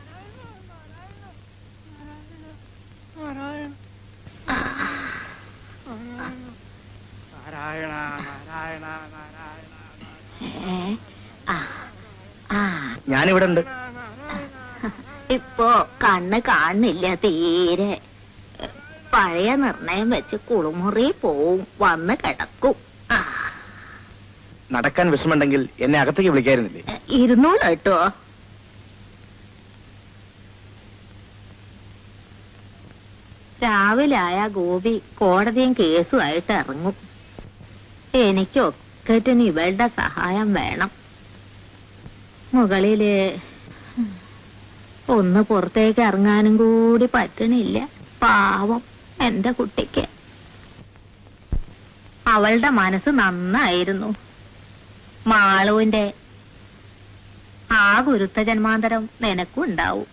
നാരായണ നാരായണ നാരായണ ഞാനിവിടെ ഉണ്ട് ഇപ്പോ കണ്ണ് കാണുന്നില്ല തീരെ പഴയ നിർണയം വെച്ച് കുളിമുറി പോവും വന്ന് കിടക്കും ആ, നടക്കാൻ വിഷമുണ്ടെങ്കിൽ എന്നെ അകത്തേക്ക് വിളിക്കായിരുന്നില്ലേ ഇരുന്നോളൂ കേട്ടോ രാവിലെ ആയ ഗോപി കോടതിയും കേസുമായിട്ട് ഇറങ്ങും എനിക്കൊക്കറ്റിന് ഇവളുടെ സഹായം വേണം മുകളില് ഒന്ന് പുറത്തേക്ക് ഇറങ്ങാനും കൂടി പറ്റണില്ല പാവം എന്റെ കുട്ടിക്ക് അവളുടെ മനസ്സ് നന്നായിരുന്നു മാളുവിന്റെ ആ ഗുരുത്ത ജന്മാന്തരം നിനക്കും ഉണ്ടാവും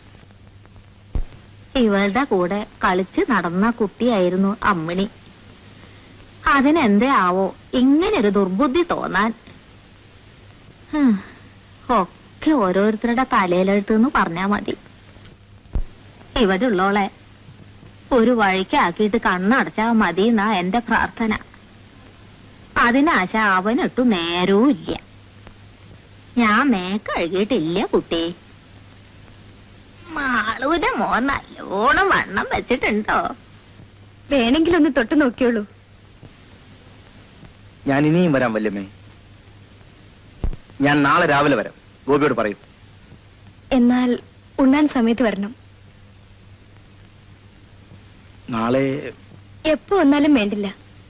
ഇവളുടെ കൂടെ കളിച്ച് നടന്ന കുട്ടിയായിരുന്നു അമ്മിണി അതിനെന്തേ ആവോ ഇങ്ങനൊരു ദുർബുദ്ധി തോന്നാൻ ഹും, ഒക്കെ ഓരോരുത്തരുടെ തലയിലെഴുത്തെന്ന് പറഞ്ഞാ മതി ഇവിടെ ഉള്ളോളെ ഒരു വഴിക്കാക്കിയിട്ട് കണ്ണടച്ചാ മതി എന്നാ എന്റെ പ്രാർത്ഥന അതിനാശ അവനിട്ടു നേരവും ഇല്ല ഞാൻ മേ കഴുകിയിട്ടില്ല കുട്ടി മാളൂന്റെ മോൻ നല്ലോണം വണ്ണം വെച്ചിട്ടുണ്ടോ വേണമെങ്കിലൊന്ന് തൊട്ടു നോക്കിയോളൂ ഞാൻ ഇനിയും വരാം വല്യമ്മേ ഞാൻ നാളെ രാവിലെ വരാം ഗോപിയോട് പറയും എന്നാൽ ഉണ്ണാൻ സമയത്ത് വരണം നാളെ എപ്പോ വന്നാലും വേണ്ടില്ല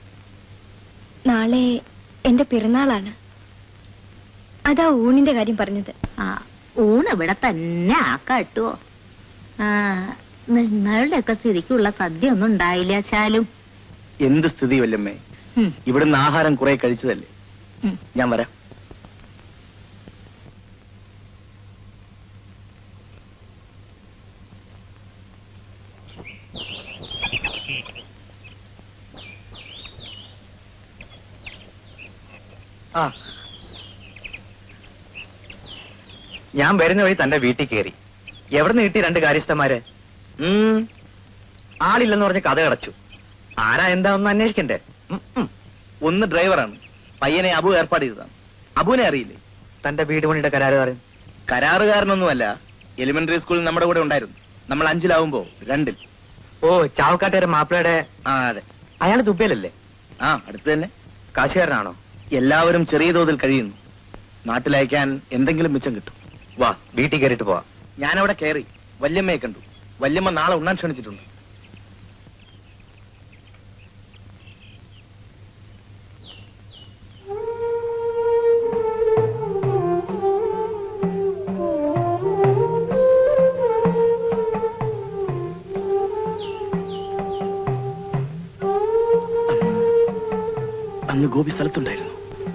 നാളെ എന്റെ പിറന്നാളാണ് അതാ ഊണിന്റെ കാര്യം പറഞ്ഞത് ആ ഊണ് ഇവിടെ തന്നെ ആക്കാട്ടുവോ ആ നിങ്ങളുടെ ഒക്കെ സ്ഥിതിക്കുള്ള സദ്യ ഒന്നും ഉണ്ടായില്ല ശാലും എന്ത് സ്ഥിതി വല്യമ്മേ ഉം. ഇവിടുന്ന് ആഹാരം കുറെ കഴിച്ചതല്ലേ ഉം. ഞാൻ വരാം ആ ഞാൻ വരുന്ന വഴി തന്റെ വീട്ടിൽ കയറി എവിടെ നിന്ന് കിട്ടി രണ്ട് കാര്യസ്ഥന്മാരെ ഉം. ആളില്ലെന്ന് പറഞ്ഞ് കഥ കടച്ചു ആരാ എന്താ ഒന്ന് അന്വേഷിക്കണ്ടേ ഉം, ഉം. ഒന്ന് ഡ്രൈവറാണ് പയ്യനെ അബു ഏർപ്പാട് ചെയ്തതാണ് അബുവിനെ അറിയില്ലേ തന്റെ വീട് പണിയുടെ കരാറുകാരൻ കരാറുകാരനൊന്നുമല്ല എലിമെന്ററി സ്കൂളിൽ നമ്മുടെ കൂടെ ഉണ്ടായിരുന്നു നമ്മൾ അഞ്ചിലാവുമ്പോ രണ്ടിൽ ഓ ചാവക്കാട്ടുകാരൻ മാപ്പിളയുടെ ആ അതെ അയാൾ ദുബൈയിലല്ലേ ആ അടുത്ത് തന്നെ കാശുകാരനാണോ എല്ലാവരും ചെറിയ തോതിൽ കഴിയുന്നു നാട്ടിലയക്കാൻ എന്തെങ്കിലും മിച്ചം കിട്ടും വാ വീട്ടിൽ കയറിയിട്ട് പോവാ ഞാനവിടെ കയറി വല്യമ്മയെ കണ്ടു വല്യമ്മ നാളെ ഉണ്ണാൻ ക്ഷണിച്ചിട്ടുണ്ട് അന്ന് ഗോപി സ്ഥലത്തുണ്ടായിരുന്നു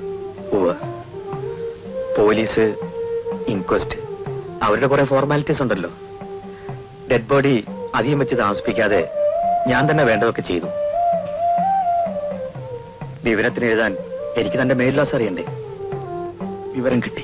പോലീസ് ഇൻക്വസ്റ്റ് അവരുടെ കുറെ ഫോർമാലിറ്റീസ് ഉണ്ടല്ലോ ഡെഡ് ബോഡി അധികം വെച്ച് താമസിപ്പിക്കാതെ ഞാൻ തന്നെ വേണ്ടതൊക്കെ ചെയ്തു വിവരത്തിന് എഴുതാൻ എനിക്ക് തന്റെ മേൽലോസ് അറിയണ്ടേ വിവരം കിട്ടി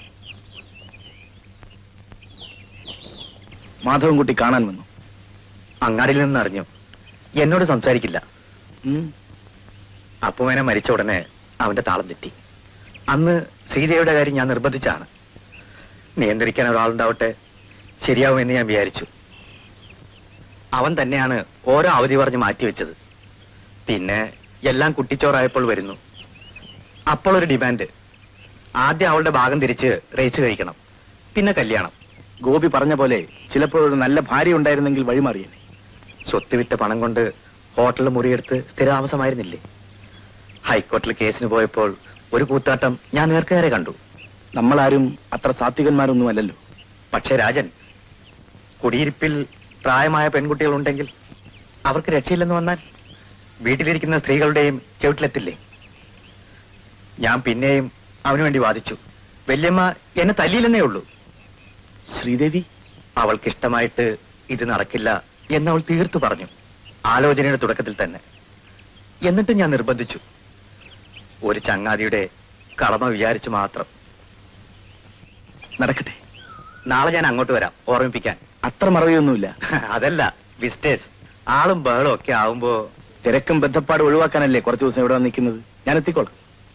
മാധവൻകുട്ടി കാണാൻ വന്നു അങ്ങാടിയിൽ നിന്ന് അറിഞ്ഞു എന്നോട് സംസാരിക്കില്ല അപ്പുമേനെ മരിച്ച ഉടനെ അവന്റെ താളം തെറ്റി അന്ന് ശ്രീദേവിയുടെ കാര്യം ഞാൻ നിർബന്ധിച്ചാണ് നിയന്ത്രിക്കാൻ ഒരാളുണ്ടാവട്ടെ ശരിയാവുമെന്ന് ഞാൻ വിചാരിച്ചു അവൻ തന്നെയാണ് ഓരോ അവധി പറഞ്ഞ് മാറ്റിവെച്ചത് പിന്നെ എല്ലാം കുട്ടിച്ചോറായപ്പോൾ വരുന്നു അപ്പോൾ ഒരു ഡിമാൻഡ് ആദ്യം അവളുടെ ഭാഗം തിരിച്ച് റേസ് കഴിക്കണം പിന്നെ കല്യാണം ഗോപി പറഞ്ഞ പോലെ ചിലപ്പോൾ ഒരു നല്ല ഭാര്യ ഉണ്ടായിരുന്നെങ്കിൽ വഴിമാറിയേനെ സ്വത്ത് വിറ്റ പണം കൊണ്ട് ഹോട്ടലിൽ മുറിയെടുത്ത് സ്ഥിരതാമസമായിരുന്നില്ലേ ഹൈക്കോടതിയിൽ കേസിന് പോയപ്പോൾ ഒരു കൂത്താട്ടം ഞാൻ നേർക്കുനേരെ കണ്ടു നമ്മളാരും അത്ര സാത്വികന്മാരൊന്നും അല്ലല്ലോ പക്ഷേ രാജൻ കുടിയിരിപ്പിൽ പ്രായമായ പെൺകുട്ടികൾ ഉണ്ടെങ്കിൽ അവർക്ക് രക്ഷയില്ലെന്ന് വന്നാൽ വീട്ടിലിരിക്കുന്ന സ്ത്രീകളുടെയും ചവിട്ടിലെത്തില്ലേ ഞാൻ പിന്നെയും അവനു വേണ്ടി വാദിച്ചു വല്യമ്മ എന്നെ തല്ലിയില്ലെന്നേ ഉള്ളൂ ശ്രീദേവി അവൾക്കിഷ്ടമായിട്ട് ഇത് നടക്കില്ല എന്നവൾ തീർത്തു പറഞ്ഞു ആലോചനയുടെ തുടക്കത്തിൽ തന്നെ എന്നിട്ട് ഞാൻ നിർബന്ധിച്ചു ഒരു ചങ്ങാതിയുടെ കടമ വിചാരിച്ചു മാത്രം നടക്കട്ടെ നാളെ ഞാൻ അങ്ങോട്ട് വരാം ഓർമ്മിപ്പിക്കാൻ അത്ര മറവിയൊന്നുമില്ല അതല്ല വിസ്റ്റേഴ്സ് ആളും ബഹളും ഒക്കെ ആവുമ്പോ തിരക്കും ബന്ധപ്പാട് ഒഴിവാക്കാനല്ലേ കുറച്ച് ദിവസം ഇവിടെ വന്ന് നിൽക്കുന്നത് ഞാൻ എത്തിക്കോളാം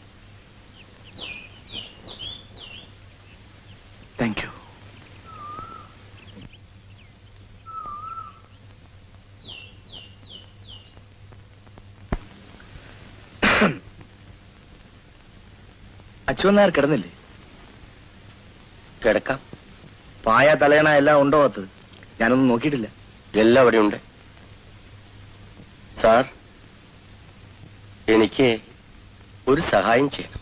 താങ്ക് യു അച്യുവൻ നായർ കിടന്നില്ലേ കിടക്കാം പായ തലയണ എല്ലാം ഉണ്ടോ അത് ഞാനൊന്നും നോക്കിയിട്ടില്ല എല്ലാം അവിടെ ഉണ്ട് സാർ എനിക്ക് ഒരു സഹായം ചെയ്യണം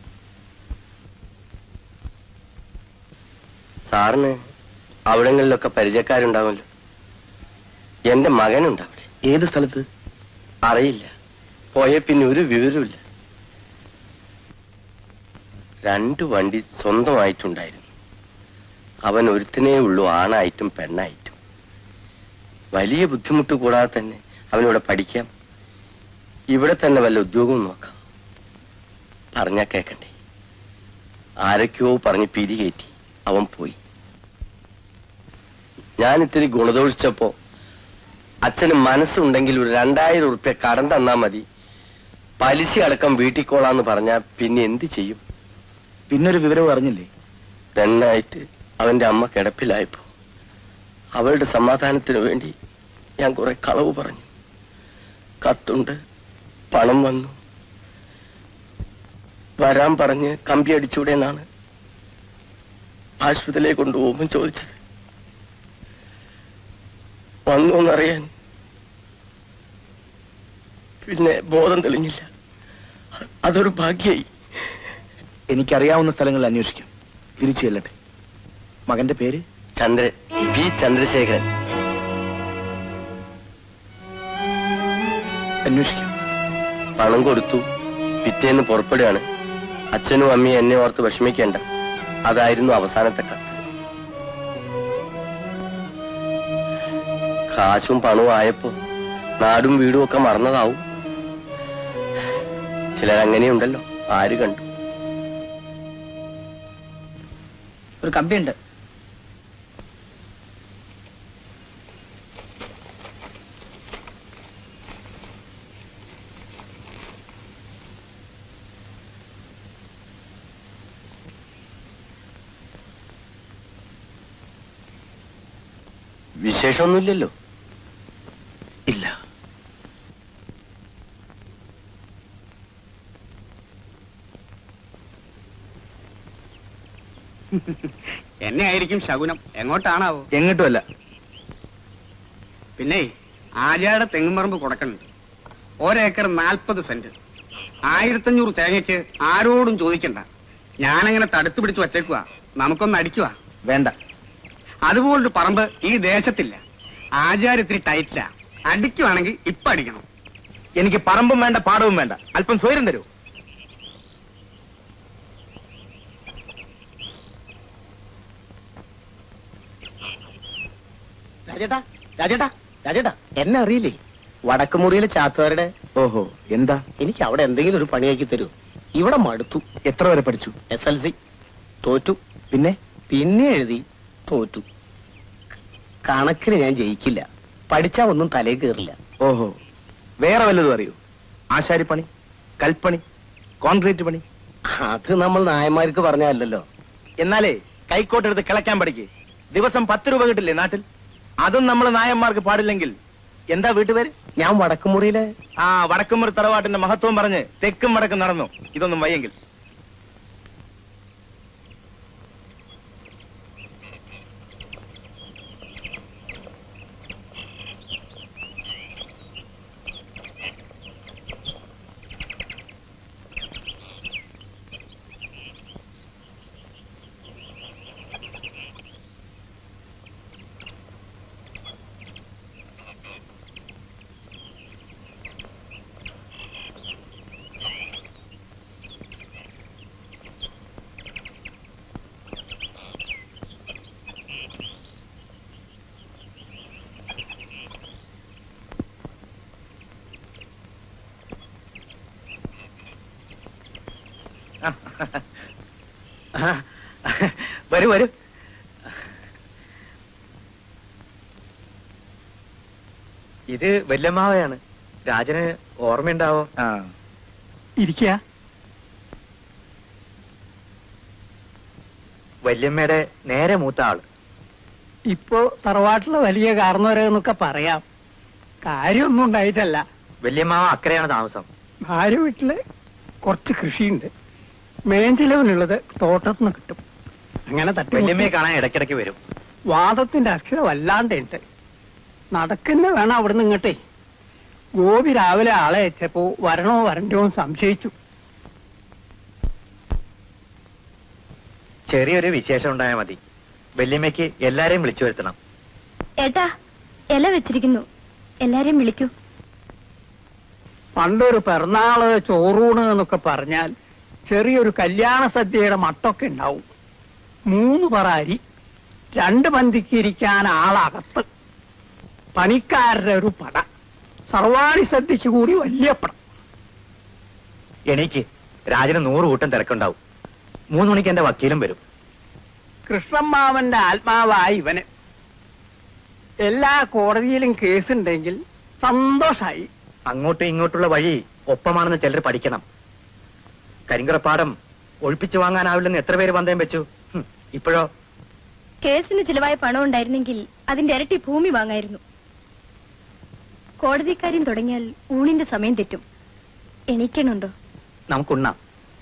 സാറിന് അവിടങ്ങളിലൊക്കെ പരിചയക്കാരുണ്ടാവുമല്ലോ എന്റെ മകനുണ്ട് അവിടെ ഏത് സ്ഥലത്ത് അറിയില്ല പോയ പിന്നെ ഒരു വിവരമില്ല രണ്ടു വണ്ടി സ്വന്തമായിട്ടുണ്ടായിരുന്നു അവൻ ഒരുത്തനേ ഉള്ളൂ ആണായിട്ടും പെണ്ണായിട്ടും വലിയ ബുദ്ധിമുട്ട് കൂടാതെ തന്നെ അവനിവിടെ പഠിക്കാം ഇവിടെ തന്നെ വല്ല ഉദ്യോഗവും നോക്കാം പറഞ്ഞാ കേക്കണ്ടേ ആരൊക്കെയോ പറഞ്ഞ് പിരികേറ്റി അവൻ പോയി ഞാൻ ഇത്തിരി ഗുണദോഷിച്ചപ്പോ അച്ഛന് മനസ്സുണ്ടെങ്കിൽ ഒരു രണ്ടായിരം ഉറുപ്യ കടം തന്നാ മതി പലിശ അടക്കം വീട്ടിക്കോളാന്ന് പറഞ്ഞാ പിന്നെ എന്ത് ചെയ്യും പിന്നൊരു വിവരവും അറിഞ്ഞില്ലേ പെണ്ണായിട്ട് അവന്റെ അമ്മ കിടപ്പിലായപ്പോ അവളുടെ സമാധാനത്തിന് വേണ്ടി ഞാൻ കുറെ കളവ് പറഞ്ഞു കത്തുണ്ട് പണം വന്നു വരാൻ പറഞ്ഞ് കമ്പി അടിച്ചൂടെ എന്നാണ് ആശുപത്രിയിലേക്ക് കൊണ്ടുപോകുമ്പോൾ ചോദിച്ചത് വന്നു എന്നറിയാൻ പിന്നെ ബോധം തെളിഞ്ഞില്ല അതൊരു ഭാഗ്യായി എനിക്കറിയാവുന്ന സ്ഥലങ്ങളിൽ അന്വേഷിക്കാം തിരിച്ചു ചെല്ലട്ടെ മകന്റെ പേര് ചന്ദ്ര പി ചന്ദ്രശേഖരൻ അന്വേഷിക്കാം പണം കൊടുത്തു പിറ്റേന്ന് പുറപ്പെടുകയാണ് അച്ഛനും അമ്മയും എന്നെ ഓർത്ത് വിഷമിക്കേണ്ട അതായിരുന്നു അവസാനത്തെ കത്ത് കാശും പണവും ആയപ്പോ നാടും വീടും ഒക്കെ മറന്നതാവും ചിലരങ്ങനെയുണ്ടല്ലോ ആര് കണ്ടു ഒരു കമ്പിയുണ്ട് വിശേഷമൊന്നുമില്ലല്ലോ ഇല്ല എന്നെ ആയിരിക്കും ശകുനം എങ്ങോട്ടാണാവോ എങ്ങോട്ടുമല്ല പിന്നെ ആര്യാടെ തെങ്ങുംപറമ്പ് കൊടുക്കണുണ്ട് ഒരേക്കർ നാൽപ്പത് സെന്റ് ആയിരത്തഞ്ഞൂറ് തേങ്ങയ്ക്ക് ആരോടും ചോദിക്കണ്ട ഞാനങ്ങനെ തടുത്തു പിടിച്ച് വച്ചേക്കുക നമുക്കൊന്ന് അടിക്കുക വേണ്ട അതുപോലൊരു പറമ്പ് ഈ ദേശത്തില്ല ആചാര്യത്തിരി ടൈറ്റില്ല അടിക്കുവാണെങ്കിൽ ഇപ്പൊ അടിക്കണം എനിക്ക് പറമ്പും വേണ്ട പാടവും വേണ്ട അല്പം സ്വൈരം തരൂ രാജേട്ടാ രാജേട്ടാ രാജേട്ടാ എന്നെ അറിയില്ലേ വടക്കുമുറിയിലെ ചാത്തുകാരുടെ ഓഹോ എന്താ എനിക്ക് അവിടെ എന്തെങ്കിലും ഒരു പണിയാക്കി തരൂ ഇവിടെ മടുത്തു എത്ര വരെ പഠിച്ചു എസ് എൽ സി തോറ്റു പിന്നെ പിന്നെ എഴുതി തോറ്റു കണക്കിന് ഞാൻ ജയിക്കില്ല പഠിച്ചാ ഒന്നും തലേ കയറില്ല ഓഹോ വേറെ വല്ലതും അറിയോ ആശാരിപ്പണി കൽപ്പണി കോൺക്രീറ്റ് പണി അത് നമ്മൾ നായന്മാർക്ക് പറഞ്ഞല്ലോ എന്നാലേ കൈക്കോട്ടെടുത്ത് കിളയ്ക്കാൻ പഠിക്കേ ദിവസം പത്ത് രൂപ കിട്ടില്ലേ നാട്ടിൽ അതും നമ്മൾ നായന്മാർക്ക് പാടില്ലെങ്കിൽ എന്താ വീട്ടുപേര് ഞാൻ വടക്കുമുറിയിലെ ആ വടക്കുമുറി തറവാട്ടിന്റെ മഹത്വം പറഞ്ഞ് തെക്കും വടക്കും നടന്നു ഇതൊന്നും വയ്യെങ്കിൽ വരൂ വരൂ ഇത് വല്യമ്മാവയാണ് രാജന് ഓർമ്മയുണ്ടാവോ ആ ഇരിക്കുക വല്യമ്മയുടെ നേരെ മൂത്ത ആള് ഇപ്പോ തറവാട്ടിലെ വലിയ കാരണവരെന്നൊക്കെ പറയാം കാര്യമൊന്നും ഉണ്ടായിട്ടല്ല വല്യമ്മാവ അക്കരെയാണ് താമസം ഭാര്യ വീട്ടില് കുറച്ച് കൃഷിയുണ്ട് മേഞ്ചിലവിനുള്ളത് തോട്ടത്തിൽ നിന്ന് കിട്ടും അങ്ങനെ തട്ടി വല്യമ്മയെ കാണാൻ ഇടയ്ക്കിടയ്ക്ക് വരും വാദത്തിന്റെ അക്ഷരം വല്ലാണ്ടുണ്ട് നടക്കുന്ന വേണം അവിടുന്ന് ഇങ്ങോട്ടേ ഗോപി രാവിലെ ആളെ അയച്ചപ്പോ വരണോ വരണ്ടോ എന്ന് സംശയിച്ചു ചെറിയൊരു വിശേഷം ഉണ്ടായാൽ മതി വല്യമ്മയ്ക്ക് എല്ലാരെയും വിളിച്ചു വരുത്തണം ഏട്ടാ ഇല വെച്ചിരിക്കുന്നു എല്ലാരെയും വിളിക്കൂ പണ്ടൊരു പിറന്നാള് ചോറൂണ് എന്നൊക്കെ പറഞ്ഞാൽ ചെറിയൊരു കല്യാണ സദ്യയുടെ മട്ടൊക്കെ ഉണ്ടാവും മൂന്ന് പറ അരി രണ്ട് പന്തിക്ക് ഇരിക്കാൻ ആളകത്ത് പണിക്കാരുടെ ഒരു പട സർവാണി സദ്യക്ക് കൂടി വലിയ പടം എനിക്ക് രാജന് നൂറ് കൂട്ടം തിരക്കുണ്ടാവും മൂന്ന് മണിക്ക് എന്റെ വക്കീലും വരും കൃഷ്ണമ്മാവന്റെ ആത്മാവായി ഇവന് എല്ലാ കോടതിയിലും കേസുണ്ടെങ്കിൽ സന്തോഷായി അങ്ങോട്ടും ഇങ്ങോട്ടുള്ള വഴി ഒപ്പമാണെന്ന് ചിലർ പഠിക്കണം കരിങ്കറപ്പാടം ഒഴിപ്പിച്ചു വാങ്ങാനാവില്ലെന്ന് എത്ര പേര് പന്തയം വെച്ചു ഹും, ഇപ്പോഴോ കേസിന് ചിലവായ പണം ഉണ്ടായിരുന്നെങ്കിൽ അതിന്റെ ഇരട്ടി ഭൂമി വാങ്ങായിരുന്നു കോടതിക്കാര്യം തുടങ്ങിയാൽ ഊണിന്റെ സമയം തെറ്റും എണീക്കണുണ്ടോ നമുക്കുണ്ണാം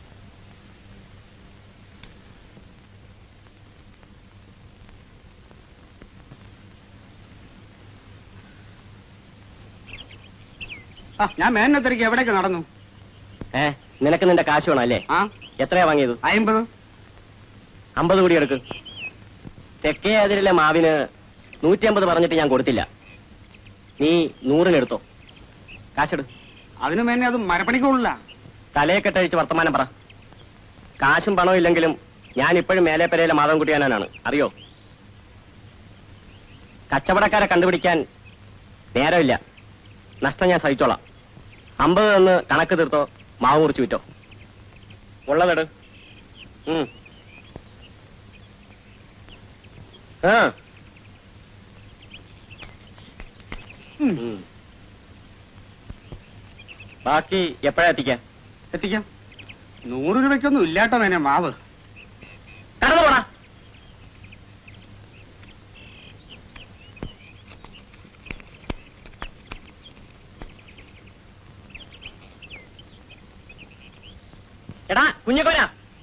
ആ ഞാൻ മേനത്തിരിക്കും എവിടേക്ക് നടന്നു ഏ നിനക്ക് നിന്റെ കാശ് വേണം അല്ലേ ആ എത്രയാ വാങ്ങിയത് അമ്പത് അമ്പത് കൂടി എടുക്ക് തെക്കേ അതിരിലെ മാവിന് നൂറ്റി അമ്പത് പറഞ്ഞിട്ട് ഞാൻ കൊടുത്തില്ല നീ നൂറിനെടുത്തോ കാശെടു അതിന് മേനെ അത് മരപ്പണിക്കുള്ള തലയെ കെട്ടഴിച്ച് വർത്തമാനം പറ കാശും പണവും ഇല്ലെങ്കിലും ഞാൻ ഇപ്പോഴും മേലേപ്പരയിലെ മാധവൻകുട്ടിയാനാണ് അറിയോ കച്ചവടക്കാരെ കണ്ടുപിടിക്കാൻ നേരമില്ല നഷ്ടം ഞാൻ സഹിച്ചോളാം അമ്പത് എന്ന് കണക്ക് തീർത്തോ മാവ് മുറിച്ച് വിറ്റോ ഉള്ളതെട് ഉം. ആ ഉം. ബാക്കി എപ്പോഴാ എത്തിക്കാൻ എത്തിക്കാം നൂറ് രൂപയ്ക്കൊന്നും ഇല്ലാട്ടോ മേനെ മാവ് കടന്നു പോടാ എടാ കുഞ്ഞിക്കോന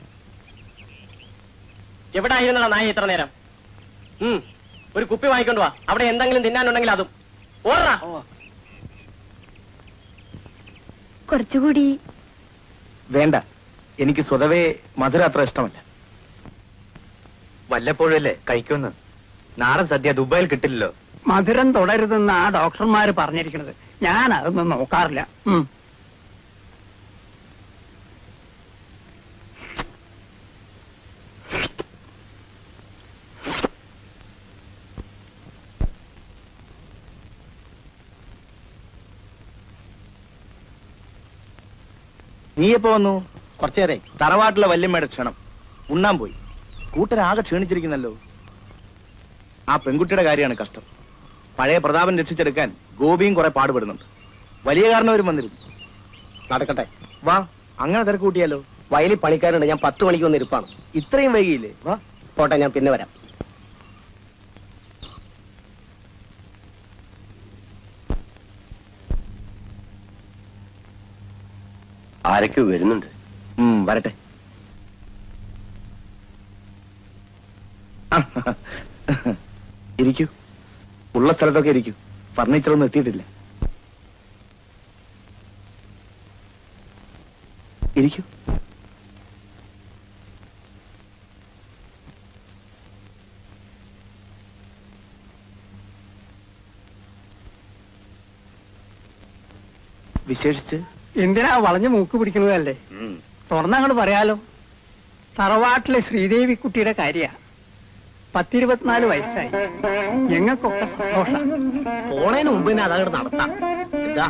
എവിടെ ആയിരുന്നടാ നായ ഇത്ര നേരം ഉം ഒരു കുപ്പി വാങ്ങിക്കൊണ്ട് വാ അവിടെ എന്തെങ്കിലും തിന്നാനുണ്ടെങ്കിൽ അതും ഓടാ കുറച്ചുകൂടി വേണ്ട എനിക്ക് സ്വതവേ മധുര അത്ര ഇഷ്ടമല്ല വല്ലപ്പോഴല്ലേ കഴിക്കുമെന്ന് നാടൻ സദ്യ ദുബായിൽ കിട്ടില്ലല്ലോ മധുരം തുടരുതെന്ന് ആ ഡോക്ടർമാര് പറഞ്ഞിരിക്കുന്നത് ഞാൻ അതൊന്നും നോക്കാറില്ല ഉം. നീ എപ്പോ വന്നു കുറച്ചേരെ തറവാട്ടിലെ വല്യമ്മയുടെ ക്ഷണം ഉണ്ണാൻ പോയി കൂട്ടരാകെ ക്ഷീണിച്ചിരിക്കുന്നല്ലോ ആ പെൺകുട്ടിയുടെ കാര്യമാണ് കഷ്ടം പഴയ പ്രതാപൻ രക്ഷിച്ചെടുക്കാൻ ഗോപിയും കുറെ പാടുപെടുന്നുണ്ട് വലിയ കാരണവരും വന്നിരുന്നു നടക്കട്ടെ വാ അങ്ങനെ തിരക്ക് കൂട്ടിയാലോ വയലിൽ പണിക്കാരുണ്ട് ഞാൻ പത്ത് മണിക്ക് വന്ന് ഇരിപ്പാണ് ഇത്രയും വൈകിയില്ലേ വാ പോട്ടെ ഞാൻ പിന്നെ വരാം ആരൊക്കെയോ വരുന്നുണ്ട് ഉം, വരട്ടെ ആ, ഇരിക്കൂ ഉള്ള സ്ഥലത്തൊക്കെ ഇരിക്കൂ ഫർണിച്ചർ ഒന്നും എത്തിയിട്ടില്ല ഇരിക്കൂ വിശേഷിച്ച് എന്തിനാ വളഞ്ഞു മൂക്ക് പിടിക്കുന്നതല്ലേ തുറന്നങ്ങോട്ട് പറയാലോ തറവാട്ടിലെ ശ്രീദേവി കുട്ടിയുടെ കാര്യ പത്തിരുപത്തിനാല് വയസ്സായി ഞങ്ങൾക്കൊക്കെ സന്തോഷം പോണേന് മുമ്പ് തന്നെ അതങ്ങോട്ട് നടത്താം എന്താ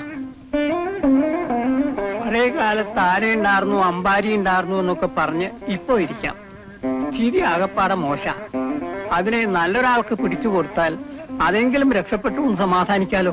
പഴയ കാലത്ത് ആന ഉണ്ടായിരുന്നു അമ്പാരി ഉണ്ടായിരുന്നു എന്നൊക്കെ പറഞ്ഞ് ഇപ്പൊ ഇരിക്കാം സ്ഥിതി ആകപ്പാടെ മോശ അതിനെ നല്ലൊരാൾക്ക് പിടിച്ചു കൊടുത്താൽ അതെങ്കിലും രക്ഷപ്പെട്ടു എന്ന് സമാധാനിക്കാലോ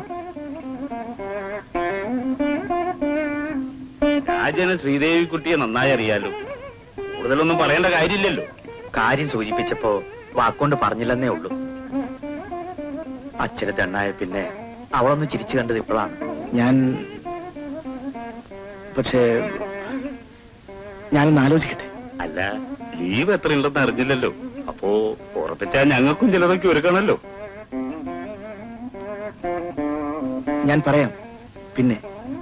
രാജന് ശ്രീദേവി കുട്ടിയെ നന്നായി അറിയാലോ കൂടുതലൊന്നും പറയേണ്ട കാര്യമില്ലല്ലോ കാര്യം സൂചിപ്പിച്ചപ്പോ വാക്കുകൊണ്ട് പറഞ്ഞില്ലെന്നേ ഉള്ളൂ അച്ഛന് തെണ്ണായ പിന്നെ അവളൊന്ന് ചിരിച്ചു കണ്ടത് ഇപ്പോഴാണ് ഞാൻ പക്ഷേ ഞാനൊന്ന് ആലോചിക്കട്ടെ അല്ല ലീവ് എത്ര ഉണ്ടെന്ന് അറിഞ്ഞില്ലല്ലോ അപ്പോ ഉറപ്പിച്ചാ ഞങ്ങൾക്കും ചിലതൊക്കെ ഒരുക്കണല്ലോ ഞാൻ പറയാം പിന്നെ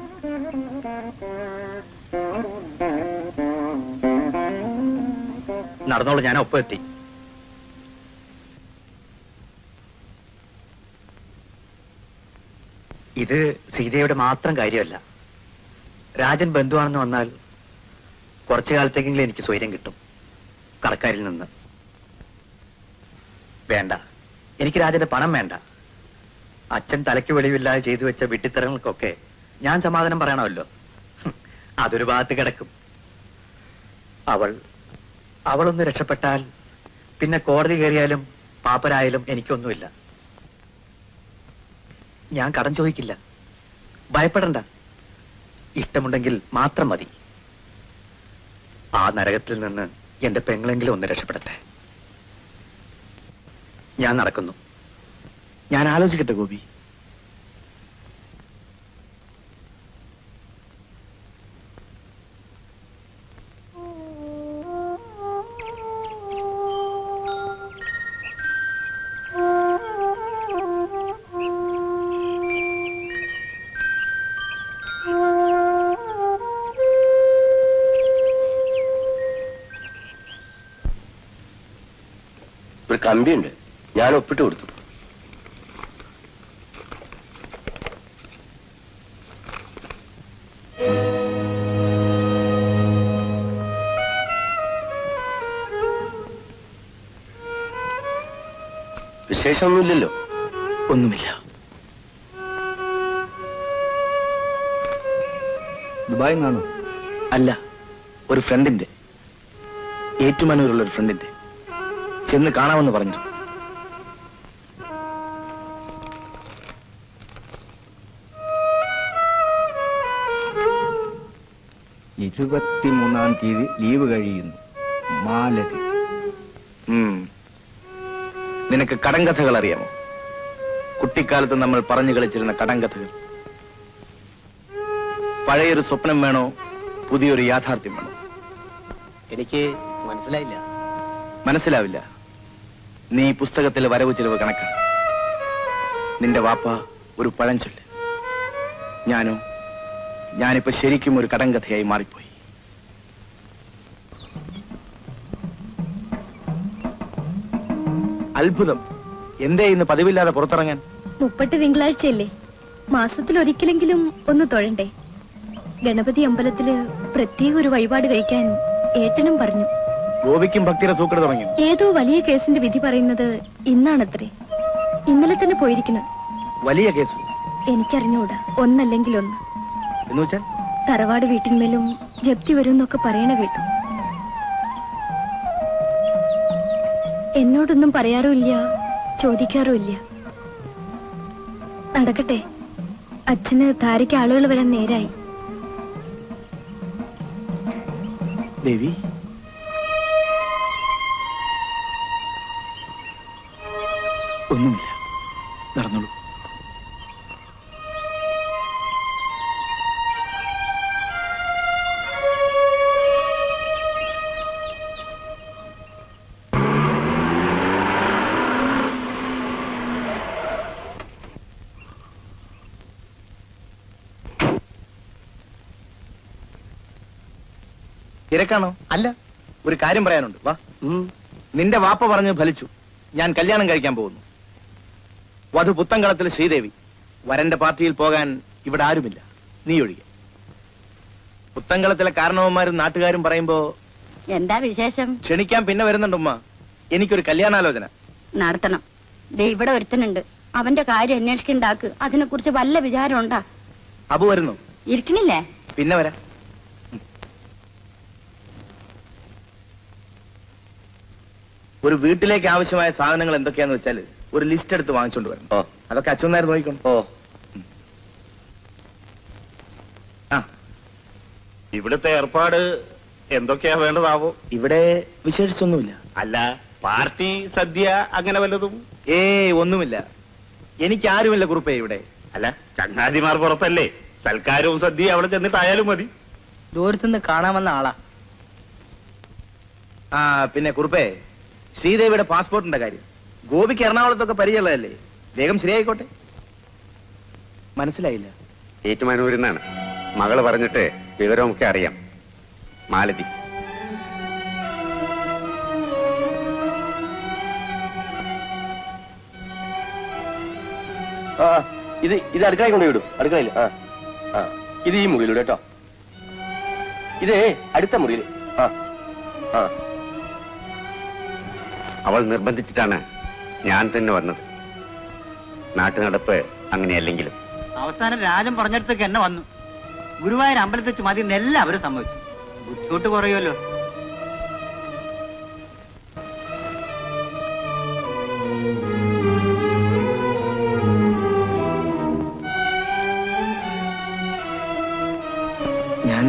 നടന്നോളൂ ഞാൻ ഒപ്പം എത്തി ഇത് സീതയുടെ മാത്രം കാര്യമല്ല രാജൻ ബന്ധുവാണെന്ന് വന്നാൽ കുറച്ചു കാലത്തേക്കെങ്കിലും എനിക്ക് സ്വൈര്യം കിട്ടും കടക്കാരിൽ നിന്ന് വേണ്ട എനിക്ക് രാജന്റെ പണം വേണ്ട അച്ഛൻ തലയ്ക്ക് വെളിവില്ലാതെ ചെയ്തു വെച്ച വിട്ടിത്തരങ്ങൾക്കൊക്കെ ഞാൻ സമാധാനം പറയണമല്ലോ ഹും, അതൊരു ഭാഗത്ത് കിടക്കും അവൾ അവളൊന്ന് രക്ഷപ്പെട്ടാൽ പിന്നെ കോടതി കയറിയാലും പാപ്പരായാലും എനിക്കൊന്നുമില്ല ഞാൻ കടം ചോദിക്കില്ല ഭയപ്പെടണ്ട ഇഷ്ടമുണ്ടെങ്കിൽ മാത്രം മതി ആ നരകത്തിൽ നിന്ന് എന്റെ പെങ്ങളെങ്കിലും ഒന്ന് രക്ഷപ്പെടട്ടെ ഞാൻ നടക്കുന്നു ഞാൻ ആലോചിക്കട്ടെ ഗോപി ഒരു കമ്പിയുണ്ട് ഞാൻ ഒപ്പിട്ട് കൊടുത്തു വിശേഷമൊന്നുമില്ലല്ലോ ഒന്നുമില്ല ദുബായിൽ നിന്നാണോ അല്ല ഒരു ഫ്രണ്ടിന്റെ ഏറ്റുമാനൂരുള്ള ഒരു ഫ്രണ്ടിന്റെ ചെന്ന് കാണാമെന്ന് പറഞ്ഞു ഇരുപത്തിമൂന്നാം തീയതി ലീവ് കഴിയുന്നു മാലതി ഉം. നിനക്ക് കടങ്കഥകൾ അറിയാമോ കുട്ടിക്കാലത്ത് നമ്മൾ പറഞ്ഞു കളിച്ചിരുന്ന കടങ്കഥകൾ പഴയൊരു സ്വപ്നം വേണോ പുതിയൊരു യാഥാർത്ഥ്യം വേണോ എനിക്ക് മനസ്സിലായില്ല മനസ്സിലാവില്ല നീ പുസ്തകത്തിലെ വരവ് ചിലവ് കണക്കാണ് നിന്റെ വാപ്പ ഒരു പഴഞ്ചൊല്ല് ഞാനോ ഞാനിപ്പോ ശരിക്കും ഒരു കടങ്കഥയായി മാറിപ്പോയി അത്ഭുതം എന്തേ ഇന്ന് പതിവില്ലാതെ പുറത്തിറങ്ങാൻ മുപ്പട്ട് തിങ്കളാഴ്ചയല്ലേ മാസത്തിൽ ഒരിക്കലെങ്കിലും ഒന്ന് തൊഴണ്ടേ ഗണപതി അമ്പലത്തില് പ്രത്യേക ഒരു വഴിപാട് കഴിക്കാൻ ഏട്ടനും പറഞ്ഞു ഗോപിക്കും ഭക്തിയുടെ സൂക്കട് തുടങ്ങി ഏതോ വലിയ കേസിന്റെ വിധി പറയുന്നത് ഇന്നാണത്രേ ഇന്നലെ തന്നെ പോയിരിക്കണം വലിയ കേസ് എനിക്കറിഞ്ഞൂടാ ഒന്നല്ലെങ്കിൽ ഒന്ന് എന്ന് വെച്ചാൽ തറവാട് വീട്ടിന്മേലും ജപ്തി വരും എന്നൊക്കെ പറയണ കേട്ടു എന്നോടൊന്നും പറയാറുമില്ല ചോദിക്കാറുമില്ല നടക്കട്ടെ അച്ഛന് ധാരയ്ക്ക് ആളുകൾ വരാൻ നേരായി ദേവി ഒന്നുമില്ല നടന്നോളൂ തിരക്കാണോ അല്ല ഒരു കാര്യം പറയാനുണ്ട് വാ നിന്റെ വാപ്പ പറഞ്ഞ് ഫലിച്ചു ഞാൻ കല്യാണം കഴിക്കാൻ പോകുന്നു വധു പുത്തങ്കളത്തിൽ ശ്രീദേവി വരന്റെ പാർട്ടിയിൽ പോകാൻ ഇവിടെ ആരുമില്ല നീ ഒഴികെ പുത്തങ്കളത്തിലെ കാരണവന്മാരും നാട്ടുകാരും പറയുമ്പോ എന്താ വിശേഷം ക്ഷണിക്കാൻ പിന്നെ വരുന്നുണ്ടുമ്മ എനിക്കൊരു കല്യാണാലോചന നടത്തണം ദേ ഇവിടെ ഒരുത്തനുണ്ട് അവന്റെ കാര്യം അന്വേഷിക്കണ്ടാക്ക് അതിനെ കുറിച്ച് വല്ല വിചാരം ഉണ്ടാ അബു വരുന്നു ഇരിക്കണില്ലേ പിന്നെ വരാം ഒരു വീട്ടിലേക്ക് ആവശ്യമായ സാധനങ്ങൾ എന്തൊക്കെയാന്ന് വെച്ചാൽ ഒരു ലിസ്റ്റ് എടുത്ത് വാങ്ങിച്ചോണ്ട് വരണം അതൊക്കെ അച്ഛൻ നേരം നോക്കിക്കോണം ഓ ഇവിടുത്തെ ഏർപ്പാട് എന്തൊക്കെയാ വേണ്ടതാവോ ഇവിടെ വിശേഷിച്ചൊന്നുമില്ല അല്ല പാർട്ടി സദ്യ അങ്ങനെ വല്ലതും ഏ ഒന്നുമില്ല എനിക്ക് ആരുമില്ല കുറുപ്പേ ഇവിടെ അല്ല ചങ്ങാതിമാർ പുറത്തല്ലേ സൽക്കാരവും സദ്യ അവിടെ ചെന്നിട്ടായാലും മതി ദൂരത്തുനിന്ന് കാണാമെന്ന ആളാ ആ പിന്നെ കുറുപ്പേ ശ്രീദേവിയുടെ പാസ്പോർട്ടിന്റെ കാര്യം ഗോപിക്ക് എറണാകുളത്തൊക്കെ പരിചയമുള്ളതല്ലേ വേഗം ശരിയായിക്കോട്ടെ മനസ്സിലായില്ല ഏറ്റുമാനൂരിൽ നിന്നാണ് മകള് പറഞ്ഞിട്ട് വിവരമൊക്കെ അറിയാം മാലതി ആ ഇത് ഇത് അടുക്കളയിൽ കൊണ്ട് വിടും അടുക്കളയിൽ ആ ആ ഇത് ഈ മുറിയിലൂടെ കേട്ടോ ഇത് അടുത്ത മുറിയിൽ ആ ആ അവൾ നിർബന്ധിച്ചിട്ടാണ് ഞാൻ തന്നെ വന്നത് നാട്ടുനടപ്പ് അങ്ങനെയല്ലെങ്കിലും അവസാനം രാജൻ പറഞ്ഞിടത്തേക്ക് എന്നെ വന്നു ഗുരുവായൂർ അമ്പലത്തിൽ വെച്ച് മതി എന്ന് എല്ലാവരും സമ്മതിച്ചു ബുദ്ധിമുട്ട് കുറയുമല്ലോ ഞാൻ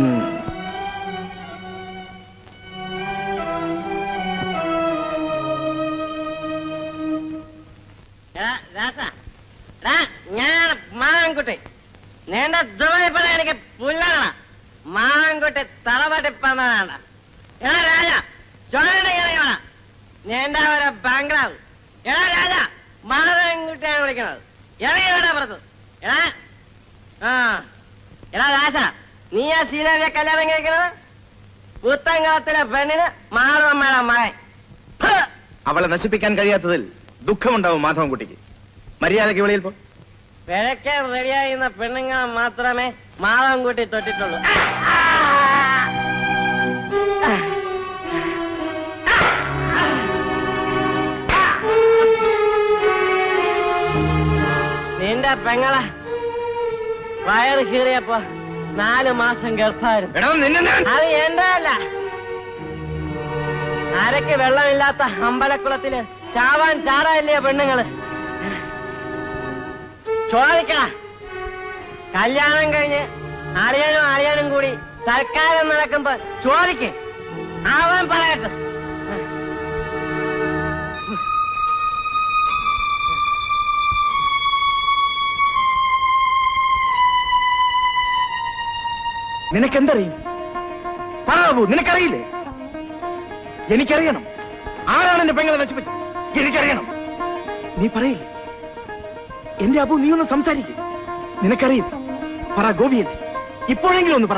ഞാൻ മാങ്കുട്ടി നിന്റെ ദുബൈപ്പണ എനിക്ക് പുല്ലാണ് മാങ്കുട്ടി തറപട്ടിപ്പന്നാണ് എടാ രാജ ചോരണിക്കണ നിന്റെ ഒരു ബംഗ്ലാവ് എടാ രാജ മാതൻകുട്ടിയാണ് വിളിക്കണത് ഇറങ്ങി വേണ്ട പുറത്ത് എടാ ആ എടാ രാജ നീ ആ ശ്രീദേവിയെ കല്യാണം കഴിക്കണത് പുത്തങ്കാലത്തിലെ പെണ്ണിന് മാധവമ്മയുടെ മകൻ അവളെ നശിപ്പിക്കാൻ കഴിയാത്തതിൽ ദുഃഖമുണ്ടാവും മാധവൻകുട്ടിക്ക് മര്യാദയ്ക്ക് വെളിയിൽ പോ പിഴയ്ക്കാൻ റെഡിയായിരുന്ന പെണ്ണുങ്ങളെ മാത്രമേ മാളം കൂട്ടി തൊട്ടിട്ടുള്ളൂ നിന്റെ പെങ്ങളെ വയറ് കീറിയപ്പോ നാല് മാസം ഗർഭായിരുന്നു അത് എന്റെ അല്ല അരക്ക് വെള്ളമില്ലാത്ത അമ്പലക്കുളത്തില് ചാവാൻ ചാറായില്ലേ പെണ്ണുങ്ങള് ചോദിക്ക കല്യാണം കഴിഞ്ഞ് അളിയനും അളിയനും കൂടി സർക്കാരം നടക്കുമ്പോ ചോദിക്ക് അവൻ പറയട്ടെ നിനക്കെന്തറിയും പറയൂ നിനക്കറിയില്ലേ എനിക്കറിയണം ആരാണ് എന്റെ പെങ്ങളെ നശിപ്പിച്ചത് എനിക്കറിയണം നീ പറയില്ലേ എന്റെ അബു നീ ഒന്ന് സംസാരിക്കും നിനക്കറിയില്ല പറ ഗോപിയല്ലേ ഇപ്പോഴെങ്കിലും ഒന്ന് പറ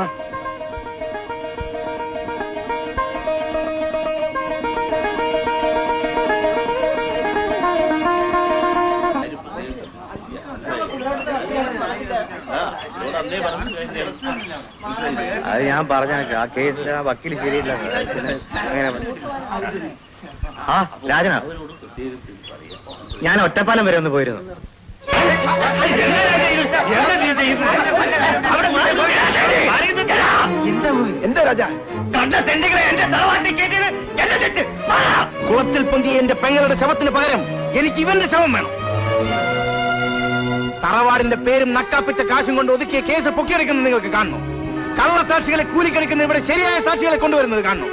അത് ഞാൻ പറഞ്ഞ ആ കേസിൽ ആ വക്കീൽ ശരിയില്ല പിന്നെ അങ്ങനെ ആ രാജനാ ഞാൻ ഒറ്റപ്പാലം വരെ ഒന്ന് പോയിരുന്നു എന്താ രാജ കണ്ട തെണ്ടികളെ എന്റെ തറവാട്ടി കയറ്റിയത് എന്റെ തെറ്റ് കുളത്തിൽ പൊന്തിയ എന്റെ പെങ്ങളുടെ ശവത്തിന് പകരം എനിക്ക് ഇവന്റെ ശവം വേണം തറവാടിന്റെ പേരും നക്കാപ്പിച്ച കാശും കൊണ്ട് ഒതുക്കിയ കേസ് പൊക്കിയെടുക്കുന്നത് നിങ്ങൾക്ക് കാണുന്നു കള്ള സാക്ഷികളെ കൂലിക്കെടുക്കുന്ന ഇവിടെ ശരിയായ സാക്ഷികളെ കൊണ്ടുവരുന്നത് കാണുന്നു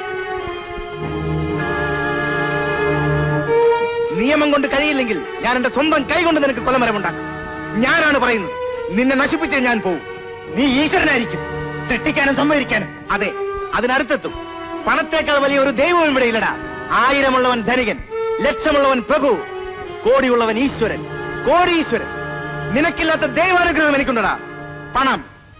നിയമം കൊണ്ട് കഴിയില്ലെങ്കിൽ ഞാൻ എന്റെ സ്വന്തം കൈ കൊണ്ട് നിനക്ക് കൊലമരമുണ്ടാക്കും ഞാനാണ് പറയുന്നത് നിന്നെ നശിപ്പിച്ചേ ഞാൻ പോവും നീ ഈശ്വരനായിരിക്കും സൃഷ്ടിക്കാനും സംവദിക്കാനും അതെ അതിനടുത്തെത്തും പണത്തേക്കാൾ വലിയ ഒരു ദൈവം ഇവിടെ ഇല്ലടാ ആയിരമുള്ളവൻ ധനികൻ ലക്ഷമുള്ളവൻ പ്രഭു കോടിയുള്ളവൻ ഈശ്വരൻ കോടീശ്വരൻ നിനക്കില്ലാത്ത ദൈവാനുഗ്രഹം എനിക്കുണ്ടടാ പണം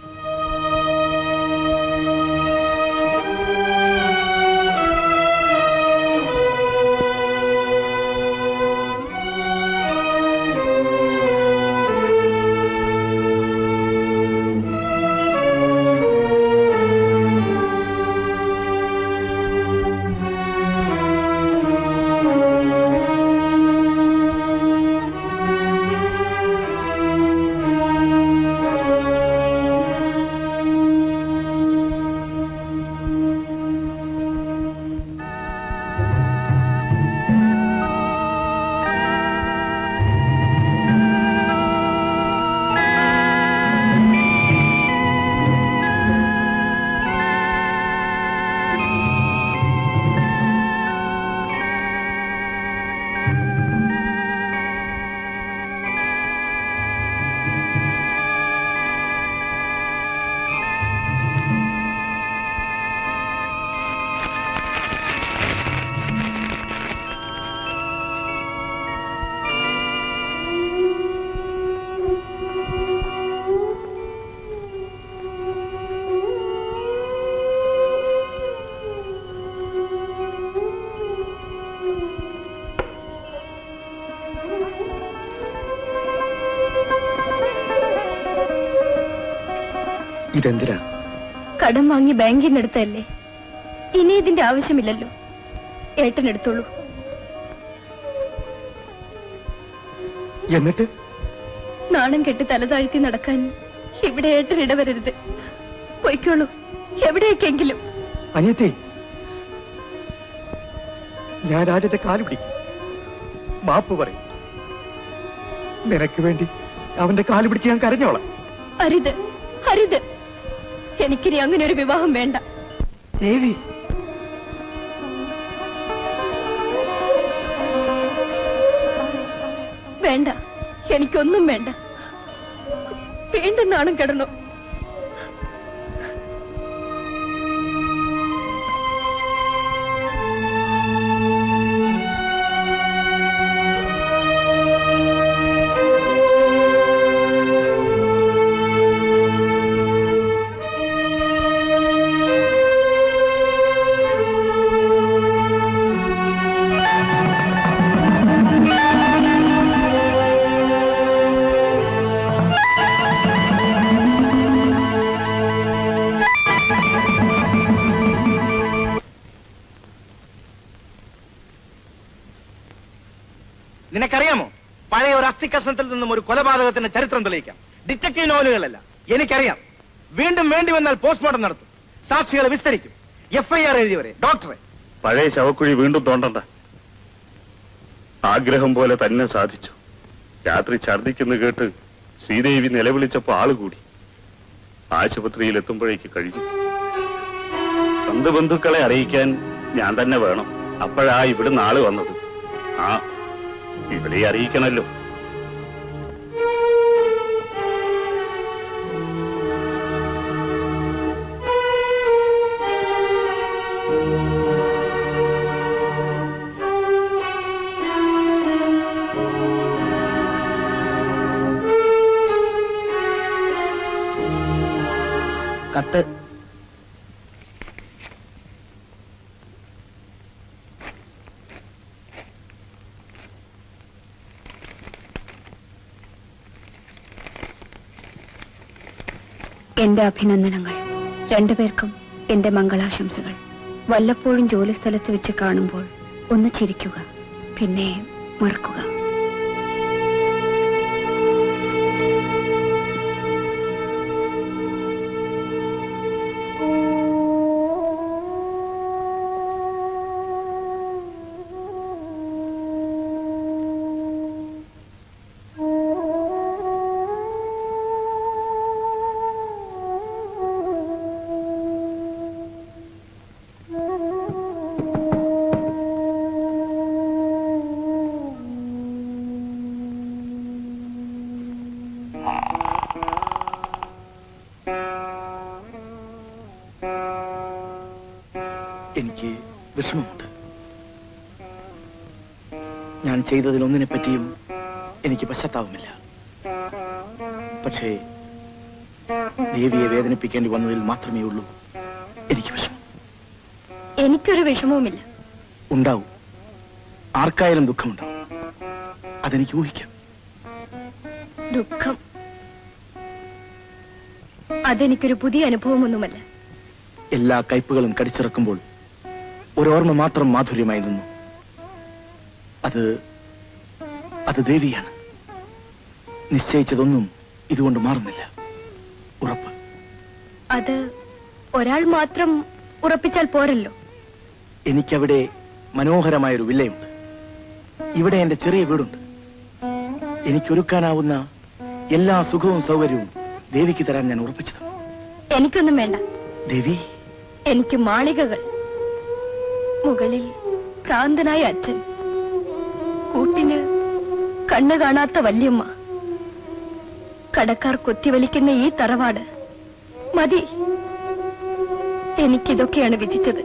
ഇതെന്തിനാ കടം വാങ്ങി ബാങ്കിൽ നിന്ന് എടുത്തതല്ലേ ഇനി ഇതിന്റെ ആവശ്യമില്ലല്ലോ ഏട്ടൻ എടുത്തോളൂ എന്നിട്ട് നാണം കെട്ട് തലതാഴ്ത്തി നടക്കാൻ ഇവിടെ ഏട്ടൻ ഇടവരരുത് പൊയ്ക്കോളൂ എവിടേക്കെങ്കിലും അനിയത്തി ഞാൻ രാജന്റെ കാല് പിടിക്കും മാപ്പ് പറയും നിനക്ക് വേണ്ടി അവന്റെ കാല് പിടിച്ച് ഞാൻ കരഞ്ഞോളാം അരുത് അരുത് എനിക്കിനി അങ്ങനെ ഒരു വിവാഹം വേണ്ട ദേവി വേണ്ട എനിക്കൊന്നും വേണ്ട വീണ്ടും നാണം കിടന്നു നിനക്കറിയാമോ പഴയ ഒരു അസ്ഥികഷ്ണത്തിൽ നിന്നും ഒരു കൊലപാതകത്തിന്റെ ചരിത്രം തെളിയിക്കാം ഡിറ്റക്റ്റീവ് നോവലുകളല്ല എനിക്കറിയാം വീണ്ടും വേണ്ടി വന്നാൽ പോസ്റ്റ്മോർട്ടം നടത്തും സാക്ഷികളെ വിസ്തരിക്കും എഫ്ഐആർ എഴുതിയവരെ ഡോക്ടറെ പഴയ ശവക്കുഴി വീണ്ടും തോണ്ടണ്ട ആഗ്രഹം പോലെ തന്നെ സാധിച്ചു രാത്രി ഛർദിക്കുന്ന കേട്ട് ശ്രീദേവി നിലവിളിച്ചപ്പോ ആള് കൂടി ആശുപത്രിയിൽ എത്തുമ്പോഴേക്ക് കഴിഞ്ഞു സ്വന്തം ബന്ധുക്കളെ അറിയിക്കാൻ ഞാൻ തന്നെ വേണം അപ്പോഴാ ഇവിടുന്ന് ആള് വന്നത് ആ ഇവിടെ അറിയിക്കണല്ലോ കത്ത് എന്റെ അഭിനന്ദനങ്ങൾ രണ്ടുപേർക്കും എന്റെ മംഗളാശംസകൾ വല്ലപ്പോഴും ജോലിസ്ഥലത്ത് വെച്ച് കാണുമ്പോൾ ഒന്ന് ചിരിക്കുക പിന്നെ മറക്കുക എനിക്ക് വിഷമമുണ്ട് ഞാൻ ചെയ്തതിലൊന്നിനെ പറ്റിയും എനിക്ക് പശ്ചാത്താപമില്ല പക്ഷേ ദേവിയെ വേദനിപ്പിക്കേണ്ടി വന്നതിൽ മാത്രമേ ഉള്ളൂ എനിക്ക് വിഷമം എനിക്കൊരു വിഷമവുമില്ല ഉണ്ടാവും ആർക്കായാലും ദുഃഖമുണ്ടാവും അതെനിക്ക് ഊഹിക്കാം ദുഃഖം അതെനിക്കൊരു പുതിയ അനുഭവമൊന്നുമല്ല എല്ലാ കയ്പുകളും കടിച്ചിറക്കുമ്പോൾ ഒരോർമ്മ മാത്രം മാധുര്യമായി നിന്നു അത് അത് ദേവിയാണ് നിശ്ചയിച്ചതൊന്നും ഇതുകൊണ്ട് മാറുന്നില്ല ഉറപ്പ് അത് ഒരാൾ മാത്രം ഉറപ്പിച്ചാൽ പോരല്ലോ എനിക്കവിടെ മനോഹരമായൊരു വില്ലയുണ്ട് ഇവിടെ എന്റെ ചെറിയ വീടുണ്ട് എനിക്കൊരുക്കാനാവുന്ന എല്ലാ സുഖവും സൗകര്യവും ദേവിക്ക് തരാൻ ഞാൻ ഉറപ്പിച്ചത് എനിക്കൊന്നും വേണ്ട ദേവി എനിക്ക് മാളികകൾ മുകളിൽ ഭ്രാന്തനായ അച്ഛൻ കൂട്ടിന് കണ്ണു കാണാത്ത വല്യമ്മ കടക്കാർ കൊത്തിവലിക്കുന്ന ഈ തറവാട് മതി എനിക്കിതൊക്കെയാണ് വിധിച്ചത്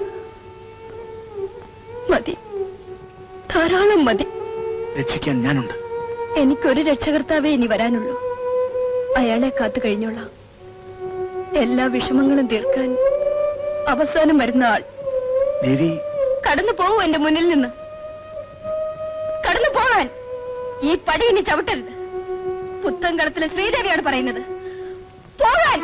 മതി ധാരാളം മതി രക്ഷിക്കാൻ ഞാനുണ്ട് എനിക്കൊരു രക്ഷകർത്താവേ ഇനി വരാനുള്ളൂ അയാളെ കാത്തു കഴിഞ്ഞോളാം എല്ലാ വിഷമങ്ങളും തീർക്കാൻ അവസാനം വരുന്ന ആൾ ദേവി കടന്നു പോവൂ എന്റെ മുന്നിൽ നിന്ന് കടന്നു പോവാൻ ഈ പടി ഇനി ചവിട്ടരുത് പുത്തൻകടത്തിലെ ശ്രീദേവിയാണ് പറയുന്നത് പോകാൻ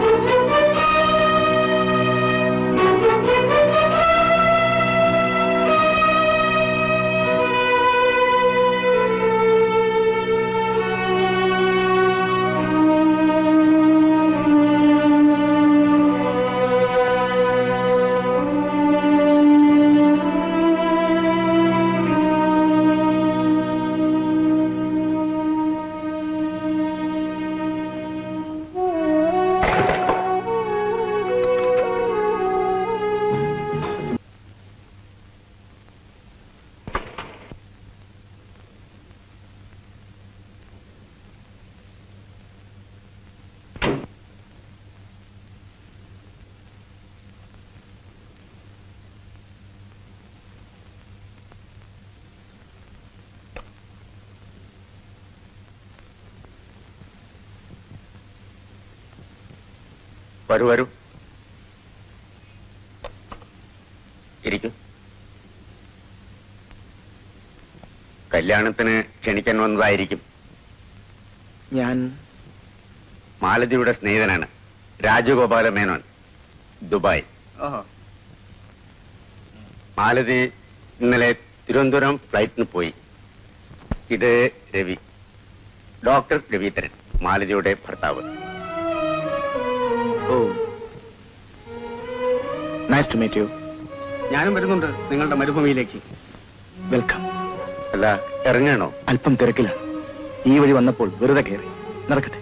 വരൂ വരൂ ഇരിക്കും കല്യാണത്തിന് ക്ഷണിക്കാൻ വന്നതായിരിക്കും ഞാൻ മാലതിയുടെ സ്നേഹിതനാണ് രാജഗോപാല മേനോൻ ദുബായ് മാലതി ഇന്നലെ തിരുവനന്തപുരം ഫ്ലൈറ്റിന് പോയി ഇത് രവി ഡോക്ടർ രവീന്ദ്രൻ മാലതിയുടെ ഭർത്താവ് oh nice to meet you ഞാനും വരുന്നുണ്ട് നിങ്ങളുടെ മരുഭൂമിയിലേക്ക് വെൽക്കം അല്ല ഇറങ്ങണോ അല്പം തിരക്കിലാണ് ഈ വഴി വന്നപ്പോൾ വെറുതെ കയറി നടക്കട്ടെ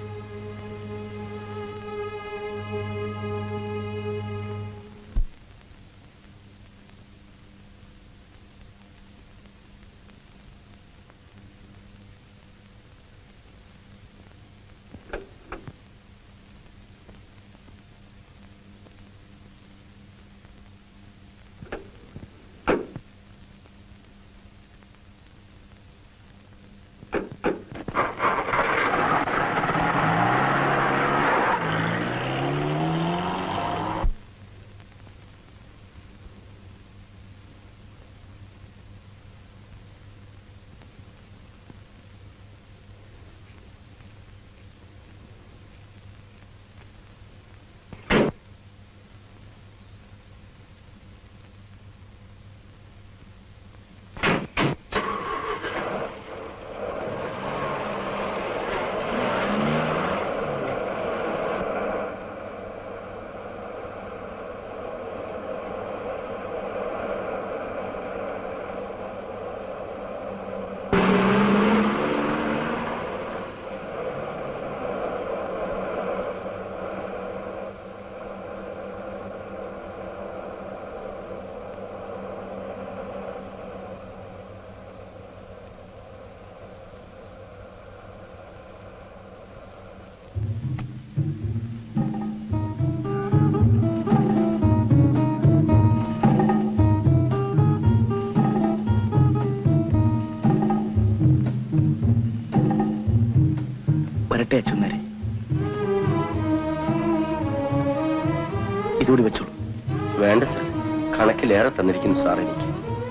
ഇതുകൂടി വെച്ചോളൂ വേണ്ട സാർ കണക്കിലേറെ തന്നിരിക്കുന്നു സാർ എനിക്ക്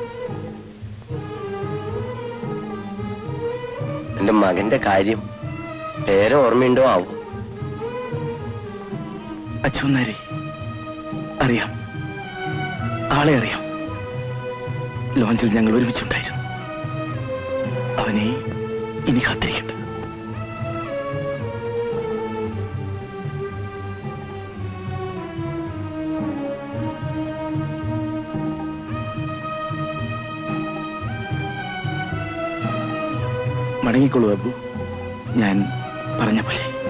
എന്റെ മകന്റെ കാര്യം പേരെ ഓർമ്മയുണ്ടോ ആവും അച്ഛനാരി അറിയാം ആളെ അറിയാം ലോഞ്ചിൽ ഞങ്ങൾ ഒരുമിച്ചുണ്ടായിരുന്നു അവനെ ഇനി കാത്തിരിക്കണ്ട മടങ്ങിക്കൊള്ളൂ അബു ഞാൻ പറഞ്ഞ പോലെ